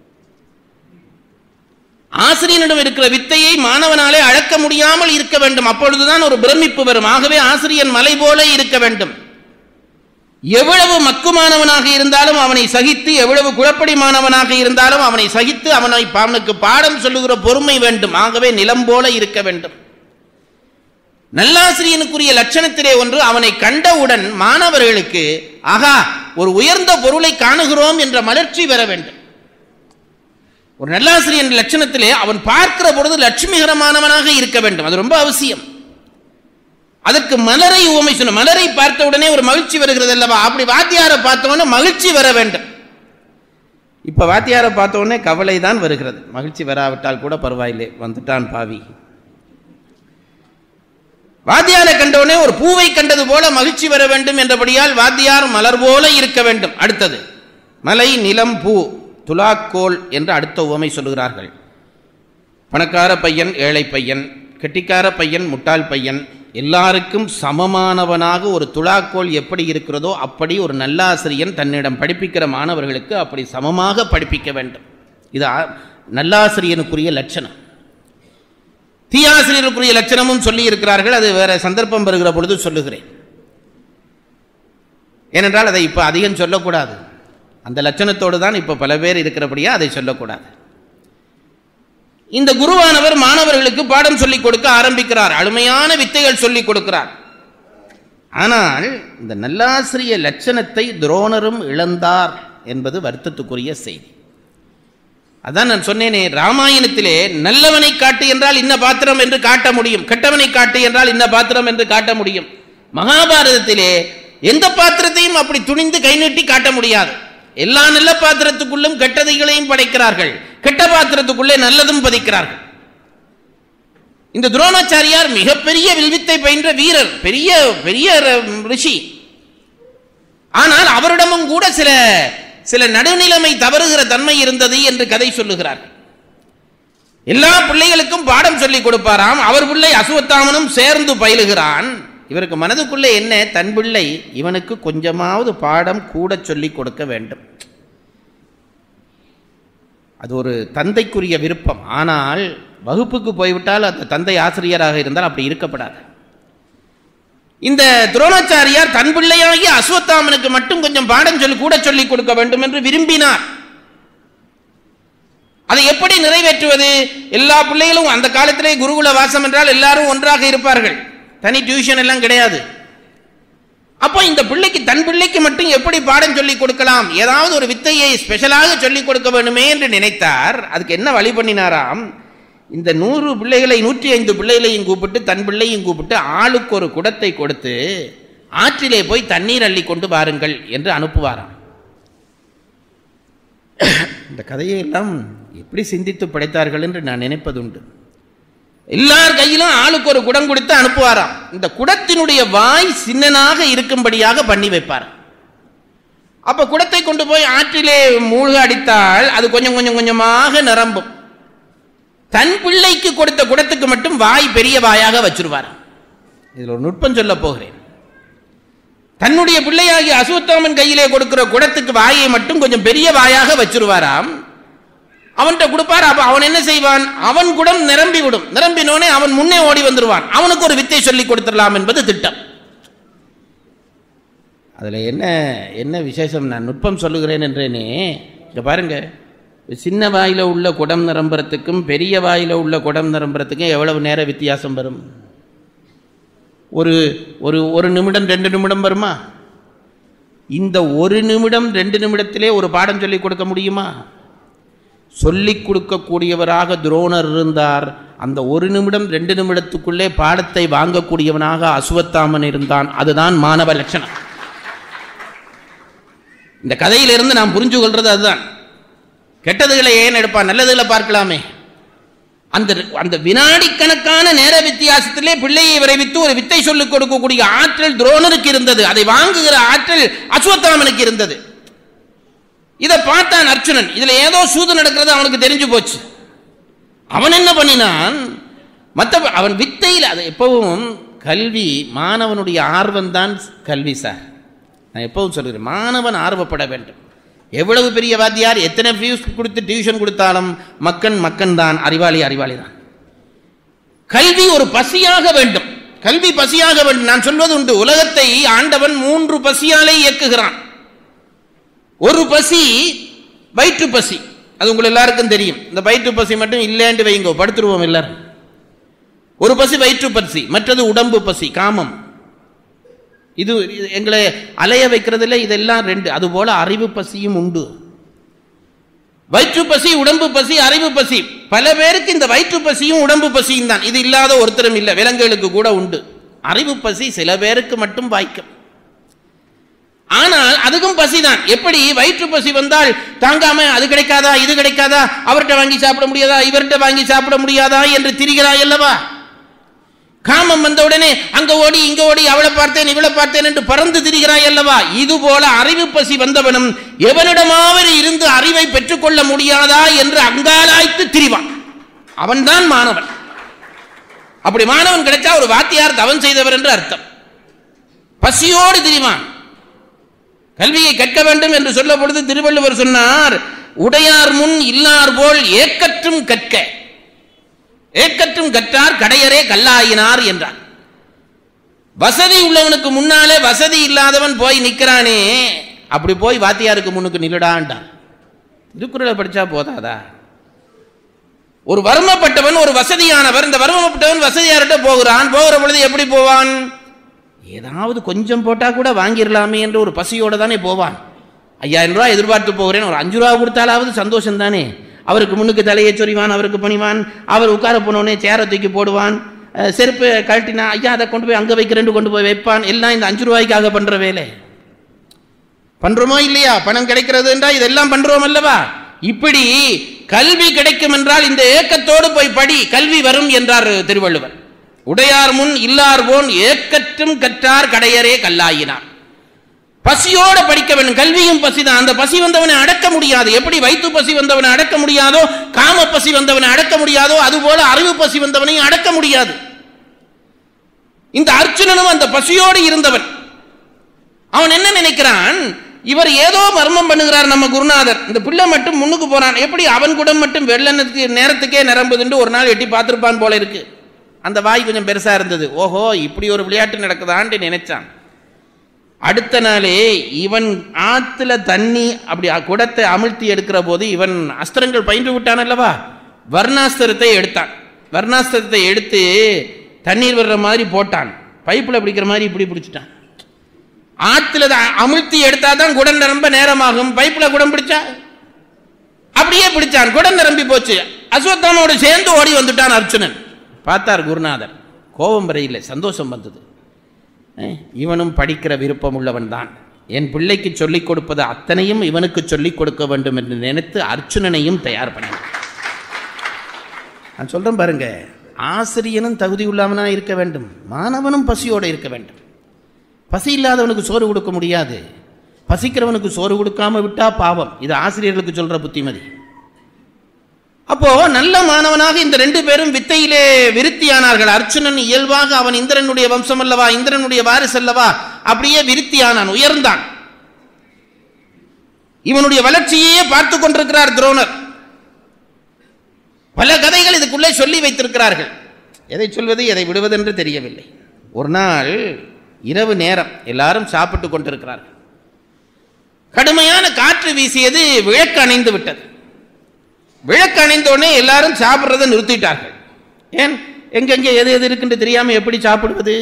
ஆசிரியனிடம் இருக்கிற வித்தையை மாணவனாலே அழக்க முடியாமல் இருக்க வேண்டும் அப்பொழுதுதான் ஒரு பிரமிப்பு வரும் ஆகவே ஆசிரியன் மலை போல இருக்க வேண்டும் எவ்வளவு மக்குமானவனாக இருந்தாலும் அவனை சகித்து எவ்வளவு குழப்படி மாணவனாக இருந்தாலும் அவனை சகித்து அவனை அவனுக்கு பாடம் சொல்லுகிற பொறுமை வேண்டும் ஆகவே நிலம் போல இருக்க வேண்டும் நல்லாசிரியனுக்குரிய லட்சணத்திலே ஒன்று அவனை கண்டவுடன் மாணவர்களுக்கு ஆகா ஒரு உயர்ந்த பொருளை காணுகிறோம் என்ற மலர்ச்சி பெற வேண்டும் ஒரு நல்லாசிரியன் லட்சணத்திலே அவன் பார்க்கிற பொழுது லட்சுமிகரமானவனாக இருக்க வேண்டும் அது ரொம்ப அவசியம் அதற்கு மலரை உவமை சொன்ன மலரை பார்த்த உடனே ஒரு மகிழ்ச்சி வருகிறது அல்லவா அப்படி வாத்தியாரை பார்த்த உடனே மகிழ்ச்சி வர வேண்டும் இப்ப வாத்தியாரை பார்த்த உடனே கவலை தான் வருகிறது மகிழ்ச்சி வராவிட்டால் கூட பரவாயில்லை வந்துட்டான் பாவி வாத்தியாரை கண்டவுடனே ஒரு பூவை கண்டது போல மகிழ்ச்சி வர வேண்டும் என்றபடியால் வாத்தியார் மலர் போல இருக்க வேண்டும் அடுத்தது மலை நிலம் பூ துலாக்கோல் என்று அடுத்த உவமை சொல்லுகிறார்கள் பணக்கார பையன் ஏழை பையன் கெட்டிக்கார பையன் முட்டாள் பையன் எல்லாருக்கும் சமமானவனாக ஒரு துலாக்கோல் எப்படி இருக்கிறதோ அப்படி ஒரு நல்லாசிரியன் தன்னிடம் படிப்பிக்கிற மாணவர்களுக்கு அப்படி சமமாக படிப்பிக்க வேண்டும் இது நல்லாசிரியனுக்குரிய லட்சணம் தீயாசிரியருக்குரிய லட்சணமும் சொல்லி இருக்கிறார்கள் அது வேற சந்தர்ப்பம் வருகிற பொழுது சொல்லுகிறேன் ஏனென்றால் அதை இப்போ அதிகம் சொல்லக்கூடாது அந்த லட்சணத்தோடு தான் இப்போ பல பேர் இருக்கிறபடியா அதை சொல்லக்கூடாது இந்த குருவானவர் மாணவர்களுக்கு பாடம் சொல்லிக் கொடுக்க ஆரம்பிக்கிறார் அருமையான வித்தைகள் சொல்லிக் கொடுக்கிறார் ஆனால் இந்த நல்லாசிரிய லட்சணத்தை துரோணரும் இழந்தார் என்பது வருத்தத்துக்குரிய செய்தி அதான் நான் சொன்னேனே ராமாயணத்திலே நல்லவனை காட்டு என்றால் இன்ன பாத்திரம் என்று காட்ட முடியும் கெட்டவனை காட்டு என்றால் இன்ன பாத்திரம் என்று காட்ட முடியும் மகாபாரதத்திலே எந்த பாத்திரத்தையும் அப்படி துணிந்து கை நீட்டி காட்ட முடியாது எல்லா நல்ல பாத்திரத்துக்குள்ளும் கெட்டதைகளையும் படைக்கிறார்கள் கெட்ட பாத்திரத்துக்குள்ளே நல்லதும் பதிக்கிறார்கள் இந்த துரோணாச்சாரியார் மிகப்பெரிய வில்வித்தை பயின்ற வீரர் பெரிய பெரிய ரிஷி ஆனால் அவரிடமும் கூட சில சில நடுநிலைமை தவறுகிற தன்மை இருந்தது என்று கதை சொல்லுகிறார் எல்லா பிள்ளைகளுக்கும் பாடம் சொல்லிக் கொடுப்பாராம் அவர் பிள்ளை அசுவத்தாமனும் சேர்ந்து பயிலுகிறான் இவருக்கு மனதுக்குள்ளே என்ன தன் பிள்ளை இவனுக்கு கொஞ்சமாவது பாடம் கூட சொல்லிக் கொடுக்க வேண்டும் அது ஒரு தந்தைக்குரிய விருப்பம் ஆனால் வகுப்புக்கு போய்விட்டால் அந்த தந்தை ஆசிரியராக இருந்தால் அப்படி இருக்கப்படாது இந்த துரோணாச்சாரியார் தன் பிள்ளையாகி அஸ்வத்தாமனுக்கு மட்டும் கொஞ்சம் பாடம் சொல்லி கூட சொல்லி கொடுக்க வேண்டும் என்று விரும்பினார் அதை எப்படி நிறைவேற்றுவது எல்லா பிள்ளைகளும் அந்த காலத்திலே குருகுல வாசம் என்றால் எல்லாரும் ஒன்றாக இருப்பார்கள் தனி டியூஷன் எல்லாம் கிடையாது அப்போ இந்த பிள்ளைக்கு தன் பிள்ளைக்கு மட்டும் எப்படி பாடம் சொல்லி கொடுக்கலாம் ஏதாவது ஒரு வித்தையை ஸ்பெஷலாக சொல்லி கொடுக்க வேண்டுமே என்று நினைத்தார் அதுக்கு என்ன வழி பண்ணினாராம் இந்த நூறு பிள்ளைகளை நூற்றி ஐந்து பிள்ளைகளையும் கூப்பிட்டு தன் பிள்ளையும் கூப்பிட்டு ஆளுக்கு ஒரு குடத்தை கொடுத்து ஆற்றிலே போய் தண்ணீர் அள்ளி கொண்டு வாருங்கள் என்று அனுப்புவாராம் இந்த கதையை எல்லாம் எப்படி சிந்தித்து படைத்தார்கள் என்று நான் நினைப்பதுண்டு எல்லார் கையிலும் ஆளுக்கு ஒரு குடம் கொடுத்து அனுப்புவாராம் இந்த குடத்தினுடைய வாய் சின்னனாக இருக்கும்படியாக பண்ணி வைப்பார் அப்ப குடத்தை கொண்டு போய் ஆற்றிலே மூழ்க அடித்தால் அது கொஞ்சம் கொஞ்சம் கொஞ்சமாக நிரம்பும் தன் பிள்ளைக்கு கொடுத்த குடத்துக்கு மட்டும் வாய் பெரிய வாயாக வச்சிருவார் இதில் ஒரு நுட்பம் சொல்ல போகிறேன் தன்னுடைய பிள்ளையாகி அசுவத்தாமன் கையிலே கொடுக்கிற குடத்துக்கு வாயை மட்டும் கொஞ்சம் பெரிய வாயாக வச்சிருவாராம் அவன்கிட்ட கொடுப்பார் அப்ப அவன் என்ன செய்வான் அவன் குடம் நிரம்பி விடும் நிரம்பினோனே அவன் முன்னே ஓடி வந்துருவான் அவனுக்கு ஒரு வித்தை சொல்லி கொடுத்துடலாம் என்பது திட்டம் அதுல என்ன என்ன விசேஷம் நான் நுட்பம் சொல்லுகிறேன் என்றேனே இங்க பாருங்க சின்ன வாயில உள்ள குடம் நிரம்புறதுக்கும் பெரிய வாயில உள்ள குடம் நிரம்புறதுக்கும் எவ்வளவு நேர வித்தியாசம் வரும் ஒரு ஒரு ஒரு நிமிடம் ரெண்டு நிமிடம் வருமா இந்த ஒரு நிமிடம் ரெண்டு நிமிடத்திலே ஒரு பாடம் சொல்லி கொடுக்க முடியுமா சொல்லிக் கொடுக்கக்கூடியவராக துரோணர் இருந்தார் அந்த ஒரு நிமிடம் ரெண்டு நிமிடத்துக்குள்ளே பாடத்தை வாங்கக்கூடியவனாக அசுவத்தாமன் இருந்தான் அதுதான் மாணவ லட்சணம் இந்த கதையிலிருந்து நாம் புரிஞ்சு கொள்றது அதுதான் கெட்டதுகளை ஏன் எடுப்பான் நல்லதுகளை பார்க்கலாமே அந்த அந்த வினாடி கணக்கான நேர வித்தியாசத்திலே பிள்ளையை விரைவித்து ஒரு வித்தை சொல்லிக் கொடுக்கக்கூடிய ஆற்றல் துரோணருக்கு இருந்தது அதை வாங்குகிற ஆற்றல் அஸ்வத்தாமனுக்கு இருந்தது இதை பார்த்தான் அர்ச்சுனன் இதுல ஏதோ சூது நடக்கிறது அவனுக்கு தெரிஞ்சு போச்சு அவன் என்ன பண்ணினான் மற்ற அவன் வித்தையில் அது எப்பவும் கல்வி மாணவனுடைய ஆர்வம் தான் கல்வி சார் நான் எப்பவும் சொல்கிறேன் மாணவன் ஆர்வப்பட வேண்டும் எவ்வளவு பெரிய வாத்தியார் எத்தனை ஃபீஸ் கொடுத்து டியூஷன் கொடுத்தாலும் மக்கன் மக்கன் தான் அறிவாளி அறிவாளி தான் கல்வி ஒரு பசியாக வேண்டும் கல்வி பசியாக வேண்டும் நான் சொல்வது உண்டு உலகத்தை ஆண்டவன் மூன்று பசியாலே இயக்குகிறான் ஒரு பசி வயிற்று பசி அது உங்கள் எல்லாருக்கும் தெரியும் இந்த வயிற்று பசி மட்டும் இல்லைன்னு வைங்கோ படுத்துருவோம் எல்லாரும் ஒரு பசி வயிற்று பசி மற்றது உடம்பு பசி காமம் இது இது எங்களை அலைய வைக்கிறதுல இதெல்லாம் ரெண்டு அதுபோல அறிவு பசியும் உண்டு வயிற்று பசி உடம்பு பசி அறிவு பசி பல பேருக்கு இந்த வயிற்று பசியும் உடம்பு பசியும் தான் இது இல்லாத ஒருத்தரும் இல்லை விலங்குகளுக்கு கூட உண்டு அறிவு பசி சில பேருக்கு மட்டும் வாய்க்கும் ஆனால் அதுக்கும் பசிதான் எப்படி வயிற்று பசி வந்தால் தாங்காம அது கிடைக்காதா இது கிடைக்காதா அவர்கிட்ட வாங்கி சாப்பிட முடியாதா இவர்கிட்ட வாங்கி சாப்பிட முடியாதா என்று திரிகிறாய் அல்லவா காமம் வந்த உடனே அங்க ஓடி இங்க ஓடி அவளை பார்த்தேன் இவளை பார்த்தேன் என்று பறந்து திரிகிறாய் அல்லவா இது போல அறிவு பசி வந்தவனும் எவனிடமாவது இருந்து அறிவை பெற்றுக்கொள்ள முடியாதா என்று அங்காலாய்த்து திரிவான் அவன்தான் மாணவன் அப்படி மாணவன் கிடைச்சா ஒரு வாத்தியார் தவன் செய்தவர் என்று அர்த்தம் பசியோடு திரிவான் கல்வியை கற்க வேண்டும் என்று சொல்ல பொழுது திருவள்ளுவர் சொன்னார் உடையார் முன் இல்லார் போல் ஏக்கற்றும் கற்க ஏக்கற்றும் கற்றார் கடையரே கல்லாயினார் என்றார் வசதி உள்ளவனுக்கு முன்னாலே வசதி இல்லாதவன் போய் நிற்கிறானே அப்படி போய் வாத்தியாருக்கு முன்னுக்கு நில்லுடான்டான் திருக்குறளை படிச்சா போதாதா ஒரு வறுமப்பட்டவன் ஒரு வசதியானவர் இந்த வறுமப்பட்டவன் வசதியார்கிட்ட போகிறான் போகிற பொழுது எப்படி போவான் ஏதாவது கொஞ்சம் போட்டா கூட வாங்கிடலாமே என்று ஒரு பசியோட தானே போவான் ஐயாயிரம் ரூபாய் எதிர்பார்த்து போகிறேன் ஒரு அஞ்சு ரூபா கொடுத்தாலாவது சந்தோஷம் தானே அவருக்கு முன்னுக்கு தலையை சொறிவான் அவருக்கு பணிவான் அவர் உட்கார போனோடனே சேரை தூக்கி போடுவான் அஹ் செருப்பு கழட்டினா ஐயா அதை கொண்டு போய் அங்கே வைக்கிறேன்னு கொண்டு போய் வைப்பான் எல்லாம் இந்த அஞ்சு ரூபாய்க்காக பண்ற வேலை பண்றோமோ இல்லையா பணம் கிடைக்கிறது என்றால் இதெல்லாம் பண்றோம் அல்லவா இப்படி கல்வி கிடைக்கும் என்றால் இந்த ஏக்கத்தோடு போய் படி கல்வி வரும் என்றார் திருவள்ளுவர் உடையார் முன் இல்லார் போன் ஏக்கற்றும் கற்றார் கடையரே கல்லாயினார் பசியோட படிக்க வேண்டும் கல்வியும் பசிதான் அந்த பசி வந்தவனை அடக்க முடியாது எப்படி வயிற்று பசி வந்தவனை அடக்க முடியாதோ காம பசி வந்தவனை அடக்க முடியாதோ அதுபோல அறிவு பசி வந்தவனையும் அடக்க முடியாது இந்த அர்ச்சுனனும் அந்த பசியோடு இருந்தவன் அவன் என்ன நினைக்கிறான் இவர் ஏதோ மர்மம் பண்ணுகிறார் நம்ம குருநாதர் இந்த பிள்ளை மட்டும் முன்னுக்கு போறான் எப்படி அவன் கூட மட்டும் வெள்ளனத்துக்கு நேரத்துக்கே நிரம்புதுன்னு ஒரு நாள் எட்டி பார்த்துருப்பான் போல இருக்கு அந்த வாய் கொஞ்சம் பெருசா இருந்தது ஓஹோ இப்படி ஒரு விளையாட்டு நடக்குதான்ட்டு நினைச்சான் அடுத்த நாளே இவன் ஆத்துல தண்ணி அப்படி குடத்தை அமிழ்த்தி எடுக்கிற போது இவன் அஸ்திரங்கள் பயின்று விட்டான் அல்லவா வர்ணாஸ்திரத்தை எடுத்தான் வர்ணாஸ்திரத்தை எடுத்து தண்ணீர் வர்ற மாதிரி போட்டான் பைப்பில் பிடிக்கிற மாதிரி இப்படி பிடிச்சிட்டான் ஆத்துல தான் அமிழ்த்தி எடுத்தாதான் குடம் நிரம்ப நேரமாகும் பைப்பில் குடம் பிடிச்சா அப்படியே பிடிச்சான் குடம் நிரம்பி போச்சு அஸ்வத்தாமோடு சேர்ந்து ஓடி வந்துட்டான் அர்ச்சுனன் பார்த்தார் குருநாதர் கோபம் வரையில்லை சந்தோஷம் வந்தது அஹ், இவனும் படிக்கிற விருப்பம் உள்ளவன் தான் என் பிள்ளைக்கு சொல்லிக் கொடுப்பது அத்தனையும் இவனுக்கு சொல்லிக் கொடுக்க வேண்டும் என்று நினைத்து அர்ச்சுனனையும் தயார் பண்ணினான் நான் சொல்றேன் பாருங்க ஆசிரியனும் தகுதி உள்ளவனா இருக்க வேண்டும் மாணவனும் பசியோடு இருக்க வேண்டும் பசி இல்லாதவனுக்கு சோறு கொடுக்க முடியாது பசிக்கிறவனுக்கு சோறு கொடுக்காம விட்டா பாவம் இது ஆசிரியர்களுக்கு சொல்ற புத்திமதி அப்போ நல்ல மாணவனாக இந்த ரெண்டு பேரும் வித்தையிலே விருத்தியானார்கள் அர்ச்சுனன் இயல்பாக அவன் இந்திரனுடைய வம்சம் அல்லவா இந்திரனுடைய வாரிசு அல்லவா அப்படியே விருத்தியானான் உயர்ந்தான் இவனுடைய வளர்ச்சியையே பார்த்து கொண்டிருக்கிறார் துரோணர் பல கதைகள் இதுக்குள்ளே சொல்லி வைத்திருக்கிறார்கள் எதை சொல்வது எதை விடுவது என்று தெரியவில்லை ஒரு நாள் இரவு நேரம் எல்லாரும் சாப்பிட்டு கொண்டிருக்கிறார்கள் கடுமையான காற்று வீசியது விளக்கு அணைந்து விட்டது விளக்கு அணைந்த உடனே எல்லாரும் சாப்பிட்றதை நிறுத்திட்டார்கள் ஏன் எங்கெங்கே எது எது இருக்குன்னு தெரியாம எப்படி சாப்பிடுவது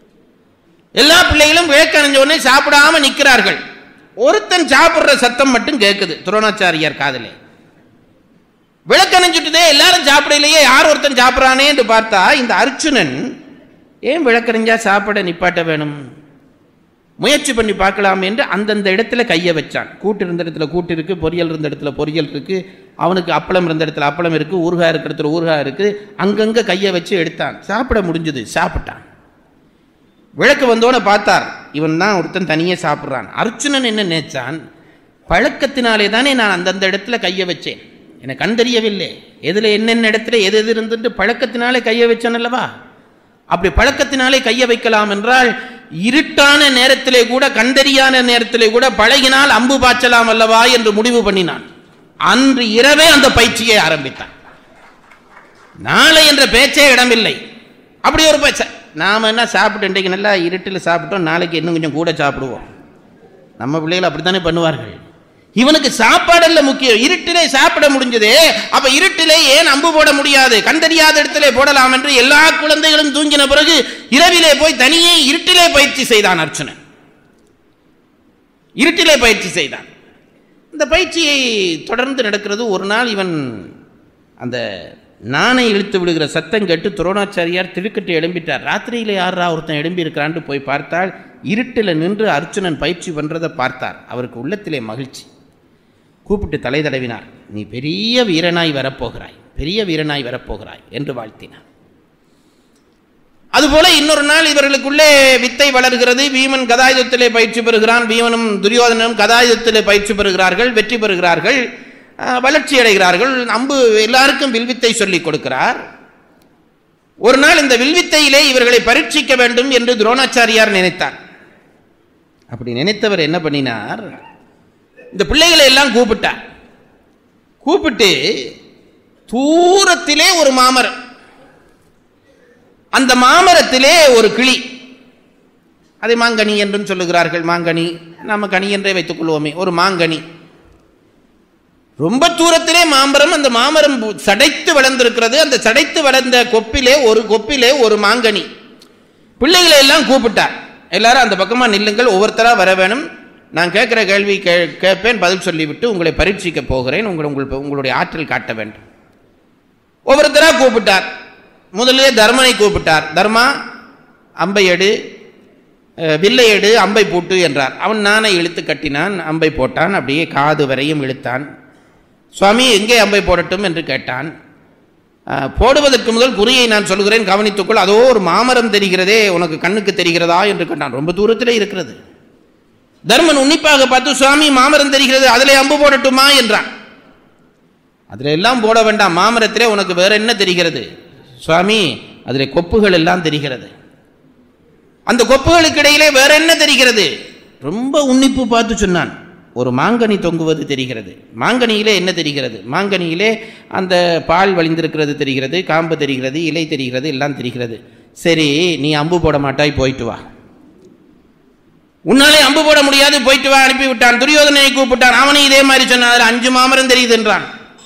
எல்லா பிள்ளைகளும் விளக்கு அணைஞ்ச உடனே சாப்பிடாம நிற்கிறார்கள் ஒருத்தன் சாப்பிடுற சத்தம் மட்டும் கேட்குது துரோணாச்சாரியார் காதிலே விளக்கணைஞ்சுட்டுதே எல்லாரும் சாப்பிடலையே யார் ஒருத்தன் சாப்பிட்றானே என்று பார்த்தா இந்த அர்ச்சுனன் ஏன் விளக்கறிஞ்சா சாப்பிட நிப்பாட்ட வேணும் முயற்சி பண்ணி பார்க்கலாம் என்று அந்தந்த இடத்துல கையை வச்சான் கூட்டு இருந்த இடத்துல கூட்டு இருக்கு பொரியல் இருந்த இடத்துல பொரியல் இருக்கு அவனுக்கு அப்பளம் இருந்த இடத்துல அப்பளம் இருக்கு ஊறுகாய் இருக்கிற இடத்துல ஊறுகாய் இருக்கு அங்கங்க கையை வச்சு எடுத்தான் சாப்பிட முடிஞ்சது சாப்பிட்டான் விளக்கு வந்தோட பார்த்தார் இவன் தான் ஒருத்தன் தனியே சாப்பிட்றான் அர்ச்சுனன் என்ன நினைச்சான் பழக்கத்தினாலே தானே நான் அந்தந்த இடத்துல கையை வச்சேன் எனக்கு கண் தெரியவில்லை எதில் என்னென்ன இடத்துல எது எது இருந்துட்டு பழக்கத்தினாலே கையை வச்சேன் அல்லவா அப்படி பழக்கத்தினாலே கையை வைக்கலாம் என்றால் இருட்டான நேரத்திலே கூட கண்டறியான நேரத்திலே கூட பழகினால் அம்பு பாய்ச்சலாம் அல்லவா என்று முடிவு பண்ணினான் அன்று இரவே அந்த பயிற்சியை ஆரம்பித்தான் நாளை என்ற பேச்சே இடமில்லை அப்படி ஒரு பேச்ச நாம என்ன சாப்பிட்டு இன்றைக்கு நல்லா இருட்டில் சாப்பிட்டோம் நாளைக்கு இன்னும் கொஞ்சம் கூட சாப்பிடுவோம் நம்ம பிள்ளைகள் அப்படித்தானே பண்ணுவார்கள் இவனுக்கு சாப்பாடல்ல முக்கியம் இருட்டிலே சாப்பிட முடிஞ்சது அப்ப இருட்டிலே ஏன் அம்பு போட முடியாது கண்டறியாத இடத்திலே போடலாம் என்று எல்லா குழந்தைகளும் தூங்கின பிறகு இரவிலே போய் தனியே இருட்டிலே பயிற்சி செய்தான் அர்ச்சுனன் இருட்டிலே பயிற்சி செய்தான் இந்த பயிற்சியை தொடர்ந்து நடக்கிறது ஒரு நாள் இவன் அந்த நாணை இழுத்து விடுகிற சத்தம் கேட்டு துரோணாச்சாரியார் திடுக்கட்டு எழும்பிட்டார் ராத்திரியில யாரா ஒருத்தன் எழும்பி இருக்கிறான்னு போய் பார்த்தால் இருட்டில் நின்று அர்ச்சுனன் பயிற்சி பண்றதை பார்த்தார் அவருக்கு உள்ளத்திலே மகிழ்ச்சி கூப்பிட்டு தலை தடவினார் நீ பெரிய வீரனாய் வரப்போகிறாய் பெரிய வீரனாய் வரப்போகிறாய் என்று வாழ்த்தினார் அதுபோல இன்னொரு நாள் இவர்களுக்குள்ளே வித்தை வளர்கிறது வீமன் கதாயுதத்திலே பயிற்சி பெறுகிறான் பீமனும் துரியோதனும் கதாயுதத்திலே பயிற்சி பெறுகிறார்கள் வெற்றி பெறுகிறார்கள் அஹ், வளர்ச்சி அடைகிறார்கள் அம்பு எல்லாருக்கும் வில்வித்தை சொல்லிக் கொடுக்கிறார் ஒரு நாள் இந்த வில்வித்தையிலே இவர்களை பரீட்சிக்க வேண்டும் என்று துரோணாச்சாரியார் நினைத்தார் அப்படி நினைத்தவர் என்ன பண்ணினார் இந்த பிள்ளைகளை எல்லாம் கூப்பிட்டார் கூப்பிட்டு தூரத்திலே ஒரு மாமரம் அந்த மாமரத்திலே ஒரு கிளி அதை மாங்கனி என்றும் சொல்லுகிறார்கள் மாங்கனி நாம கனி என்றே வைத்துக் கொள்வோமே ஒரு மாங்கனி ரொம்ப தூரத்திலே மாமரம் அந்த மாமரம் பு- சடைத்து வளர்ந்திருக்கிறது அந்த சடைத்து வளர்ந்த கொப்பிலே ஒரு கொப்பிலே ஒரு மாங்கனி பிள்ளைகளை எல்லாம் கூப்பிட்டார் எல்லாரும் அந்த பக்கமா நில்லுங்கள் ஒவ்வொருத்தரா வர வேணும் நான் கேட்கிற கேள்வி கே கேட்பேன் பதில் சொல்லிவிட்டு உங்களை பரீட்சிக்க போகிறேன் உங்களை உங்கள் உங்களுடைய ஆற்றல் காட்ட வேண்டும் ஒவ்வொருத்தரா கூப்பிட்டார் முதலிலே தர்மனை கூப்பிட்டார் தர்மா அம்பை எடு அஹ், வில்லை எடு அம்பை போட்டு என்றார் அவன் நானை இழுத்து கட்டினான் அம்பை போட்டான் அப்படியே காது வரையும் இழுத்தான் சுவாமி எங்கே அம்பை போடட்டும் என்று கேட்டான் அஹ், போடுவதற்கு முதல் குறியை நான் சொல்கிறேன் கவனித்துக்கொள் அதோ ஒரு மாமரம் தெரிகிறதே உனக்கு கண்ணுக்கு தெரிகிறதா என்று கேட்டான் ரொம்ப தூரத்திலே இருக்கிறது தர்மன் உன்னிப்பாக பார்த்து சுவாமி மாமரம் தெரிகிறது அதிலே அம்பு போடட்டுமா என்றான் அதில் எல்லாம் போட வேண்டாம் மாமரத்திலே உனக்கு வேற என்ன தெரிகிறது சுவாமி அதில் கொப்புகள் எல்லாம் தெரிகிறது அந்த கொப்புகளுக்கு இடையிலே வேற என்ன தெரிகிறது ரொம்ப உன்னிப்பு பார்த்து சொன்னான் ஒரு மாங்கனி தொங்குவது தெரிகிறது மாங்கனியிலே என்ன தெரிகிறது மாங்கனியிலே அந்த பால் வழிந்திருக்கிறது தெரிகிறது காம்பு தெரிகிறது இலை தெரிகிறது எல்லாம் தெரிகிறது சரி நீ அம்பு போட மாட்டாய் போயிட்டு வா உன்னாலே அம்பு போட முடியாது போயிட்டு வா அனுப்பி விட்டான் துரியோதனை கூப்பிட்டான் அவனை இதே மாதிரி சொன்னான் அதுல அஞ்சு மாமரம் தெரியுதுன்றான்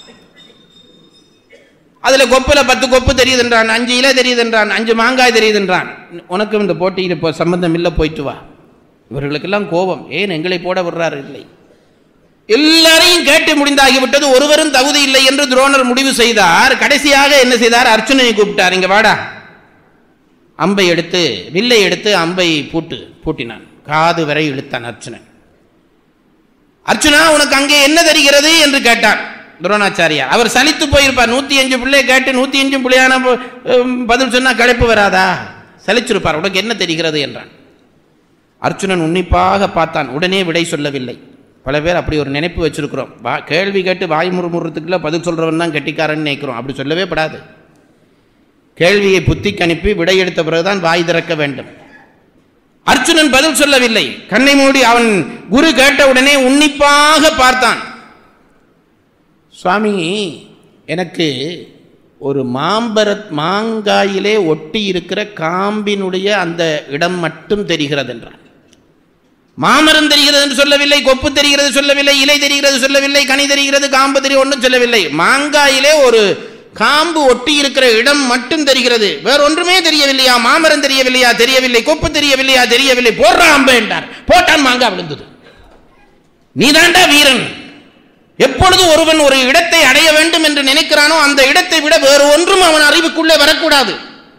அதுல கொப்புல பத்து கொப்பு தெரியுதுன்றான் அஞ்சு இலை தெரியுதுன்றான் அஞ்சு மாங்காய் தெரியுதுன்றான் உனக்கும் இந்த போட்டியில் இப்போ சம்பந்தம் இல்லை போயிட்டு வா இவர்களுக்கெல்லாம் கோபம் ஏன் எங்களை போட விடுறாரு இல்லை எல்லாரையும் கேட்டு முடிந்தாகிவிட்டது ஒருவரும் தகுதி இல்லை என்று துரோணர் முடிவு செய்தார் கடைசியாக என்ன செய்தார் அர்ச்சுனனை கூப்பிட்டார் இங்க வாடா அம்பை எடுத்து வில்லை எடுத்து அம்பை பூட்டு பூட்டினான் காது வரை இழுத்தான் அர்ச்சுனன் அர்ச்சுனா உனக்கு அங்கே என்ன தெரிகிறது என்று கேட்டான் துரோணாச்சாரியார் அவர் சலித்து போயிருப்பார் நூத்தி அஞ்சு பிள்ளை கேட்டு நூத்தி அஞ்சு பிள்ளையான ப- உம், பதில் சொன்னா களைப்பு வராதா சலிச்சிருப்பார் உனக்கு என்ன தெரிகிறது என்றான் அர்ச்சுனன் உன்னிப்பாக பார்த்தான் உடனே விடை சொல்லவில்லை பல பேர் அப்படி ஒரு நினைப்பு வச்சிருக்கிறோம் வா கேள்வி கேட்டு வாய் முறுமுறுத்துக்குள்ள பதில் சொல்றவன் தான் கெட்டிக்காரன் நினைக்கிறோம் அப்படி சொல்லவே படாது கேள்வியை புத்திக்கு அனுப்பி விடை எடுத்த பிறகுதான் வாய் திறக்க வேண்டும் அர்ச்சுனன் பதில் சொல்லவில்லை கண்ணை மூடி அவன் குரு கேட்ட உடனே உன்னிப்பாக பார்த்தான் சுவாமி எனக்கு ஒரு மாம்பரத் மாங்காயிலே ஒட்டி இருக்கிற காம்பினுடைய அந்த இடம் மட்டும் தெரிகிறது என்றான் மாமரம் தெரிகிறது என்று சொல்லவில்லை கொப்பு தெரிகிறது சொல்லவில்லை இலை தெரிகிறது சொல்லவில்லை கனி தெரிகிறது காம்பு தெரியும் ஒன்றும் சொல்லவில்லை மாங்காயிலே ஒரு காம்பு ஒட்டி இருக்கிற இடம் மட்டும் தெரிகிறது வேற ஒன்றுமே தெரியவில்லையா மாமரம் தெரியவில்லையா தெரியவில்லை கொப்பு தெரியவில்லையா தெரியவில்லை போடுற அம்பு என்றார் போட்டான் மாங்காய் விழுந்தது நீதாண்டா வீரன் எப்பொழுது ஒருவன் ஒரு இடத்தை அடைய வேண்டும் என்று நினைக்கிறானோ அந்த இடத்தை விட வேறு ஒன்றும் அவன் அறிவுக்குள்ளே வரக்கூடாது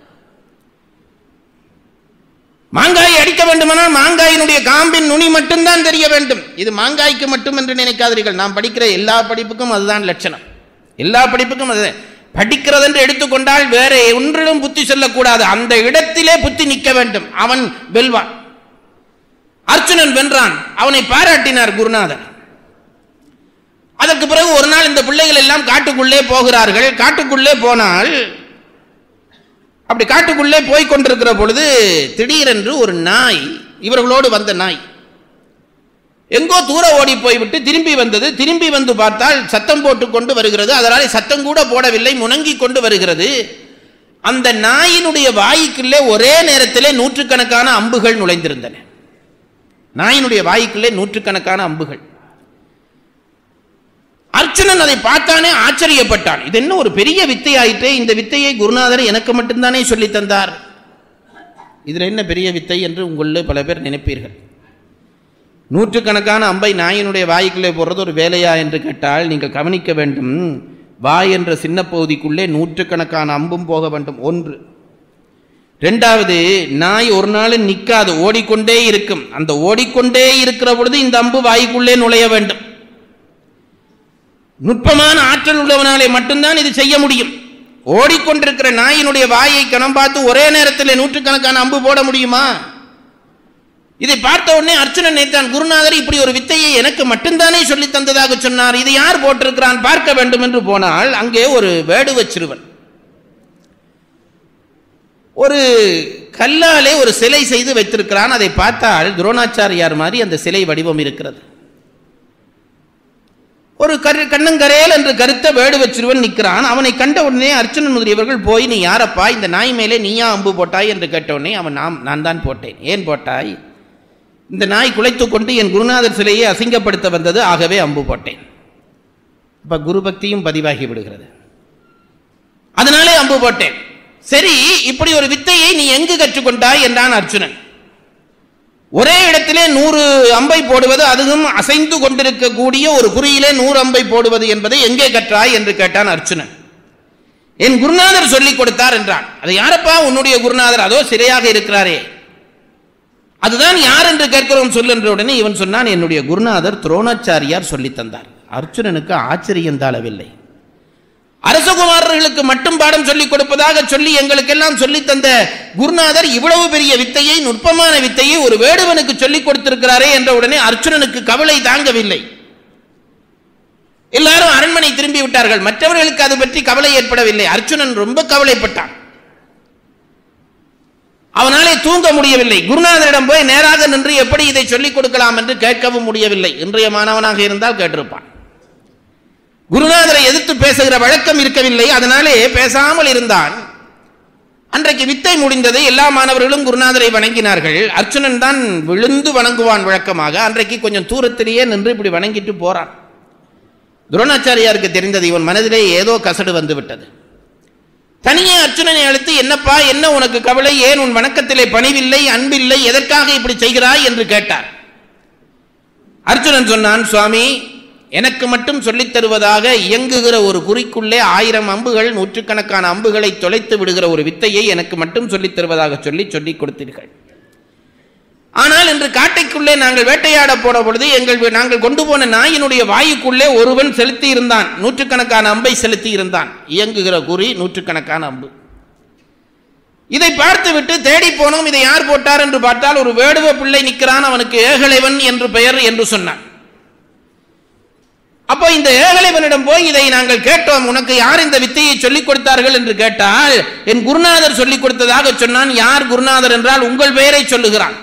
மாங்காயை அடிக்க வேண்டுமானால் மாங்காயினுடைய காம்பின் நுனி மட்டும்தான் தெரிய வேண்டும் இது மாங்காய்க்கு மட்டும் என்று நினைக்காதீர்கள் நாம் படிக்கிற எல்லா படிப்புக்கும் அதுதான் லட்சணம் எல்லா படிப்புக்கும் அது படிக்கிறது என்று எடுத்துக்கொண்டால் வேற ஒன்றிலும் புத்தி சொல்லக்கூடாது அந்த இடத்திலே புத்தி நிற்க வேண்டும் அவன் வெல்வான் அர்ச்சுனன் வென்றான் அவனை பாராட்டினார் குருநாதர் அதற்கு பிறகு ஒரு நாள் இந்த பிள்ளைகள் எல்லாம் காட்டுக்குள்ளே போகிறார்கள் காட்டுக்குள்ளே போனால் அப்படி காட்டுக்குள்ளே போய் கொண்டிருக்கிற பொழுது திடீரென்று ஒரு நாய் இவர்களோடு வந்த நாய் எங்கோ தூர ஓடி போய்விட்டு திரும்பி வந்தது திரும்பி வந்து பார்த்தால் சத்தம் போட்டு கொண்டு வருகிறது அதனால சத்தம் கூட போடவில்லை முனங்கி கொண்டு வருகிறது அந்த நாயினுடைய வாய்க்குள்ளே ஒரே நேரத்திலே நூற்றுக்கணக்கான அம்புகள் நுழைந்திருந்தன நாயினுடைய வாய்க்குள்ளே நூற்றுக்கணக்கான அம்புகள் அர்ச்சுனன் அதை பார்த்தானே ஆச்சரியப்பட்டான் இது என்ன ஒரு பெரிய வித்தை ஆயிற்றே இந்த வித்தையை குருநாதர் எனக்கு மட்டும்தானே சொல்லி தந்தார் இதுல என்ன பெரிய வித்தை என்று உங்களில் பல பேர் நினைப்பீர்கள் நூற்றுக்கணக்கான அம்பை நாயினுடைய வாய்க்குள்ளே போடுறது ஒரு வேலையா என்று கேட்டால் நீங்கள் கவனிக்க வேண்டும் வாய் என்ற சின்ன பகுதிக்குள்ளே நூற்றுக்கணக்கான அம்பும் போக வேண்டும் ஒன்று ரெண்டாவது நாய் ஒரு நாள் நிற்காது ஓடிக்கொண்டே இருக்கும் அந்த ஓடிக்கொண்டே இருக்கிற பொழுது இந்த அம்பு வாய்க்குள்ளே நுழைய வேண்டும் நுட்பமான ஆற்றல் உள்ளவனாலே மட்டும்தான் இது செய்ய முடியும் ஓடிக்கொண்டிருக்கிற நாயினுடைய வாயை கணம் பார்த்து ஒரே நேரத்தில் நூற்றுக்கணக்கான அம்பு போட முடியுமா இதை பார்த்த உடனே அர்ச்சுனன் நினைத்தான் குருநாதர் இப்படி ஒரு வித்தையை எனக்கு மட்டும்தானே சொல்லி தந்ததாக சொன்னார் இது யார் போட்டிருக்கிறான் பார்க்க வேண்டும் என்று போனால் அங்கே ஒரு வேடுவ சிறுவன் ஒரு கல்லாலே ஒரு சிலை செய்து வைத்திருக்கிறான் அதை பார்த்தால் துரோணாச்சாரியார் மாதிரி அந்த சிலை வடிவம் இருக்கிறது ஒரு கரு கண்ணங்கரேல் என்று கருத்த வேடுவ சிறுவன் நிற்கிறான் அவனை கண்ட உடனே அர்ச்சுனன் முதலியவர்கள் போய் நீ யாரப்பா இந்த நாய் மேலே நீயா அம்பு போட்டாய் என்று கேட்ட உடனே அவன் நாம் நான் தான் போட்டேன் ஏன் போட்டாய் இந்த நாய் குலைத்து கொண்டு என் குருநாதர் சிலையை அசிங்கப்படுத்த வந்தது ஆகவே அம்பு போட்டேன் இப்ப குரு பக்தியும் பதிவாகி விடுகிறது அதனாலே அம்பு போட்டேன் சரி இப்படி ஒரு வித்தையை நீ எங்கு கற்றுக்கொண்டாய் என்றான் அர்ச்சுனன் ஒரே இடத்திலே நூறு அம்பை போடுவது அதுவும் அசைந்து கொண்டிருக்கக்கூடிய ஒரு குறியிலே நூறு அம்பை போடுவது என்பதை எங்கே கற்றாய் என்று கேட்டான் அர்ச்சுனன் என் குருநாதர் சொல்லிக் கொடுத்தார் என்றான் அது யாரப்பா உன்னுடைய குருநாதர் அதோ சிறையாக இருக்கிறாரே அதுதான் யார் என்று கேட்கிறோம் சொல் என்ற உடனே இவன் சொன்னான் என்னுடைய குருநாதர் துரோணாச்சாரியார் சொல்லித் தந்தார் அர்ச்சுனனுக்கு ஆச்சரியம் தாளவில்லை அரசகுமாரர்களுக்கு மட்டும் பாடம் சொல்லிக் கொடுப்பதாக சொல்லி எங்களுக்கெல்லாம் சொல்லித் தந்த குருநாதர் இவ்வளவு பெரிய வித்தையை நுட்பமான வித்தையை ஒரு வேடுவனுக்கு சொல்லிக் கொடுத்திருக்கிறாரே என்ற உடனே அர்ச்சுனனுக்கு கவலை தாங்கவில்லை எல்லாரும் அரண்மனை திரும்பி விட்டார்கள் மற்றவர்களுக்கு அது பற்றி கவலை ஏற்படவில்லை அர்ச்சுனன் ரொம்ப கவலைப்பட்டான் அவனாலே தூங்க முடியவில்லை குருநாதரிடம் போய் நேராக நின்று எப்படி இதை சொல்லிக் கொடுக்கலாம் என்று கேட்கவும் முடியவில்லை இன்றைய மாணவனாக இருந்தால் கேட்டிருப்பான் குருநாதரை எதிர்த்து பேசுகிற வழக்கம் இருக்கவில்லை அதனாலே பேசாமல் இருந்தான் அன்றைக்கு வித்தை முடிந்தது எல்லா மாணவர்களும் குருநாதரை வணங்கினார்கள் அர்ச்சுனன் தான் விழுந்து வணங்குவான் வழக்கமாக அன்றைக்கு கொஞ்சம் தூரத்திலேயே நின்று இப்படி வணங்கிட்டு போறான் துரோணாச்சாரியாருக்கு தெரிந்தது இவன் மனதிலே ஏதோ கசடு வந்து விட்டது தனியே அர்ச்சுனனை அழைத்து என்னப்பா என்ன உனக்கு கவலை ஏன் உன் வணக்கத்திலே பணிவில்லை அன்பில்லை எதற்காக இப்படி செய்கிறாய் என்று கேட்டார் அர்ச்சுனன் சொன்னான் சுவாமி எனக்கு மட்டும் சொல்லித் தருவதாக இயங்குகிற ஒரு குறிக்குள்ளே ஆயிரம் அம்புகள் நூற்றுக்கணக்கான அம்புகளை தொலைத்து விடுகிற ஒரு வித்தையை எனக்கு மட்டும் சொல்லித் தருவதாக சொல்லி சொல்லிக் கொடுத்தீர்கள் ஆனால் இன்று காட்டைக்குள்ளே நாங்கள் வேட்டையாட போன பொழுது எங்கள் நாங்கள் கொண்டு போன நாயினுடைய வாயுக்குள்ளே ஒருவன் செலுத்தி இருந்தான் நூற்றுக்கணக்கான அம்பை செலுத்தி இருந்தான் இயங்குகிற குறி நூற்றுக்கணக்கான அம்பு இதை பார்த்துவிட்டு தேடி போனோம் இதை யார் போட்டார் என்று பார்த்தால் ஒரு வேடுவ பிள்ளை நிற்கிறான் அவனுக்கு ஏகலைவன் என்று பெயர் என்று சொன்னான் அப்போ இந்த ஏகலைவனிடம் போய் இதை நாங்கள் கேட்டோம் உனக்கு யார் இந்த வித்தையை சொல்லிக் கொடுத்தார்கள் என்று கேட்டால் என் குருநாதர் சொல்லிக் கொடுத்ததாக சொன்னான் யார் குருநாதர் என்றால் உங்கள் பெயரை சொல்லுகிறான்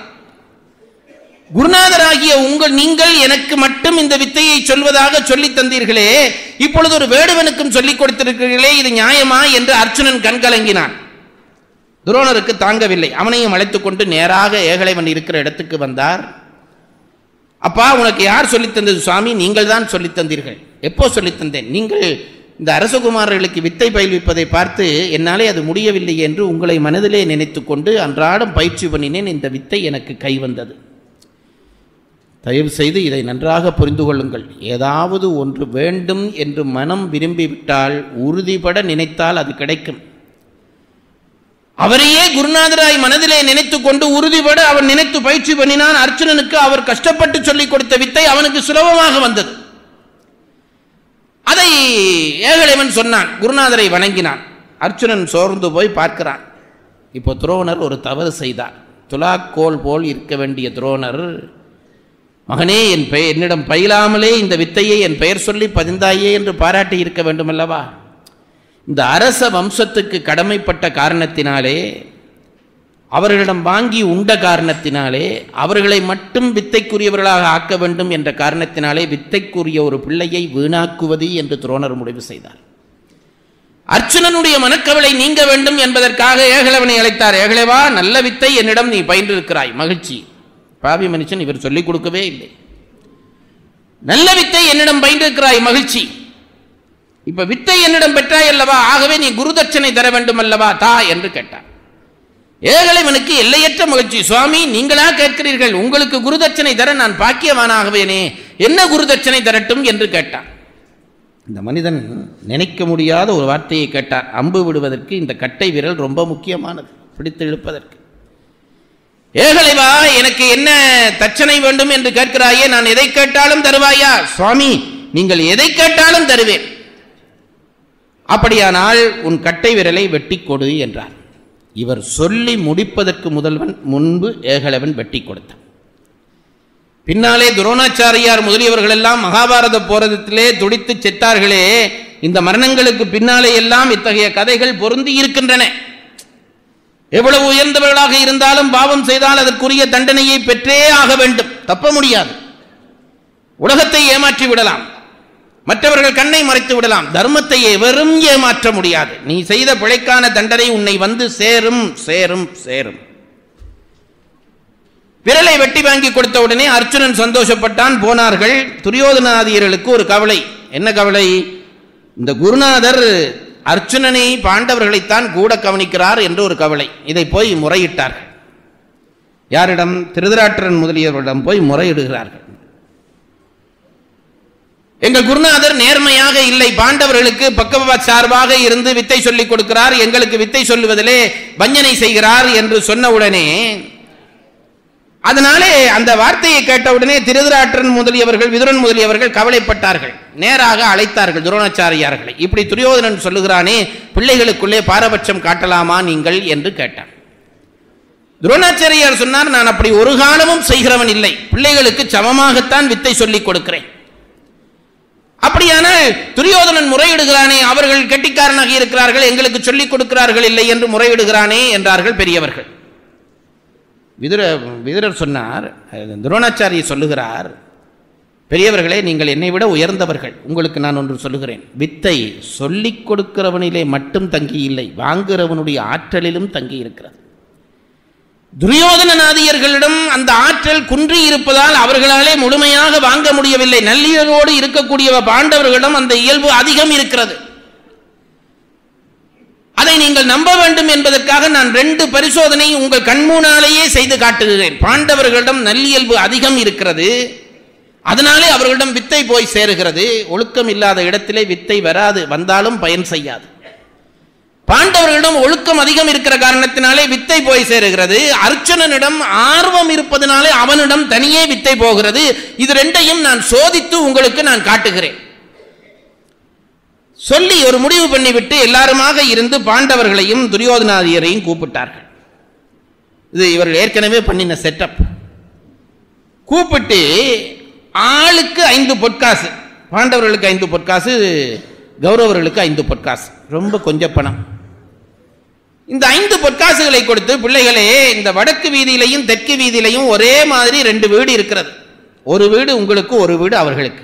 குருநாதராகிய உங்கள் நீங்கள் எனக்கு மட்டும் இந்த வித்தையை சொல்வதாக சொல்லித் தந்தீர்களே இப்பொழுது ஒரு வேடுவனுக்கும் சொல்லிக் கொடுத்திருக்கிறீர்களே இது நியாயமா என்று அர்ச்சுனன் கண்கலங்கினான் துரோணருக்கு தாங்கவில்லை அவனையும் அழைத்துக் கொண்டு நேராக ஏகலைவன் இருக்கிற இடத்துக்கு வந்தார் அப்பா உனக்கு யார் சொல்லித் தந்தது சுவாமி நீங்கள் தான் சொல்லித் தந்தீர்கள் எப்போ சொல்லித் தந்தேன் நீங்கள் இந்த அரசகுமாரர்களுக்கு வித்தை பயில்விப்பதை பார்த்து என்னாலே அது முடியவில்லை என்று உங்களை மனதிலே நினைத்து கொண்டு அன்றாடம் பயிற்சி பண்ணினேன் இந்த வித்தை எனக்கு கை வந்தது தயவு செய்து இதை நன்றாக புரிந்து கொள்ளுங்கள் ஏதாவது ஒன்று வேண்டும் என்று மனம் விரும்பிவிட்டால் உறுதிபட நினைத்தால் அது கிடைக்கும் அவரையே குருநாதராய் மனதிலே நினைத்துக் கொண்டு உறுதிபட அவன் நினைத்து பயிற்சி பண்ணினான் அர்ச்சுனனுக்கு அவர் கஷ்டப்பட்டு சொல்லிக் கொடுத்த வித்தை அவனுக்கு சுலபமாக வந்தது அதை ஏகலைவன் சொன்னான் குருநாதரை வணங்கினான் அர்ச்சுனன் சோர்ந்து போய் பார்க்கிறான் இப்போ துரோணர் ஒரு தவறு செய்தார் துலாக்கோல் போல் இருக்க வேண்டிய துரோணர் மகனே என் பெயர் என்னிடம் பயிலாமலே இந்த வித்தையை என் பெயர் சொல்லி பதிந்தாயே என்று பாராட்டி இருக்க வேண்டுமல்லவா இந்த அரச வம்சத்துக்கு கடமைப்பட்ட காரணத்தினாலே அவர்களிடம் வாங்கி உண்ட காரணத்தினாலே அவர்களை மட்டும் வித்தைக்குரியவர்களாக ஆக்க வேண்டும் என்ற காரணத்தினாலே வித்தைக்குரிய ஒரு பிள்ளையை வீணாக்குவது என்று துரோணர் முடிவு செய்தார் அர்ச்சுனனுடைய மனக்கவலை நீங்க வேண்டும் என்பதற்காக ஏகலவனை அழைத்தார் ஏகலைவா நல்ல வித்தை என்னிடம் நீ பயின்றிருக்கிறாய் மகிழ்ச்சி பாவி மனுஷன் இவர் சொல்லிக் கொடுக்கவே இல்லை நல்ல வித்தை என்னிடம் பயின்றிருக்கிறாய் மகிழ்ச்சி இப்ப வித்தை என்னிடம் பெற்றாய் அல்லவா ஆகவே நீ குருதட்சணை தர வேண்டும் அல்லவா தா என்று கேட்டார் ஏகலைவனுக்கு எல்லையற்ற மகிழ்ச்சி சுவாமி நீங்களா கேட்கிறீர்கள் உங்களுக்கு குருதட்சணை தர நான் பாக்கியவானாகவேனே என்ன குருதட்சணை தரட்டும் என்று கேட்டான் இந்த மனிதன் நினைக்க முடியாத ஒரு வார்த்தையை கேட்டார் அம்பு விடுவதற்கு இந்த கட்டை விரல் ரொம்ப முக்கியமானது பிடித்து இழுப்பதற்கு ஏகலைவா எனக்கு என்ன தட்சணை வேண்டும் என்று கேட்கிறாயே நான் எதை கேட்டாலும் தருவாயா சுவாமி நீங்கள் எதை கேட்டாலும் தருவேன் அப்படியானால் உன் கட்டை விரலை வெட்டி கொடு என்றார் இவர் சொல்லி முடிப்பதற்கு முதல்வன் முன்பு ஏகலவன் வெட்டி கொடுத்தான் பின்னாலே துரோணாச்சாரியார் முதலியவர்கள் எல்லாம் மகாபாரத போரதத்திலே துடித்து செத்தார்களே இந்த மரணங்களுக்கு பின்னாலே எல்லாம் இத்தகைய கதைகள் பொருந்தி இருக்கின்றன எவ்வளவு உயர்ந்தவர்களாக இருந்தாலும் பாவம் செய்தால் அதற்குரிய தண்டனையை பெற்றே ஆக வேண்டும் தப்ப முடியாது உலகத்தை ஏமாற்றி விடலாம் மற்றவர்கள் கண்ணை மறைத்து விடலாம் தர்மத்தை எவரும் ஏமாற்ற முடியாது நீ செய்த பிழைக்கான தண்டனை உன்னை வந்து சேரும் சேரும் சேரும் விரலை வெட்டி வாங்கி கொடுத்த உடனே அர்ச்சுனன் சந்தோஷப்பட்டான் போனார்கள் துரியோதனாதியர்களுக்கு ஒரு கவலை என்ன கவலை இந்த குருநாதர் அர்ச்சுனனை பாண்டவர்களைத்தான் கூட கவனிக்கிறார் என்று ஒரு கவலை இதை போய் முறையிட்டார்கள் யாரிடம் திருதராற்றன் முதலியவரிடம் போய் முறையிடுகிறார்கள் எங்கள் குருநாதர் நேர்மையாக இல்லை பாண்டவர்களுக்கு பக்கவ சார்பாக இருந்து வித்தை சொல்லிக் கொடுக்கிறார் எங்களுக்கு வித்தை சொல்லுவதிலே வஞ்சனை செய்கிறார் என்று சொன்ன உடனே அதனாலே அந்த வார்த்தையை கேட்டவுடனே திருதராற்றன் முதலியவர்கள் விதுரன் முதலியவர்கள் கவலைப்பட்டார்கள் நேராக அழைத்தார்கள் துரோணாச்சாரியார்களை இப்படி துரியோதனன் சொல்லுகிறானே பிள்ளைகளுக்குள்ளே பாரபட்சம் காட்டலாமா நீங்கள் என்று கேட்டான் துரோணாச்சாரியார் சொன்னார் நான் அப்படி ஒரு காலமும் செய்கிறவன் இல்லை பிள்ளைகளுக்கு சமமாகத்தான் வித்தை சொல்லிக் கொடுக்கிறேன் அப்படியானால் துரியோதனன் முறையிடுகிறானே அவர்கள் கெட்டிக்காரனாக இருக்கிறார்கள் எங்களுக்கு சொல்லிக் கொடுக்கிறார்கள் இல்லை என்று முறையிடுகிறானே என்றார்கள் பெரியவர்கள் விதுர விதுரர் சொன்னார் அஹ், துரோணாச்சாரி சொல்லுகிறார் பெரியவர்களே நீங்கள் என்னை விட உயர்ந்தவர்கள் உங்களுக்கு நான் ஒன்று சொல்லுகிறேன் வித்தை சொல்லிக் கொடுக்கிறவனிலே மட்டும் தங்கி இல்லை வாங்குகிறவனுடைய ஆற்றலிலும் தங்கி இருக்கிறது துரியோதனநாதியர்களிடம் அந்த ஆற்றல் குன்றி இருப்பதால் அவர்களாலே முழுமையாக வாங்க முடியவில்லை நல்லியலோடு இருக்கக்கூடிய பாண்டவர்களிடம் அந்த இயல்பு அதிகம் இருக்கிறது அதை நீங்கள் நம்ப வேண்டும் என்பதற்காக நான் ரெண்டு பரிசோதனை உங்கள் கண்மூனாலேயே செய்து காட்டுகிறேன் பாண்டவர்களிடம் நல்லியல்பு அதிகம் இருக்கிறது அதனாலே அவர்களிடம் வித்தை போய் சேருகிறது ஒழுக்கம் இல்லாத இடத்திலே வித்தை வராது வந்தாலும் பயன் செய்யாது பாண்டவர்களிடம் ஒழுக்கம் அதிகம் இருக்கிற காரணத்தினாலே வித்தை போய் சேருகிறது அர்ச்சுனனிடம் ஆர்வம் இருப்பதனாலே அவனிடம் தனியே வித்தை போகிறது இது ரெண்டையும் நான் சோதித்து உங்களுக்கு நான் காட்டுகிறேன் சொல்லி ஒரு முடிவு பண்ணிவிட்டு எல்லாருமாக இருந்து பாண்டவர்களையும் துரியோதனாதியரையும் கூப்பிட்டார்கள் இது இவர்கள் ஏற்கனவே பண்ணின செட்டப் கூப்பிட்டு ஆளுக்கு ஐந்து பொற்காசு பாண்டவர்களுக்கு ஐந்து பொற்காசு கௌரவர்களுக்கு ஐந்து பொற்காசு ரொம்ப கொஞ்ச பணம் இந்த ஐந்து பொற்காசுகளை கொடுத்து பிள்ளைகளே இந்த வடக்கு வீதியிலையும் தெற்கு வீதியிலையும் ஒரே மாதிரி ரெண்டு வீடு இருக்கிறது ஒரு வீடு உங்களுக்கு ஒரு வீடு அவர்களுக்கு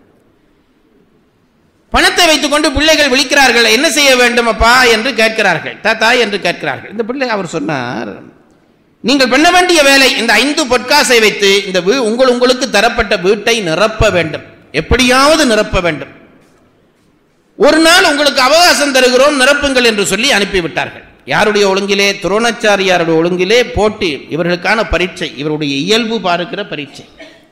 பணத்தை வைத்துக்கொண்டு பிள்ளைகள் விழிக்கிறார்கள் என்ன செய்ய வேண்டும் அப்பா என்று கேட்கிறார்கள் தாத்தா என்று கேட்கிறார்கள் இந்த பிள்ளை அவர் சொன்னார் நீங்கள் பண்ண வேண்டிய வேலை இந்த ஐந்து பொற்காசை வைத்து இந்த வீ உங்கள் உங்களுக்கு தரப்பட்ட வீட்டை நிரப்ப வேண்டும் எப்படியாவது நிரப்ப வேண்டும் ஒரு நாள் உங்களுக்கு அவகாசம் தருகிறோம் நிரப்புங்கள் என்று சொல்லி அனுப்பிவிட்டார்கள் யாருடைய ஒழுங்கிலே துரோணாச்சாரியாருடைய ஒழுங்கிலே போட்டி இவர்களுக்கான பரீட்சை இவருடைய இயல்பு பார்க்கிற பரீட்சை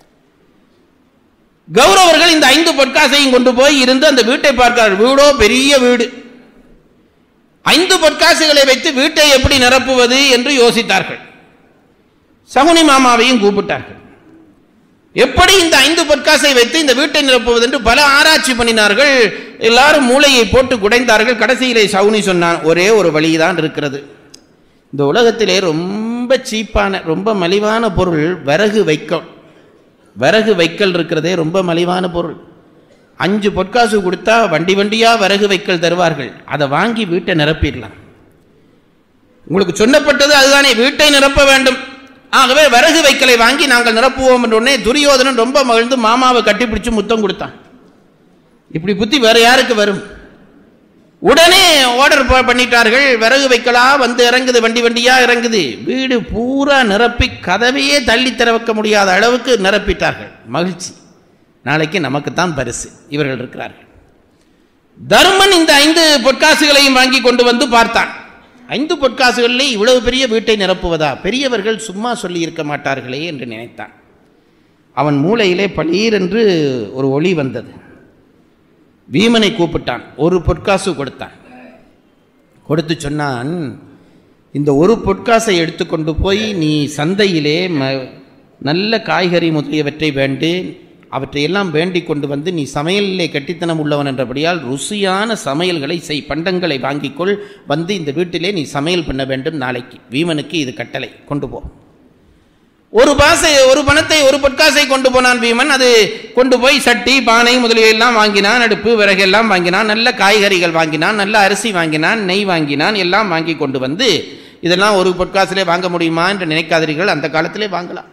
கௌரவர்கள் இந்த ஐந்து பொற்காசையும் கொண்டு போய் இருந்து அந்த வீட்டை பார்க்கிறார்கள் வீடோ பெரிய வீடு ஐந்து பொற்காசுகளை வைத்து வீட்டை எப்படி நிரப்புவது என்று யோசித்தார்கள் சகுனி மாமாவையும் கூப்பிட்டார்கள் எப்படி இந்த ஐந்து பொற்காசை வைத்து இந்த வீட்டை நிரப்புவது என்று பல ஆராய்ச்சி பண்ணினார்கள் எல்லாரும் மூளையை போட்டு குடைந்தார்கள் கடைசியிலே சவுனி சொன்னான் ஒரே ஒரு வழிதான் இருக்கிறது இந்த உலகத்திலே ரொம்ப சீப்பான ரொம்ப மலிவான பொருள் விறகு வைக்கல் விறகு வைக்கல் இருக்கிறதே ரொம்ப மலிவான பொருள் அஞ்சு பொற்காசு கொடுத்தா வண்டி வண்டியா விறகு வைக்கல் தருவார்கள் அதை வாங்கி வீட்டை நிரப்பிடலாம் உங்களுக்கு சொன்னப்பட்டது அதுதானே வீட்டை நிரப்ப வேண்டும் ஆகவே விறகு வைக்கலை வாங்கி நாங்கள் நிரப்புவோம் என்ற உடனே துரியோதனன் ரொம்ப மகிழ்ந்து மாமாவை கட்டிப்பிடிச்சு முத்தம் கொடுத்தான் இப்படி புத்தி வேற யாருக்கு வரும் உடனே ஆர்டர் பண்ணிட்டார்கள் விறகு வைக்கலா வந்து இறங்குது வண்டி வண்டியா இறங்குது வீடு பூரா நிரப்பி கதவையே தள்ளி திறக்க முடியாத அளவுக்கு நிரப்பிட்டார்கள் மகிழ்ச்சி நாளைக்கு நமக்குத்தான் பரிசு இவர்கள் இருக்கிறார்கள் தர்மன் இந்த ஐந்து பொற்காசுகளையும் வாங்கி கொண்டு வந்து பார்த்தான் ஐந்து பொற்காசுகளிலே இவ்வளவு பெரிய வீட்டை நிரப்புவதா பெரியவர்கள் சும்மா சொல்லி இருக்க மாட்டார்களே என்று நினைத்தான் அவன் மூளையிலே பளீர் என்று ஒரு ஒளி வந்தது வீமனை கூப்பிட்டான் ஒரு பொற்காசு கொடுத்தான் கொடுத்து சொன்னான் இந்த ஒரு பொற்காசை எடுத்துக்கொண்டு போய் நீ சந்தையிலே ம நல்ல காய்கறி முதலியவற்றை வேண்டு அவற்றையெல்லாம் வேண்டிக் கொண்டு வந்து நீ சமையலிலே கட்டித்தனம் உள்ளவன் என்றபடியால் ருசியான சமையல்களை செய் பண்டங்களை வாங்கிக்கொள் வந்து இந்த வீட்டிலே நீ சமையல் பண்ண வேண்டும் நாளைக்கு வீமனுக்கு இது கட்டளை கொண்டு போ ஒரு பாசை ஒரு பணத்தை ஒரு பொற்காசை கொண்டு போனான் பீமன் அது கொண்டு போய் சட்டி பானை முதலியெல்லாம் வாங்கினான் அடுப்பு விறகெல்லாம் வாங்கினான் நல்ல காய்கறிகள் வாங்கினான் நல்ல அரிசி வாங்கினான் நெய் வாங்கினான் எல்லாம் வாங்கி கொண்டு வந்து இதெல்லாம் ஒரு பொற்காசிலே வாங்க முடியுமா என்று நினைக்காதீர்கள் அந்த காலத்திலே வாங்கலாம்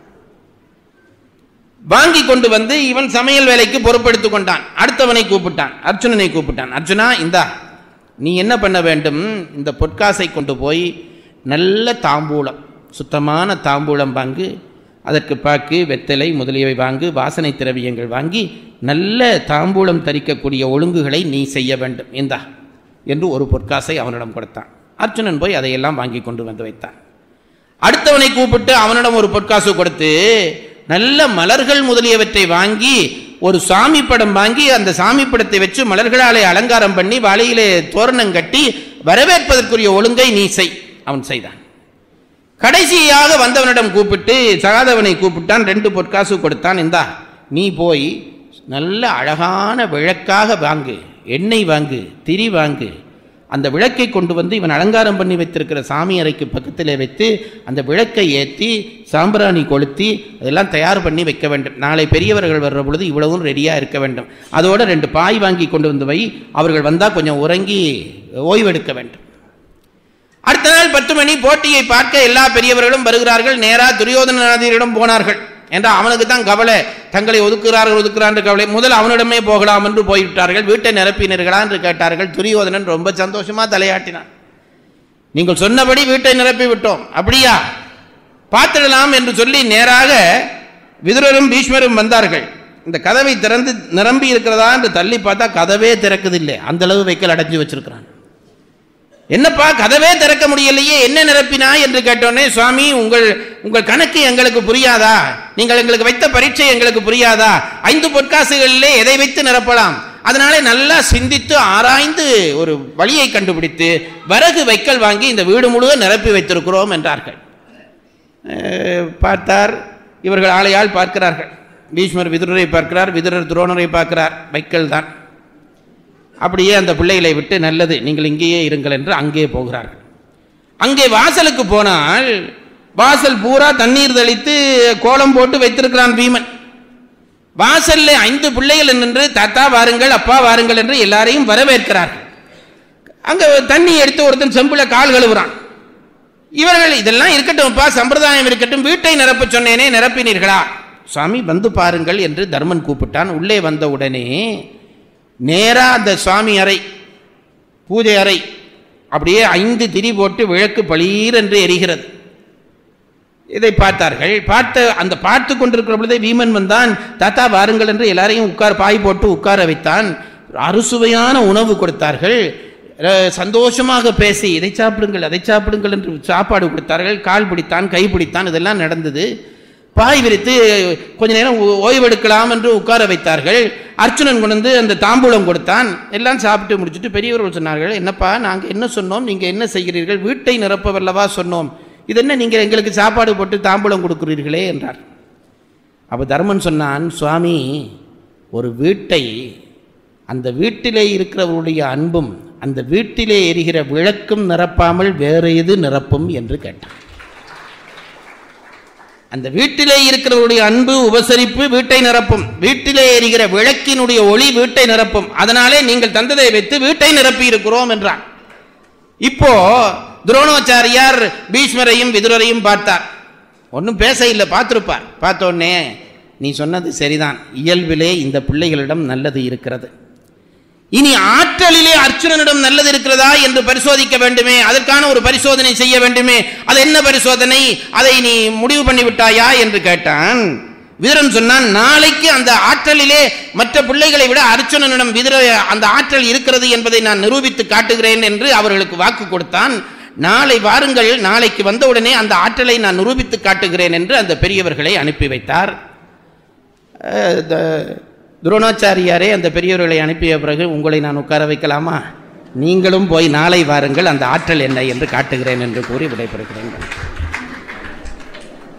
வாங்கி கொண்டு வந்து இவன் சமையல் வேலைக்கு பொறுப்பெடுத்துக் கொண்டான் அடுத்தவனை கூப்பிட்டான் அர்ஜுனனை கூப்பிட்டான் அர்ஜுனா இந்தா நீ என்ன பண்ண வேண்டும் இந்த பொற்காசை கொண்டு போய் நல்ல தாம்பூலம் சுத்தமான தாம்பூலம் வாங்கு அதற்கு பாக்கு வெத்தலை முதலியவை வாங்கு வாசனை திரவியங்கள் வாங்கி நல்ல தாம்பூலம் தரிக்கக்கூடிய ஒழுங்குகளை நீ செய்ய வேண்டும் இந்தா என்று ஒரு பொற்காசை அவனிடம் கொடுத்தான் அர்ஜுனன் போய் அதையெல்லாம் வாங்கி கொண்டு வந்து வைத்தான் அடுத்தவனை கூப்பிட்டு அவனிடம் ஒரு பொற்காசு கொடுத்து நல்ல மலர்கள் முதலியவற்றை வாங்கி ஒரு சாமி படம் வாங்கி அந்த சாமி படத்தை வச்சு மலர்களாலே அலங்காரம் பண்ணி வாழையிலே தோரணம் கட்டி வரவேற்பதற்குரிய ஒழுங்கை நீ செய் அவன் செய்தான் கடைசியாக வந்தவனிடம் கூப்பிட்டு சகாதவனை கூப்பிட்டான் ரெண்டு பொற்காசு கொடுத்தான் இந்தா நீ போய் நல்ல அழகான விளக்காக வாங்கு எண்ணெய் வாங்கு திரி வாங்கு அந்த விளக்கை கொண்டு வந்து இவன் அலங்காரம் பண்ணி வைத்திருக்கிற சாமி அறைக்கு பக்கத்தில் வைத்து அந்த விளக்கை ஏற்றி சாம்பிராணி கொளுத்தி அதெல்லாம் தயார் பண்ணி வைக்க வேண்டும் நாளை பெரியவர்கள் வர்ற பொழுது இவ்வளவும் ரெடியாக இருக்க வேண்டும் அதோட ரெண்டு பாய் வாங்கி கொண்டு வந்து வை அவர்கள் வந்தால் கொஞ்சம் உறங்கி ஓய்வெடுக்க வேண்டும் அடுத்த நாள் பத்து மணி போட்டியை பார்க்க எல்லா பெரியவர்களும் வருகிறார்கள் நேரா துரியோதனாதியரிடம் போனார்கள் என்றால் அவனுக்கு தான் கவலை தங்களை ஒதுக்குகிறார்கள் ஒதுக்குறான் கவலை முதல் அவனிடமே போகலாம் என்று போய்விட்டார்கள் வீட்டை நிரப்பினர்களா என்று கேட்டார்கள் துரியோதனன் ரொம்ப சந்தோஷமா தலையாட்டினான் நீங்கள் சொன்னபடி வீட்டை நிரப்பி விட்டோம் அப்படியா பார்த்திடலாம் என்று சொல்லி நேராக விதுரரும் பீஷ்மரும் வந்தார்கள் இந்த கதவை திறந்து நிரம்பி இருக்கிறதா என்று தள்ளி பார்த்தா கதவே திறக்குதில்லை அந்த அளவு வைக்கல் அடைஞ்சு வச்சிருக்கிறான் என்னப்பா கதவே திறக்க முடியலையே என்ன நிரப்பினா என்று கேட்டோன்னே சுவாமி உங்கள் உங்கள் கணக்கு எங்களுக்கு புரியாதா நீங்கள் எங்களுக்கு வைத்த பரீட்சை எங்களுக்கு புரியாதா ஐந்து பொற்காசுகளிலே எதை வைத்து நிரப்பலாம் அதனாலே நல்லா சிந்தித்து ஆராய்ந்து ஒரு வழியை கண்டுபிடித்து விறகு வைக்கல் வாங்கி இந்த வீடு முழுவதும் நிரப்பி வைத்திருக்கிறோம் என்றார்கள் அஹ், பார்த்தார் இவர்கள் ஆளையால் பார்க்கிறார்கள் பீஷ்மர் விதுரரை பார்க்கிறார் விதுரர் துரோணரை பார்க்கிறார் வைக்கல் தான் அப்படியே அந்த பிள்ளைகளை விட்டு நல்லது நீங்கள் இங்கேயே இருங்கள் என்று அங்கே போகிறார்கள் அங்கே வாசலுக்கு போனால் வாசல் பூரா தண்ணீர் தெளித்து கோலம் போட்டு வைத்திருக்கிறான் பீமன் வாசல்ல ஐந்து பிள்ளைகள் நின்று தாத்தா வாருங்கள் அப்பா வாருங்கள் என்று எல்லாரையும் வரவேற்கிறார்கள் அங்க தண்ணி எடுத்து ஒருத்தன் செம்புல கால் கழுவுறான் இவர்கள் இதெல்லாம் இருக்கட்டும்ப்பா சம்பிரதாயம் இருக்கட்டும் வீட்டை நிரப்ப சொன்னேனே நிரப்பினீர்களா சுவாமி வந்து பாருங்கள் என்று தர்மன் கூப்பிட்டான் உள்ளே வந்த உடனே நேரா அந்த சுவாமி அறை பூஜை அறை அப்படியே ஐந்து திரி போட்டு விளக்கு பளீர் என்று எரிகிறது இதை பார்த்தார்கள் பார்த்த அந்த பார்த்து கொண்டிருக்கிற பொழுதே வீமன் வந்தான் தாத்தா வாருங்கள் என்று எல்லாரையும் உட்கார் பாய் போட்டு உட்கார வைத்தான் அறுசுவையான உணவு கொடுத்தார்கள் அஹ், சந்தோஷமாக பேசி இதை சாப்பிடுங்கள் அதை சாப்பிடுங்கள் என்று சாப்பாடு கொடுத்தார்கள் கால் பிடித்தான் கை பிடித்தான் இதெல்லாம் நடந்தது பாய் விரித்து கொஞ்ச நேரம் ஓ- ஓய்வெடுக்கலாம் என்று உட்கார வைத்தார்கள் அர்ச்சுனன் கொண்டு வந்து அந்த தாம்பூலம் கொடுத்தான் எல்லாம் சாப்பிட்டு முடிச்சுட்டு பெரியவர்கள் சொன்னார்கள் என்னப்பா நாங்கள் என்ன சொன்னோம் நீங்கள் என்ன செய்கிறீர்கள் வீட்டை நிரப்பவல்லவா சொன்னோம் இது என்ன நீங்கள் எங்களுக்கு சாப்பாடு போட்டு தாம்பூலம் கொடுக்கிறீர்களே என்றார் அப்போ தர்மன் சொன்னான் சுவாமி ஒரு வீட்டை அந்த வீட்டிலே இருக்கிறவருடைய அன்பும் அந்த வீட்டிலே எரிகிற விளக்கும் நிரப்பாமல் வேறு எது நிரப்பும் என்று கேட்டான் அந்த வீட்டிலே இருக்கிறவருடைய அன்பு உபசரிப்பு வீட்டை நிரப்பும் வீட்டிலே எரிகிற விளக்கினுடைய ஒளி வீட்டை நிரப்பும் அதனாலே நீங்கள் தந்ததை வைத்து வீட்டை நிரப்பி இருக்கிறோம் என்றான் இப்போ துரோணாச்சாரியார் பீஷ்மரையும் விதுரரையும் பார்த்தார் ஒன்றும் பேச இல்லை பார்த்துருப்பார் பார்த்த உடனே நீ சொன்னது சரிதான் இயல்பிலே இந்த பிள்ளைகளிடம் நல்லது இருக்கிறது இனி ஆற்றலிலே அர்ச்சுனனிடம் நல்லது இருக்கிறதா என்று பரிசோதிக்க வேண்டுமே அதற்கான ஒரு பரிசோதனை செய்ய வேண்டுமே அது என்ன பரிசோதனை அதை நீ முடிவு பண்ணி விட்டாயா என்று கேட்டான் வீரன் சொன்னான் நாளைக்கு அந்த ஆற்றலிலே மற்ற பிள்ளைகளை விட அர்ச்சுனனிடம் விதிர அந்த ஆற்றல் இருக்கிறது என்பதை நான் நிரூபித்து காட்டுகிறேன் என்று அவர்களுக்கு வாக்கு கொடுத்தான் நாளை வாருங்கள் நாளைக்கு வந்தவுடனே அந்த ஆற்றலை நான் நிரூபித்து காட்டுகிறேன் என்று அந்த பெரியவர்களை அனுப்பி வைத்தார் அஹ், த- துரோணாச்சாரியாரே அந்த பெரியவர்களை அனுப்பிய பிறகு உங்களை நான் உட்கார வைக்கலாமா நீங்களும் போய் நாளை வாருங்கள் அந்த ஆற்றல் என்ன என்று காட்டுகிறேன் என்று கூறி விடைபெறுகிறேன்